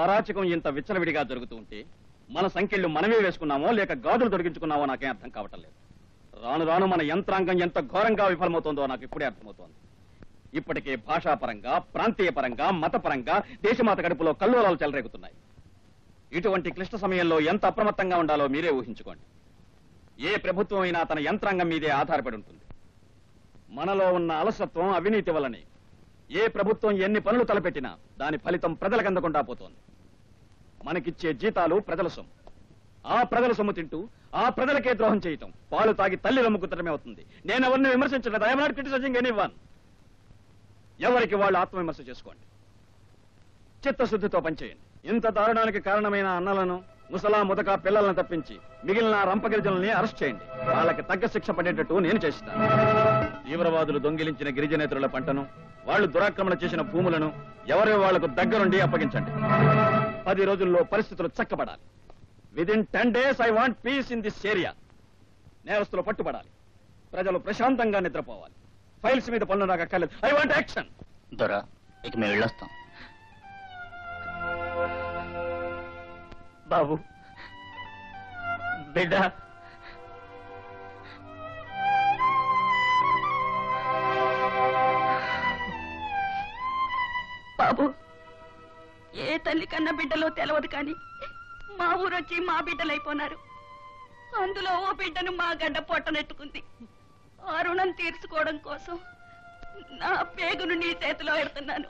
అరాచకం ఇంత విచ్చలవిడిగా జరుగుతూ ఉంటే మన సంఖ్యలు మనమే వేసుకున్నామో లేక గాజులు తొడిగించుకున్నామో నాకేం అర్థం కావటం లేదు రాను రాను మన యంత్రాంగం ఎంత ఘోరంగా విఫలమవుతోందో నాకు ఇప్పుడే అర్థమవుతోంది ఇప్పటికే భాషాపరంగా ప్రాంతీయ పరంగా మతపరంగా దేశమాత గడుపులో కల్లోలాలు చెలరేగుతున్నాయి ఇటువంటి క్లిష్ట సమయంలో ఎంత అప్రమత్తంగా ఉండాలో మీరే ఊహించుకోండి ఏ ప్రభుత్వం అయినా తన యంత్రాంగం మీదే ఆధారపడి ఉంటుంది మనలో ఉన్న అలసత్వం అవినీతి వల్లనే ఏ ప్రభుత్వం ఎన్ని పనులు తలపెట్టినా దాని ఫలితం ప్రజలకు అందకుండా పోతోంది మనకిచ్చే జీతాలు ప్రజల సొమ్ము ఆ ప్రజల సొమ్ము తింటూ ఆ ప్రజలకే ద్రోహం చేయటం పాలు తాగి తల్లి రమ్ముకుతడమే అవుతుంది నేను ఎవరిని విమర్శించలేదు I'm not criticising anyone ఎవరికి వాళ్ళు ఆత్మవిమర్శ చేసుకోండి చిత్తశుద్ధితో పనిచేయండి ఇంత దారుణానికి కారణమైన అన్నలను ముసలా ముదక పిల్లలను తప్పించి మిగిలిన రంపగిరిజనుల్ని అరెస్ట్ చేయండి వాళ్ళకి తగ్గ శిక్ష పడేటట్టు నేను చేస్తాను తీవ్రవాదులు దొంగిలించిన గిరిజనేతరుల పంటను వాళ్ళు దురాక్రమణ చేసిన భూములను ఎవరో వాళ్లకు దగ్గరుండి అప్పగించండి పది రోజుల్లో పరిస్థితులు చక్కబడాలి within ten days I want peace in this area నేరస్తులు పట్టుబడాలి ప్రజలు ప్రశాంతంగా నిద్రపోవాలి ఫైల్స్ మీద పనులు నాకు అక్కర్లేదు ఐ వాంట్ యాక్షన్ దొరా ఇక మేము వెళ్ళొస్తాం బాబు బిడ్డ బాబు ఏ తల్లి కన్న బిడ్డలో తెలవదు కానీ మా ఊరొచ్చి మా బిడ్డలైపోయినారు అందులో ఓ బిడ్డను మా గడ్డ పొట్టనెత్తుకుంది ఆ రుణం తీర్చుకోవడం కోసం నా పేగును నీ చేతిలో పెడుతున్నాను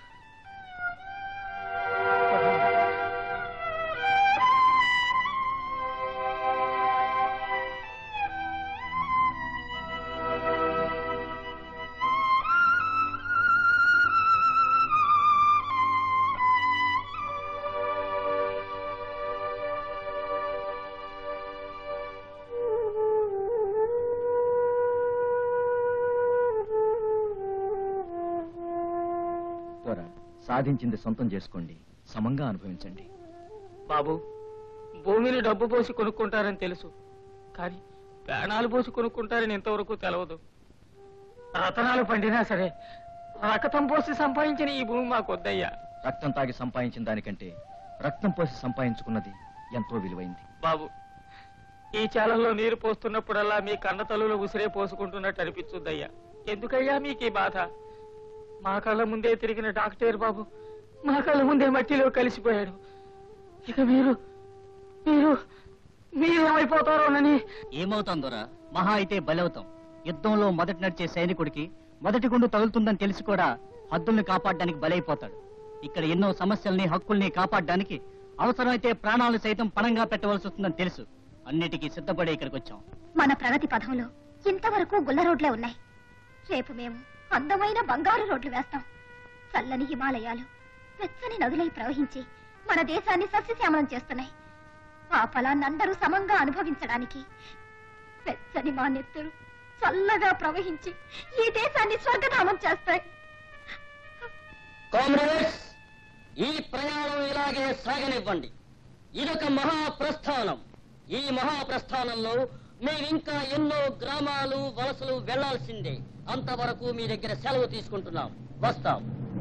పోరా సాధించింది సొంతం చేసుకోండి సమంగా అనుభవించండి బాబు భూమిని డబ్బు పోసి కొనుక్కుంటారని తెలుసు కానీ ప్రాణాలు పోసి కొనుక్కుంటారని ఇంతవరకు తెలవదు రతనాలు పండినా సరే రక్తం పోసి సంపాదించిన ఈ భూమి మాకు వద్దయ్యా రక్తం తాగి సంపాదించిన దానికంటే రక్తం పోసి సంపాదించుకున్నది ఎంతో విలువైంది బాబు ఈ చాలల్లో నీరు పోస్తున్నప్పుడల్లా మీ కన్న తల్లులు ఉసిరే పోసుకుంటున్నట్టు అనిపించుద్దయ్యా ఎందుకయ్యా మీకు ఈ బాధ మా కళ్ళ ముందే తిరిగిన డాక్టర్ బాబు మా కళ్ళ ముందే మట్టిలో కలిసిపోయాడు ఇక మీరు మీరు మీరేమైపోతారోనని ఏమవుతాం దొరా మహా అయితే బలవుతాం యుద్ధంలో మొదటి నడిచే సైనికుడికి మొదటి గుండు తగులుతుందని తెలిసి కూడా హద్దుల్ని కాపాడడానికి బలైపోతాడు ఇక్కడ ఎన్నో సమస్యల్ని హక్కుల్ని కాపాడడానికి అవసరమైతే ప్రాణాలు సైతం పణంగా పెట్టవలసి వస్తుందని తెలుసు అన్నిటికీ సిద్ధపడి ఇక్కడికి వచ్చాం మన ప్రగతి పథంలో ఇంతవరకు గుల్ల రోడ్లే ఉన్నాయి రేపు మేము అందమైన బంగారు రోడ్లు వేస్తాం చల్లని హిమాలయాలు వెచ్చని నదులై ప్రవహించి మన దేశాన్ని సస్యశ్యామలం చేస్తున్నాయి ఆ ఫలాన్ని అందరూ సమంగా అనుభవించడానికి వెచ్చని మా నెత్తురు చల్లగా ప్రవహించి ఈ దేశాన్ని స్వర్గధామం చేస్తాయి కామ్రేడ్స్ ఈ ప్రయాణం ఇలాగే సాగనివ్వండి ఇదొక మహాప్రస్థానం ఈ మహాప్రస్థానంలో మేమింకా ఎన్నో గ్రామాలు వలసలు వెళ్లాల్సిందే అంతవరకు మీ దగ్గర సెలవు తీసుకుంటున్నాం వస్తాం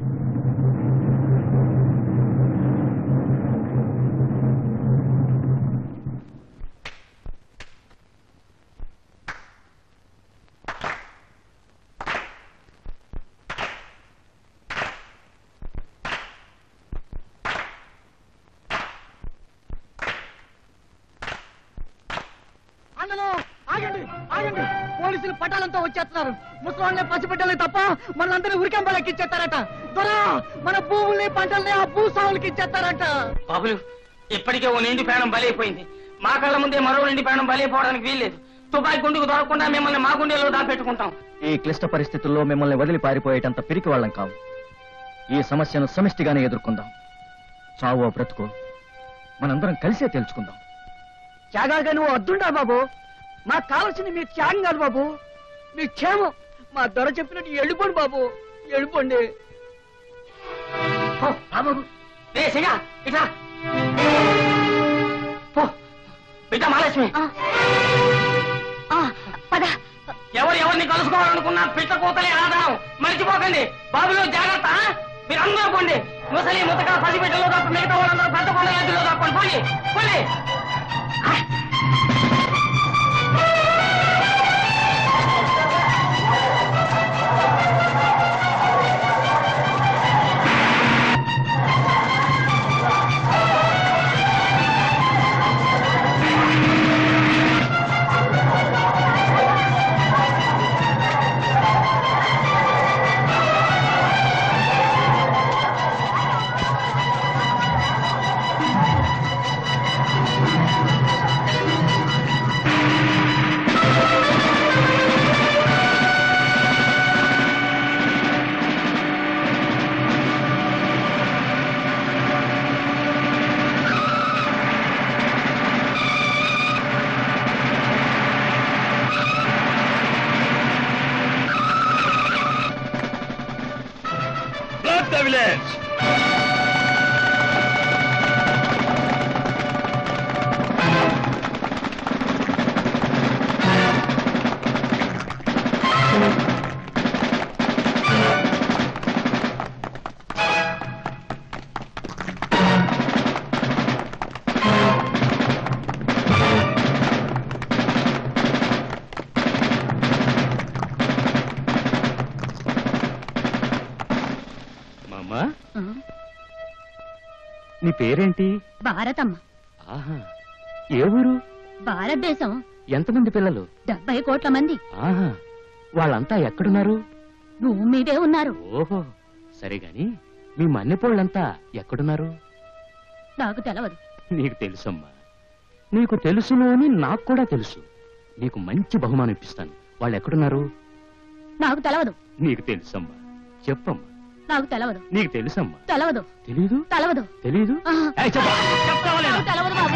అన్నలు ఆగండి ఆగండి పోలీసులు పటాలంతో వచ్చేస్తున్నారు ముసలాళ్ళని పసిబిడ్డలే తప్ప మనందరినీ ఉరికంబలకి ఇచ్చేస్తారట దొరా మన భూముల్ని పంటల్ని ఆ భూస్వాములకి ఇచ్చేస్తారట బాబులు ఇప్పటికే ఓ నిండి ప్రాణం బలైపోయింది మా కళ్ళ ముందే మరో నిండి ప్రాణం బలైపోవడానికి వీల్లేదు తుపాకి గుండుకు దొరకకుండా మిమ్మల్ని మా గుండెలో దాపెట్టుకుంటాం ఈ క్లిష్ట పరిస్థితుల్లో మిమ్మల్ని వదిలి పారిపోయేటంత పిరికి వాళ్ళం కావు ఈ సమస్యను సమిష్టిగానే ఎదుర్కొందాం చావో బ్రతుకో మనందరం కలిసే తెలుసుకుందాం త్యాగాలుగా నువ్వు వద్దుండా బాబు మాకు కావాల్సింది మీ త్యాగం కాదు బాబు మీ క్షేమం మా దొర చెప్పినట్టు వెళ్ళిపోండి బాబు వెళ్ళిపోండి బాబు రే సిగా ఇట్లా పో బిడ్డ మహాలక్ష్మి పద ఎవరు ఎవరిని కలుసుకోవాలనుకున్నా పిట్ట కూతలే ఆధారం మర్చిపోకండి బాబులో జాగ్రత్త మీరు అందరూ పోండి ముసలి ముతక పసిబిడ్డలో తప్ప మిగతా వాళ్ళందరూ పెద్ద కొండ ఎద్దులో తప్పండి పోయి పోయి Block the village! మామా నీ పేరేంటి భారతమ్మ ఆహా ఏ ఊరు భారతదేశం ఎంతమంది పిల్లలు డెబ్బై కోట్ల మంది ఆహా వాళ్ళంతా ఎక్కడున్నారు భూమి మీదే ఉన్నారు ఓహో సరే గాని మీ మన్నెపోళ్ళంతా ఎక్కడున్నారు నాకు తెలవదు నీకు తెలుసమ్మా నీకు తెలుసును అని నాకు కూడా తెలుసు నీకు మంచి బహుమానం ఇప్పిస్తాను వాళ్ళు ఎక్కడున్నారు నాకు తెలవదు నీకు తెలుసమ్మా చెప్పమ్మా నాకు తెలవదు నీకు తెలుసమ్మా తెలవదు తెలీదు తెలవదు తెలీదు ఆహా. ఏయ్, చెప్పు. చెప్తావా లేదా? నాకు తెలవదు బాబు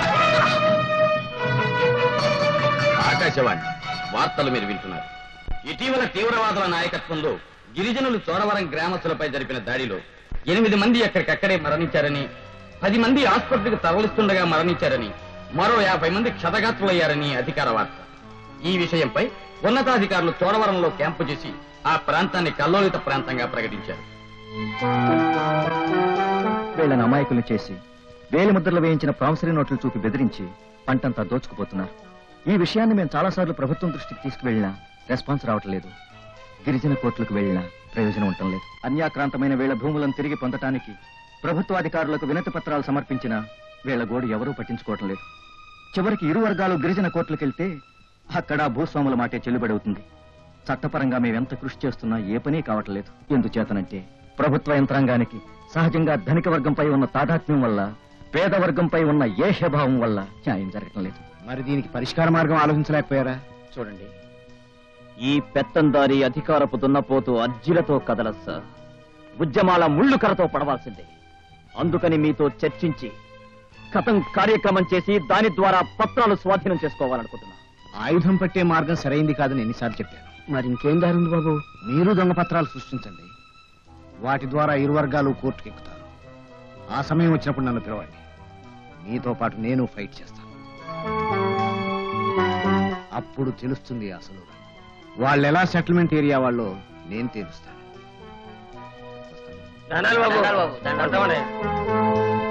ఆకాశవాణి వార్తలు మీరు వింటున్నారు ఇటీవల తీవ్రవాదుల నాయకత్వంలో గిరిజనులు చోడవరం గ్రామస్తులపై జరిపిన దాడిలో ఎనిమిది మంది ఎక్కడికక్కడే మరణించారని పది మంది ఆసుపత్రికి తరలిస్తుండగా మరణించారని మరో యాభై మంది క్షతగాత్రులయ్యారని అధికార వార్త ఈ విషయంపై ఉన్నతాధికారులు చోడవరంలో క్యాంపు చేసి ఆ ప్రాంతాన్ని కల్లోలిత ప్రాంతంగా ప్రకటించారు వీళ్ళని అమాయకులు చేసి వేలి ముద్రలు వేయించిన ప్రామిసరీ నోట్లు చూపి బెదిరించి పంటంతా దోచుకుపోతున్నారు ఈ విషయాన్ని మేము చాలాసార్లు ప్రభుత్వం దృష్టికి తీసుకువెళ్ళినా రెస్పాన్స్ రావట్లేదు గిరిజన కోర్టులకు వెళ్ళినా ప్రయోజనం ఉండటం లేదు అన్యాక్రాంతమైన వీళ్ళ భూములను తిరిగి పొందటానికి ప్రభుత్వాధికారులకు వినతి పత్రాలు సమర్పించినా వీళ్ళ గోడు ఎవరూ పట్టించుకోవటం లేదు చివరికి ఇరు వర్గాలు గిరిజన కోర్టులకు వెళ్తే అక్కడ భూస్వాముల మాటే చెల్లుబడి అవుతుంది చట్టపరంగా మేమెంత కృషి చేస్తున్నా ఏ పని కావట్లేదు ఎందుచేతనంటే ప్రభుత్వ యంత్రాంగానికి సహజంగా ధనిక వర్గంపై ఉన్న తాదాత్మ్యం వల్ల పేద వర్గంపై ఉన్న ఏహ్యభావం వల్ల న్యాయం జరగటం లేదు మరి దీనికి పరిష్కార మార్గం ఆలోచించలేకపోయారా చూడండి ఈ పెత్తందారి అధికారపు దున్నపోతూ అర్జీలతో కదలదు సార్ ఉద్యమాల ముళ్ళు కరతో పడవాల్సిందే అందుకని మీతో చర్చించి కథం కార్యక్రమం చేసి దాని ద్వారా పత్రాలు స్వాధీనం చేసుకోవాలనుకుంటున్నా ఆయుధం పట్టే మార్గం సరైంది కాదని ఎన్నిసార్లు చెప్పాను మరి ఇంకేం దారి ఉంది బాబు మీరు దొంగ పత్రాలు సృష్టించండి వాటి ద్వారా ఇరు వర్గాలు కోర్టుకు ఎక్కుతారు ఆ సమయం వచ్చినప్పుడు నన్ను పిలవండి మీతో పాటు నేను ఫైట్ చేస్తాను అప్పుడు తెలుస్తుంది అసలు వాళ్ళు ఎలా సెటిల్మెంట్ ఏరియా వాళ్ళో నేను తెలుస్తాను దండాలు బాబు దండాలు బాబు, దండాలు బాబు. ఉంటామండి.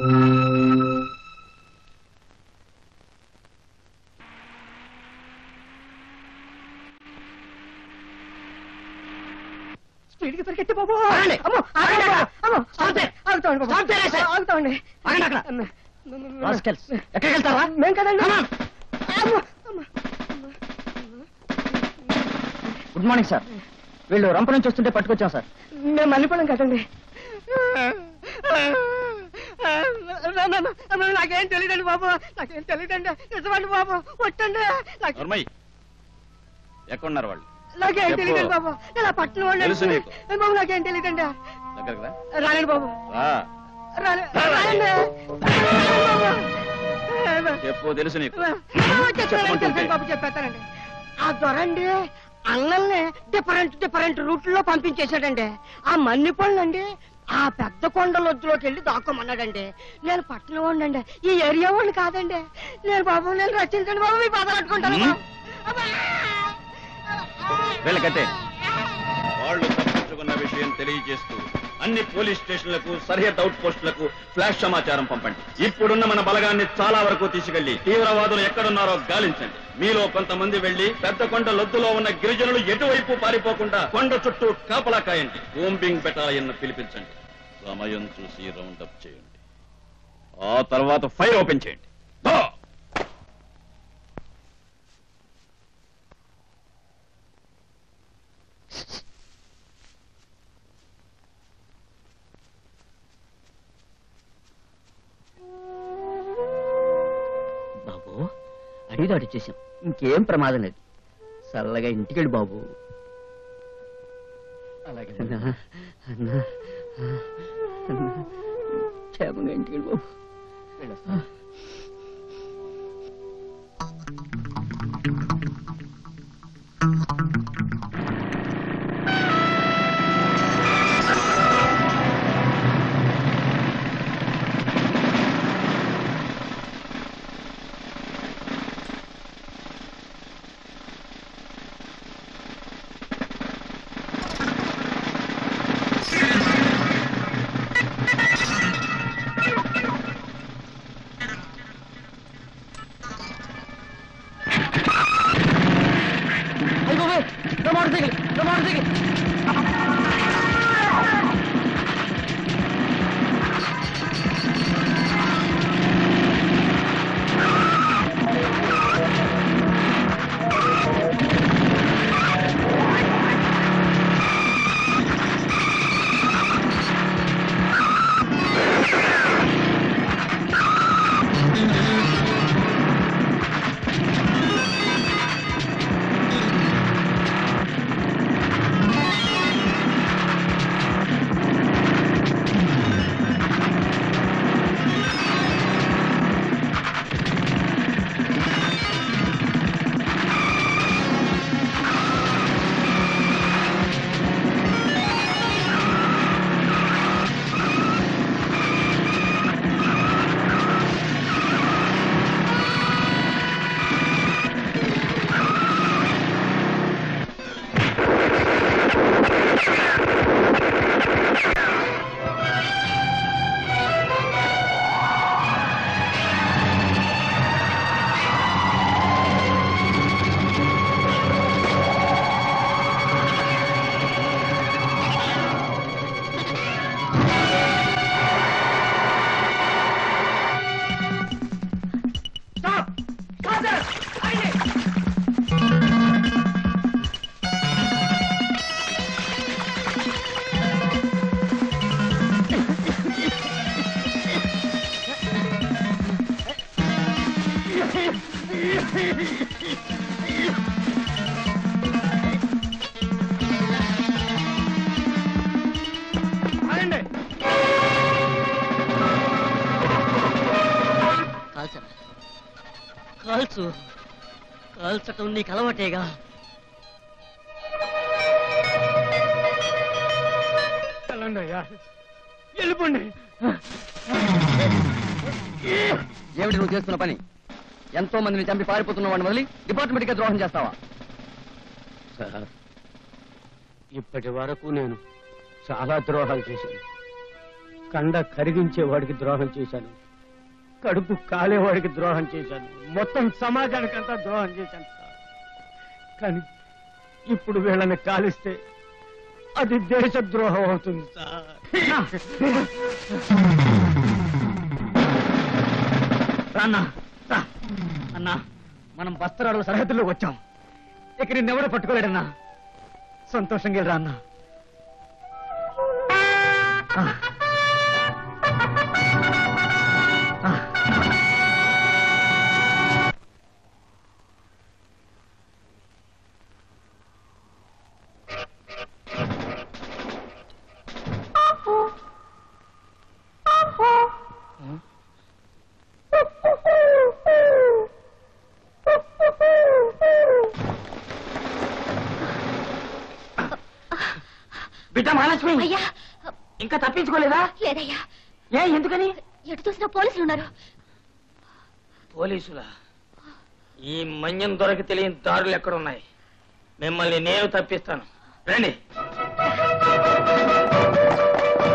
స్పీడ్కి పరిగెత్తి బాబు అమ్మో ఆగండి అక్కడ. అమ్మో ఆగుతాండి బాబు ఆగుతాండి Rascals. ఎక్కడికి వెళ్తారా మేం కదండి అమ్మో గుడ్ మార్నింగ్ సార్ వీళ్ళు రంప నుంచి వస్తుంటే పట్టుకొచ్చాం సార్ మేము మళ్ళీపోవడం కదండి నాకేం తెలియదండి బాబు నాకేం తెలియదండి నిజమండి బాబు వచ్చండి నాకు- నర్మయ్ ఎక్కడున్నారు వాళ్ళు నాకేం చెప్పు. తెలియదండి బాబు నేను ఆ పట్టణం వాడిని. తెలుసు నీకు. బాబు నాకేం తెలియదండి దగ్గరకు రా రానండి బాబు రా. రాలే- రానండి చెప్పు తెలుసు నీకు చెప్పండి చెప్పమంటుంటే. బాబు చెప్పేస్తానండి ఆ దొరండి అన్నల్ని డిఫరెంట్ డిఫరెంట్ రూట్లో పంపించేశాడండి ఆ మన్ని పళ్ళండి ఆ పెద్ద కొండ లొద్దులోకి వెళ్ళి దాక్కోమన్నాడండి నేను పట్టణం వాడినండి ఈ ఏరియా వాడిని కాదండి నేను బాబు నేను రచించండి బాబు మీ బాధ కట్టుకుంటాను బాబు. వీళ్ళకంటే వాళ్ళు తప్పించుకున్న విషయం తెలియజేస్తూ అన్ని పోలీస్ స్టేషన్లకు సరిహద్దు అవుట్ పోస్టులకు ఫ్లాష్ సమాచారం పంపండి ఇప్పుడున్న మన బలగాన్ని చాలా వరకు తీసుకెళ్లి తీవ్రవాదులు ఎక్కడున్నారో గాలించండి మీలో కొంతమంది వెళ్లి పెద్ద కొండ లొద్దులో ఉన్న గిరిజనులు ఎటువైపు పారిపోకుండా కొండ చుట్టూ కాపలా కాయండి బోంబింగ్ బెటాలియన్ పిలిపించండి సమయం చూసి రౌండ్ అప్ చేయండి ఆ తర్వాత ఫైర్ ఓపెన్ చేయండి దో! బాబు అడిగి దాటిచ్చేసాం ఇంకేం ప్రమాదం లేదు చల్లగా ఇంటికెళ్ళి బాబు అలాగే అన్నా అన్నా అన్నా క్షేమంగా ఇంటికెళ్ళి బాబు అయ్య బాబోయ్, నా మోటార్ సైకిల్ నా మోటార్ సైకిల్ కాల్చరా కాల్చు కాల్చటం నీకు అలవాటేగా వెళ్ళండి అయ్యా వెళ్ళిపోండి ఏమిటి నువ్వు చేస్తున్న పని ఎంతో మందిని చంపి పారిపోతున్న వాడిని వదిలి డిపార్ట్మెంట్ గా ద్రోహం చేస్తావా సార్ ఇప్పటి వరకు నేను చాలా ద్రోహాలు చేశాను కండ కరిగించేవాడికి ద్రోహం చేశాను కడుపు కాలేవాడికి ద్రోహం చేశాను మొత్తం సమాజానికంతా ద్రోహం చేశాను సార్ కానీ ఇప్పుడు వీళ్ళని కాలిస్తే అది దేశ ద్రోహం అవుతుంది సార్ రాన్నా రా. అన్నా మనం బస్తరాడు సరిహద్దులోకి వచ్చాం ఇక నిన్నెవడూ పట్టుకోలేడన్నా సంతోషంగా వెళ్ళరా అన్నా ఆ. ఆ. బిడ్డ మహాలక్ష్మి అయ్యా ఇంకా తప్పించుకోలేదా లేదయ్యా ఏ ఎందుకని ఎటు చూసినా పోలీసులు ఉన్నారు పోలీసులా ఈ మన్యం దొరకి తెలియని దారులు ఎక్కడున్నాయి మిమ్మల్ని నేను తప్పిస్తాను రండి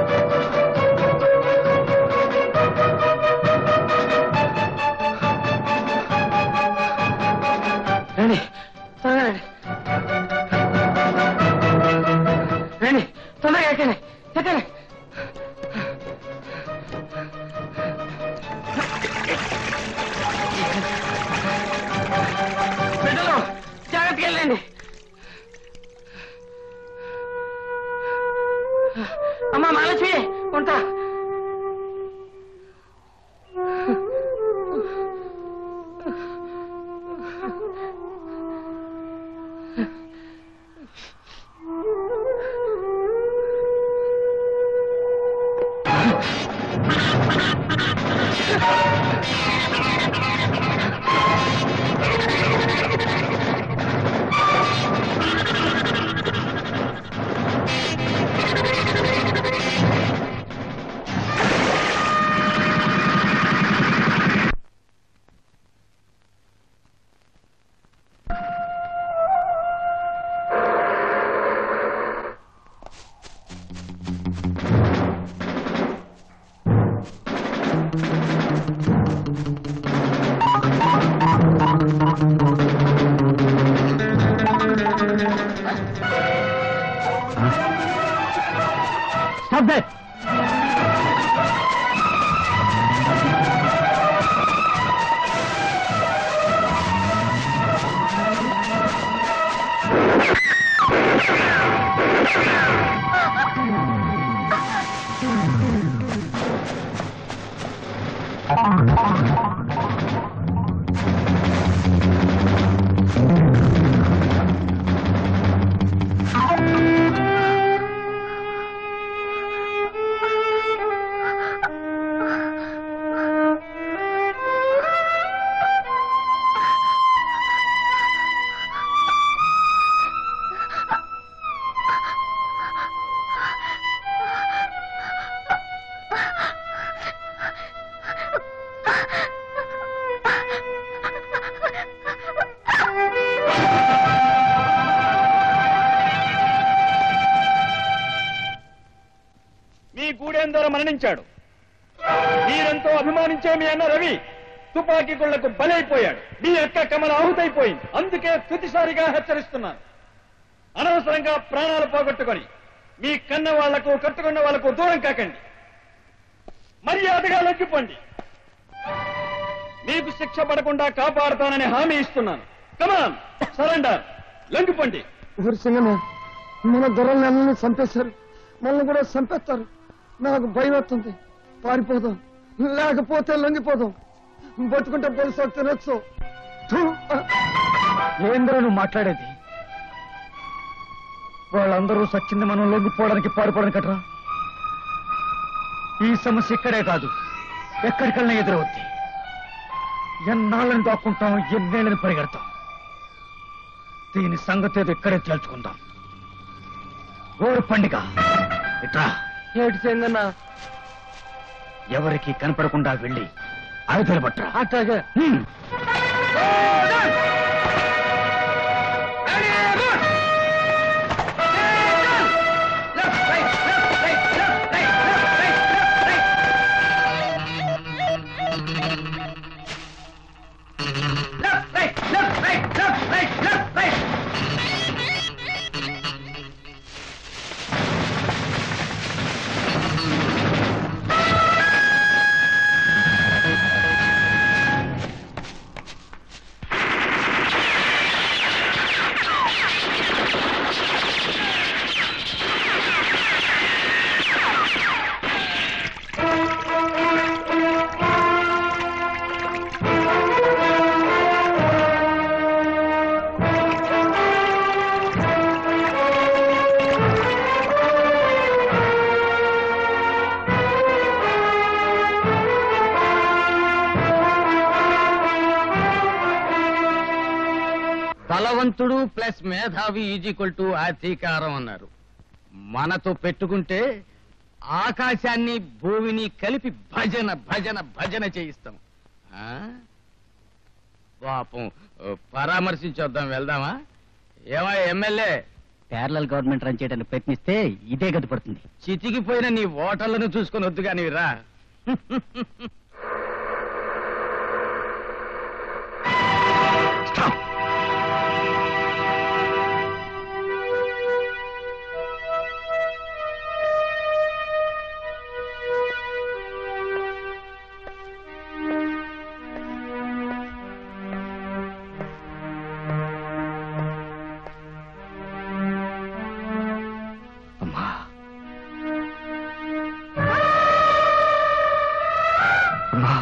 మరణించాడు మీరెంతో అభిమానించే మీ అన్న రవి తుపాకీ గుళ్లకు బలైపోయాడు మీ అక్క కమల ఆహుతైపోయింది అందుకే తుదిసారిగా హెచ్చరిస్తున్నాను అనవసరంగా ప్రాణాలు పోగొట్టుకొని మీ కన్న వాళ్లకు కట్టుకున్న వాళ్లకు దూరం కాకండి మర్యాదగా లొంగిపోండి మీకు శిక్ష పడకుండా కాపాడుతానని హామీ ఇస్తున్నాను కమాన్ సరెండర్ లొంగిపోండి ఊరి సింగన్న మన దొరల్ని అన్నీ చంపేశారు మనల్ని కూడా చంపేస్తారు నాకు భయం వస్తుంది పారిపోదాం లేకపోతే లొంగిపోదాం బతుకుంటే పోలీసు తినొచ్చు ఏంద్ర నువ్వు మాట్లాడేది వాళ్ళందరూ సచ్చింది మనం లొంగిపోవడానికి పారిపోవడానికి కట్రా ఈ సమస్య ఇక్కడే కాదు ఎక్కడికల్లా ఎదురవుద్ది ఎన్నాళ్ళని దాక్కుంటాం ఎన్నేళ్ళని పరిగెడతాం దీని సంగతి ఏదో ఇక్కడే తేల్చుకుందాం ఓరు పండుగ ఇట్రా ఏటి సింగన్న ఎవరికి కనపడకుండా వెళ్ళి ఆయుధాలు పట్టరా అట్లాగే బలవంతుడు ప్లస్ మేధావి ఈజ్ ఈక్వల్ టు అధికారం అన్నారు మనతో పెట్టుకుంటే ఆకాశాన్ని భూమిని కలిపి భజన భజన భజన చేయిస్తాం ఆ? పాపం పరామర్శించొద్దాం వెళ్దామా ఏమా ఎమ్మెల్యే ప్యారలల్ గవర్నమెంట్ రన్ చేయడానికి ప్రయత్నిస్తే ఇదే గతి పడుతుంది చితికిపోయిన నీ ఓటర్లను చూసుకొని వద్దు కానీ రా అమ్మా అమ్మా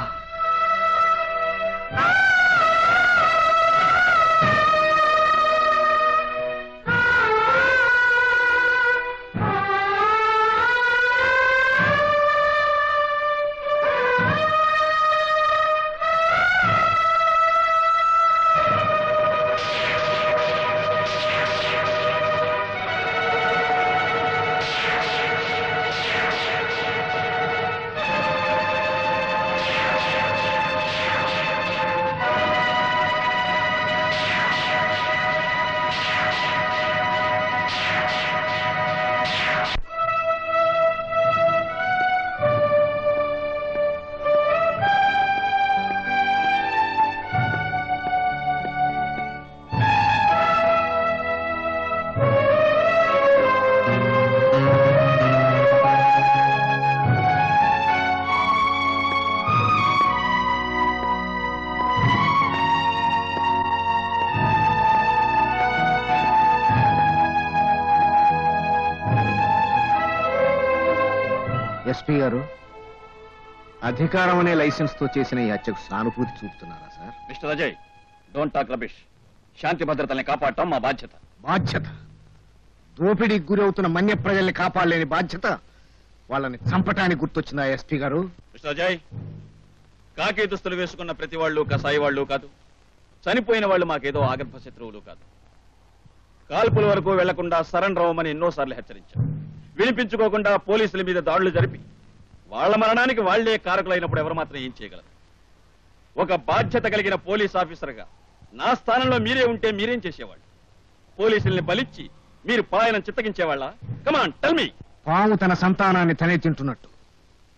ఎస్పీ గారు అధికారం అనే లైసెన్స్ తో చేసిన ఈ హత్యకు సానుభూతి చూపుతున్నారా sir mister Ajay don't talk rubbish శాంతి భద్రతల్ని కాపాడటం మా బాధ్యత బాధ్యత దోపిడీకి గురవుతున్న మన్య ప్రజల్ని కాపాడలేని బాధ్యత వాళ్ళని చంపటానికి గుర్తొచ్చిందా ఎస్పీ గారు మిస్టర్ అజయ్ కాకి దుస్తులు వేసుకున్న ప్రతి వాళ్ళు కసాయి వాళ్ళు కాదు చనిపోయిన వాళ్ళు మాకేదో ఆగర్భ శత్రువులు కాదు కాల్పుల వరకు వెళ్లకుండా సరెండర్ అవ్వమని ఎన్నోసార్లు హెచ్చరించాం వినిపించుకోకుండా పోలీసుల మీద దాడులు జరిపి వాళ్ళ మరణానికి వాళ్లే కారకులైనప్పుడు ఎవరు మాత్రం ఏం చేయగలరు ఒక బాధ్యత కలిగిన పోలీస్ ఆఫీసర్గా నా స్థానంలో మీరే ఉంటే మీరేం చేసేవాళ్ళు పోలీసుల్ని బలిచ్చి మీరు పలాయనం చిత్తగించేవాళ్ళ కమాన్ టెల్ మీ పాము తన సంతానాన్ని తనే తింటున్నట్టు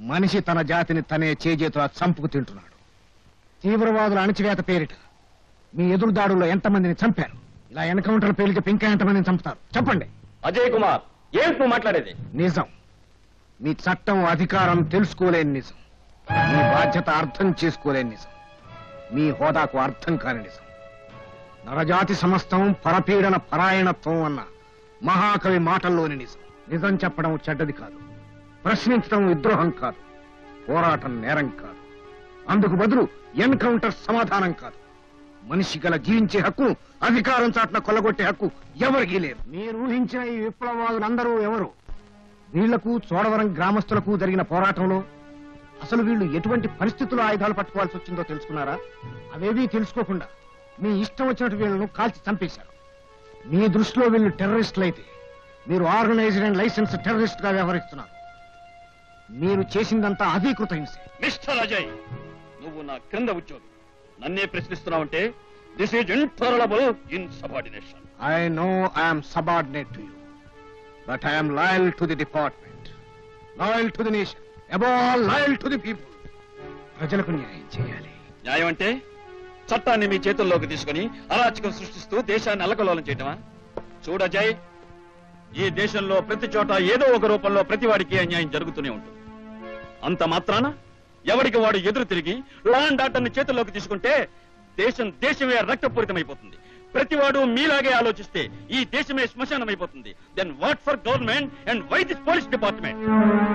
మనిషి తన జాతిని తనే చేజేతులా చంపుకు తింటున్నాడు తీవ్రవాదుల అణచివేత పేరిట మీ ఎదురుదాడుల్లో ఎంతమందిని చంపారు ఇలా ఎన్కౌంటర్ పేలికి ఇంకా ఎంతమందిని చంపుతారు చెప్పండి అజయ్ కుమార్ ఏంటి నువ్వు మాట్లాడేది నిజం మీ చట్టం అధికారం తెలుసుకోలేని నిజం మీ బాధ్యత అర్థం చేసుకోలేని నిజం మీ హోదాకు అర్థం కాని నిజం నరజాతి సమస్తం పరపీడన పరాయణత్వం అన్న మహాకవి మాటల్లోని నిజం నిజం చెప్పడం చెడ్డది కాదు ప్రశ్నించడం విద్రోహం కాదు పోరాటం నేరం కాదు అందుకు బదులు ఎన్కౌంటర్ సమాధానం కాదు మనిషి గల జీవించే హక్కును అధికారం చాటున కొల్లగొట్టే హక్కు ఎవరికీ లేదు మీరు ఊహించిన ఈ విప్లవాదులందరూ ఎవరు వీళ్లకు చోడవరం గ్రామస్తులకు జరిగిన పోరాటంలో అసలు వీళ్ళు ఎటువంటి పరిస్థితుల్లో ఆయుధాలు పట్టుకోవాల్సి వచ్చిందో తెలుసుకున్నారా అవేవీ తెలుసుకోకుండా మీ ఇష్టం వచ్చినట్టు వీళ్ళను కాల్చి చంపేశారు మీ దృష్టిలో వీళ్ళు టెర్రరిస్టులు అయితే మీరు ఆర్గనైజ్డ్ అండ్ లైసెన్స్ టెర్రరిస్ట్ గా వ్యవహరిస్తున్నారు మీరు చేసిందంతా అధీకృత హింసే మిస్టర్ అజయ్ నువ్వు నా క్రింద ఉద్యోగి నన్నే ప్రశ్నిస్తున్నావంటే this is intolerable insubordination I know I'm subordinate to you but I'm loyal to the department loyal to the nation above all loyal to the people ప్రజలకు న్యాయం చేయాలి న్యాయం అంటే చట్టాన్ని మీ చేతుల్లోకి తీసుకుని అరాచకం సృష్టిస్తూ దేశాన్ని అల్లకలోలం చేయటమా చూడు అజయ్ ఈ దేశంలో ప్రతి చోట ఏదో ఒక రూపంలో ప్రతి వాడికి అన్యాయం జరుగుతూనే ఉంటుంది అంత మాత్రాన ఎవరికి వాడు ఎదురు తిరిగి లా అండ్ ఆర్డర్ని చేతుల్లోకి తీసుకుంటే దేశం దేశమే రక్తపూరితమైపోతుంది ప్రతివాడు మీలాగే ఆలోచిస్తే ఈ దేశమే శ్మశానం అయిపోతుంది then what for government and why this police department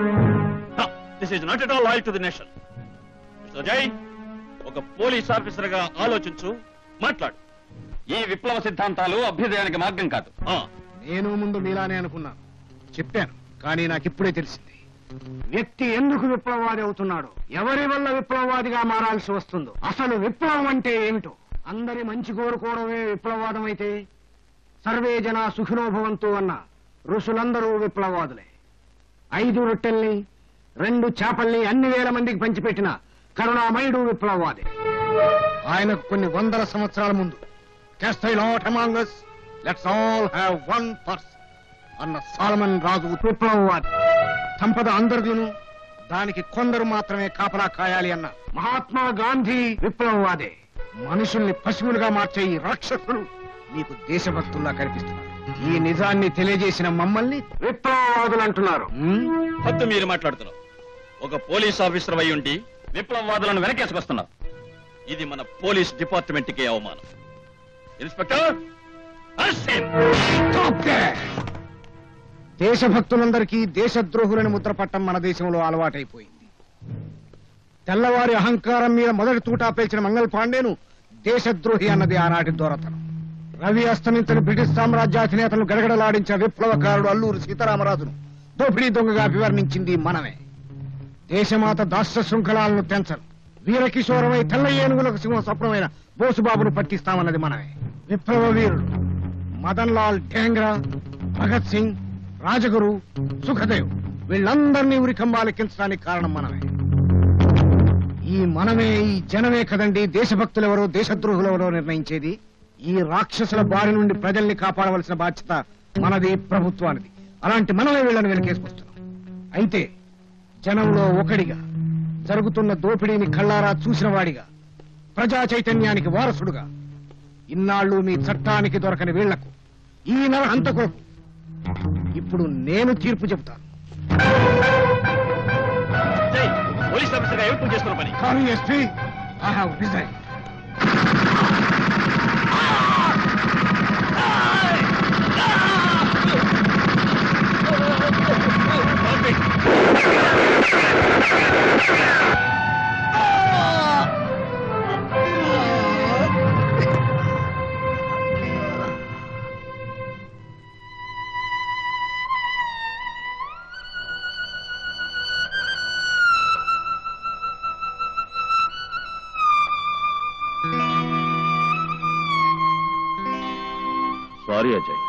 this is not at all loyal to the nation Ajay ఒక పోలీస్ ఆఫీసర్ గా ఆలోచించు మాట్లాడు ఈ విప్లవ సిద్ధాంతాలు అభ్యుదయానికి మార్గం కాదు నేను ముందు మీలానే అనుకున్నాను చెప్పాను కానీ నాకు ఇప్పుడే తెలిసింది వ్యక్తి ఎందుకు విప్లవవాది అవుతున్నాడు ఎవరి వల్ల విప్లవవాదిగా మారాల్సి వస్తుందో అసలు విప్లవం అంటే ఏమిటో అందరి మంచి కోరుకోవడమే విప్లవవాదం అయితే సర్వే జన సుఖినోభవంతు అన్న ఋషులందరూ విప్లవవాదులే ఐదు రొట్టెల్ని రెండు చేపల్ని అన్ని వేల మందికి పంచిపెట్టిన కరుణామయుడు విప్లవవాది ఆయనకు కొన్ని వందల సంవత్సరాల ముందు cast lot among us let's all have one purse అన్న సాలమన్ రాజు విప్లవవాది సంపద అందరిదీను దానికి కొందరు మాత్రమే కాపలా కాయాలి అన్న మహాత్మా గాంధీ విప్లవవాదే మనుషుల్ని పశువులుగా మార్చే ఈ రాక్షసులు మీకు దేశభక్తుల్లా కనిపిస్తున్నారు ఈ నిజాన్ని తెలియజేసిన మమ్మల్ని విప్లవవాదులు అంటున్నారు హద్దు మీరు మాట్లాడుతున్నావు ఒక పోలీస్ ఆఫీసర్ అయి ఉండి విప్లవవాదులను వెనకేసుకొస్తున్నావు ఇది మన పోలీస్ డిపార్ట్మెంట్ కి అవమానం ఇన్స్పెక్టర్ arrest him. దేశభక్తులందరికీ దేశద్రోహులని ముద్రపట్టం మన దేశంలో అలవాటైపోయింది తెల్లవారి అహంకారం మీద మొదటి తూటా పేల్చిన మంగళ పాండేను దేశద్రోహి అన్నది ఆనాటి దొరతనం రవి అస్తమించిన బ్రిటిష్ సామ్రాజ్యాధినేతలను గడగడలాడించిన విప్లవకారుడు అల్లూరి సీతారామరాజును దోపిడీ దొంగగా అభివర్ణించింది మనమే దేశమాత దాస్య శృంఖలాలను తెంచను వీరకిశోరమై తెల్ల ఏనుగులకు సింహ స్వప్నమైన బోసుబాబును పట్టిస్తామన్నది మనమే విప్లవ వీరుడు మదన్ లాల్ ఠేంగ్రా భగత్ సింగ్ రాజగురు సుఖదేవ్ వీళ్ళందరినీ ఉరికంబాలెక్కించడానికి కారణం మనమే ఈ మనమే ఈ జనమే కదండి దేశభక్తులెవరో దేశద్రోహులెవరో నిర్ణయించేది ఈ రాక్షసుల బారి నుండి ప్రజల్ని కాపాడవలసిన బాధ్యత మనది ప్రభుత్వానిది అలాంటి మనమే వీళ్ళని వెనకేసుకొస్తున్నాం అయితే జనంలో ఒకడిగా జరుగుతున్న దోపిడీని కళ్ళారా చూసిన వాడిగా ప్రజా చైతన్యానికి వారసుడుగా ఇన్నాళ్ళు మీ చట్టానికి దొరకని వీళ్లకు ఈ నర హంతకులకు ఇప్పుడు నేను తీర్పు చెబుతాను పోలీస్ ఆఫీసర్ గా ఏమిటి చేస్తున్న పని కానీ SP I have resign sorry Ajay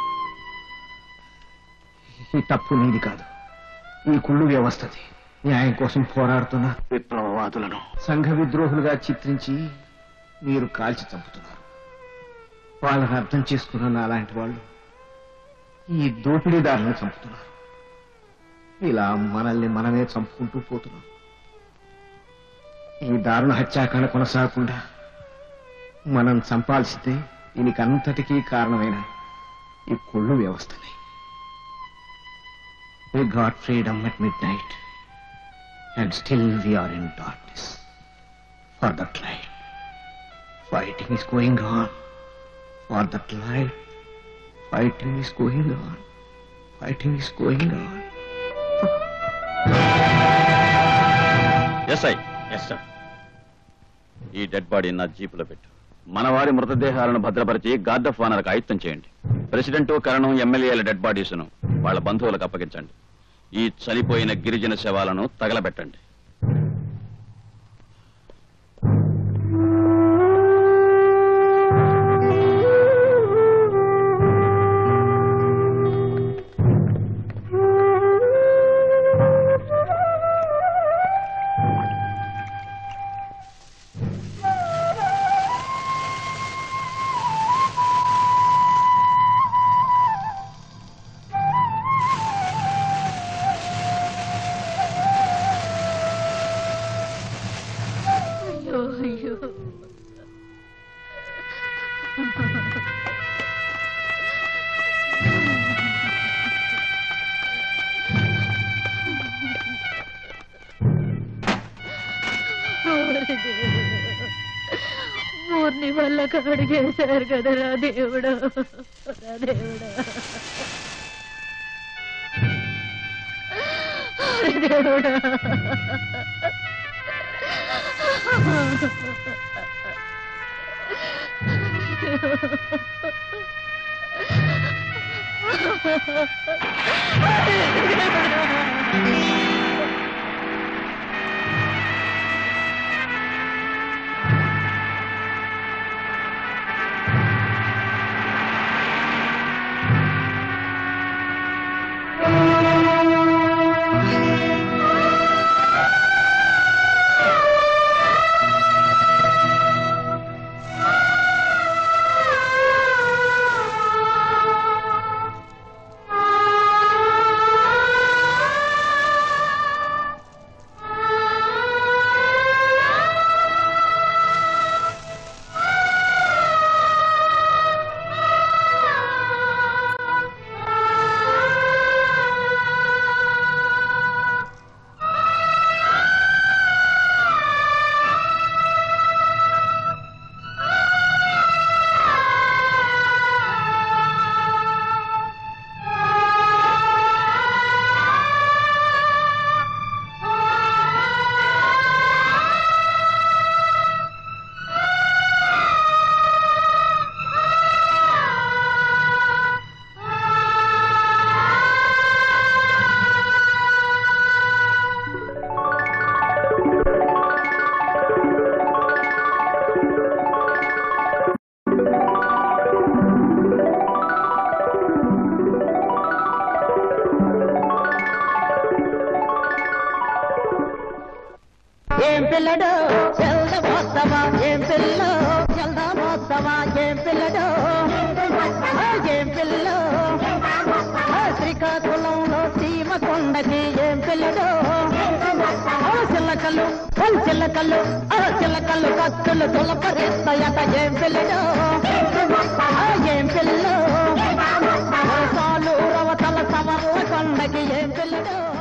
ఈ తప్పు నీది కాదు ఈ కుళ్ళు వ్యవస్థది న్యాయం కోసం పోరాడుతున్న విప్లవవాదులను సంఘ విద్రోహులుగా చిత్రించి మీరు కాల్చి చంపుతున్నారు వాళ్ళని అర్థం చేసుకున్న అలాంటి వాళ్ళు ఈ దోపిడీదారులను చంపుతున్నారు ఇలా మనల్ని మనమే చంపుకుంటూ పోతున్నాం ఈ దారుణ హత్యాకాండ కొనసాగకుండా మనం చంపాల్సిందే దీనికి అంతటికీ కారణమైన ఈ కుళ్ళు వ్యవస్థని We got freedom at midnight, and still we are in darkness. For that light, fighting is going on. For that light, fighting is going on. Fighting is going on. SI yes sir ఈ డెడ్ బాడీ నా జీపులో పెట్టు మన వారి మృతదేహాలను భద్రపరిచి గార్డ్ ఆఫ్ ఆనర్కి ఆయుత్తం చేయండి ప్రెసిడెంట్ కరణం ఎమ్మెల్యేల డెడ్ బాడీస్ను వాళ్ళ బంధువులకు అప్పగించండి ఈ చనిపోయిన గిరిజన శవాలను తగలబెట్టండి అయ్యో అయ్యో ఊరిని వల్ల కడిగేశారు కదా రా దేవుడు రా దేవుడా ఓరి దేవుడా ఏం పిల్లడు చెల్ద మోస్తవా ఏం పిల్ల చెల్ద మోస్తవా ఏం పిల్లడు ఆ, ఏం పిల్ల ఆ, శ్రీకాకుళంలో సీమ కొండకి ఏం పిల్లడు ఆ, చిల్లకలు ఆ, చిల్లకలు ఆ, చిల్లకలు కత్తులు తులపరిస్తాయట ఏం పిల్లడు ఆ, ఏం పిల్ల సాలు రవతల సమర్ల కొండకి ఏం పిల్లడు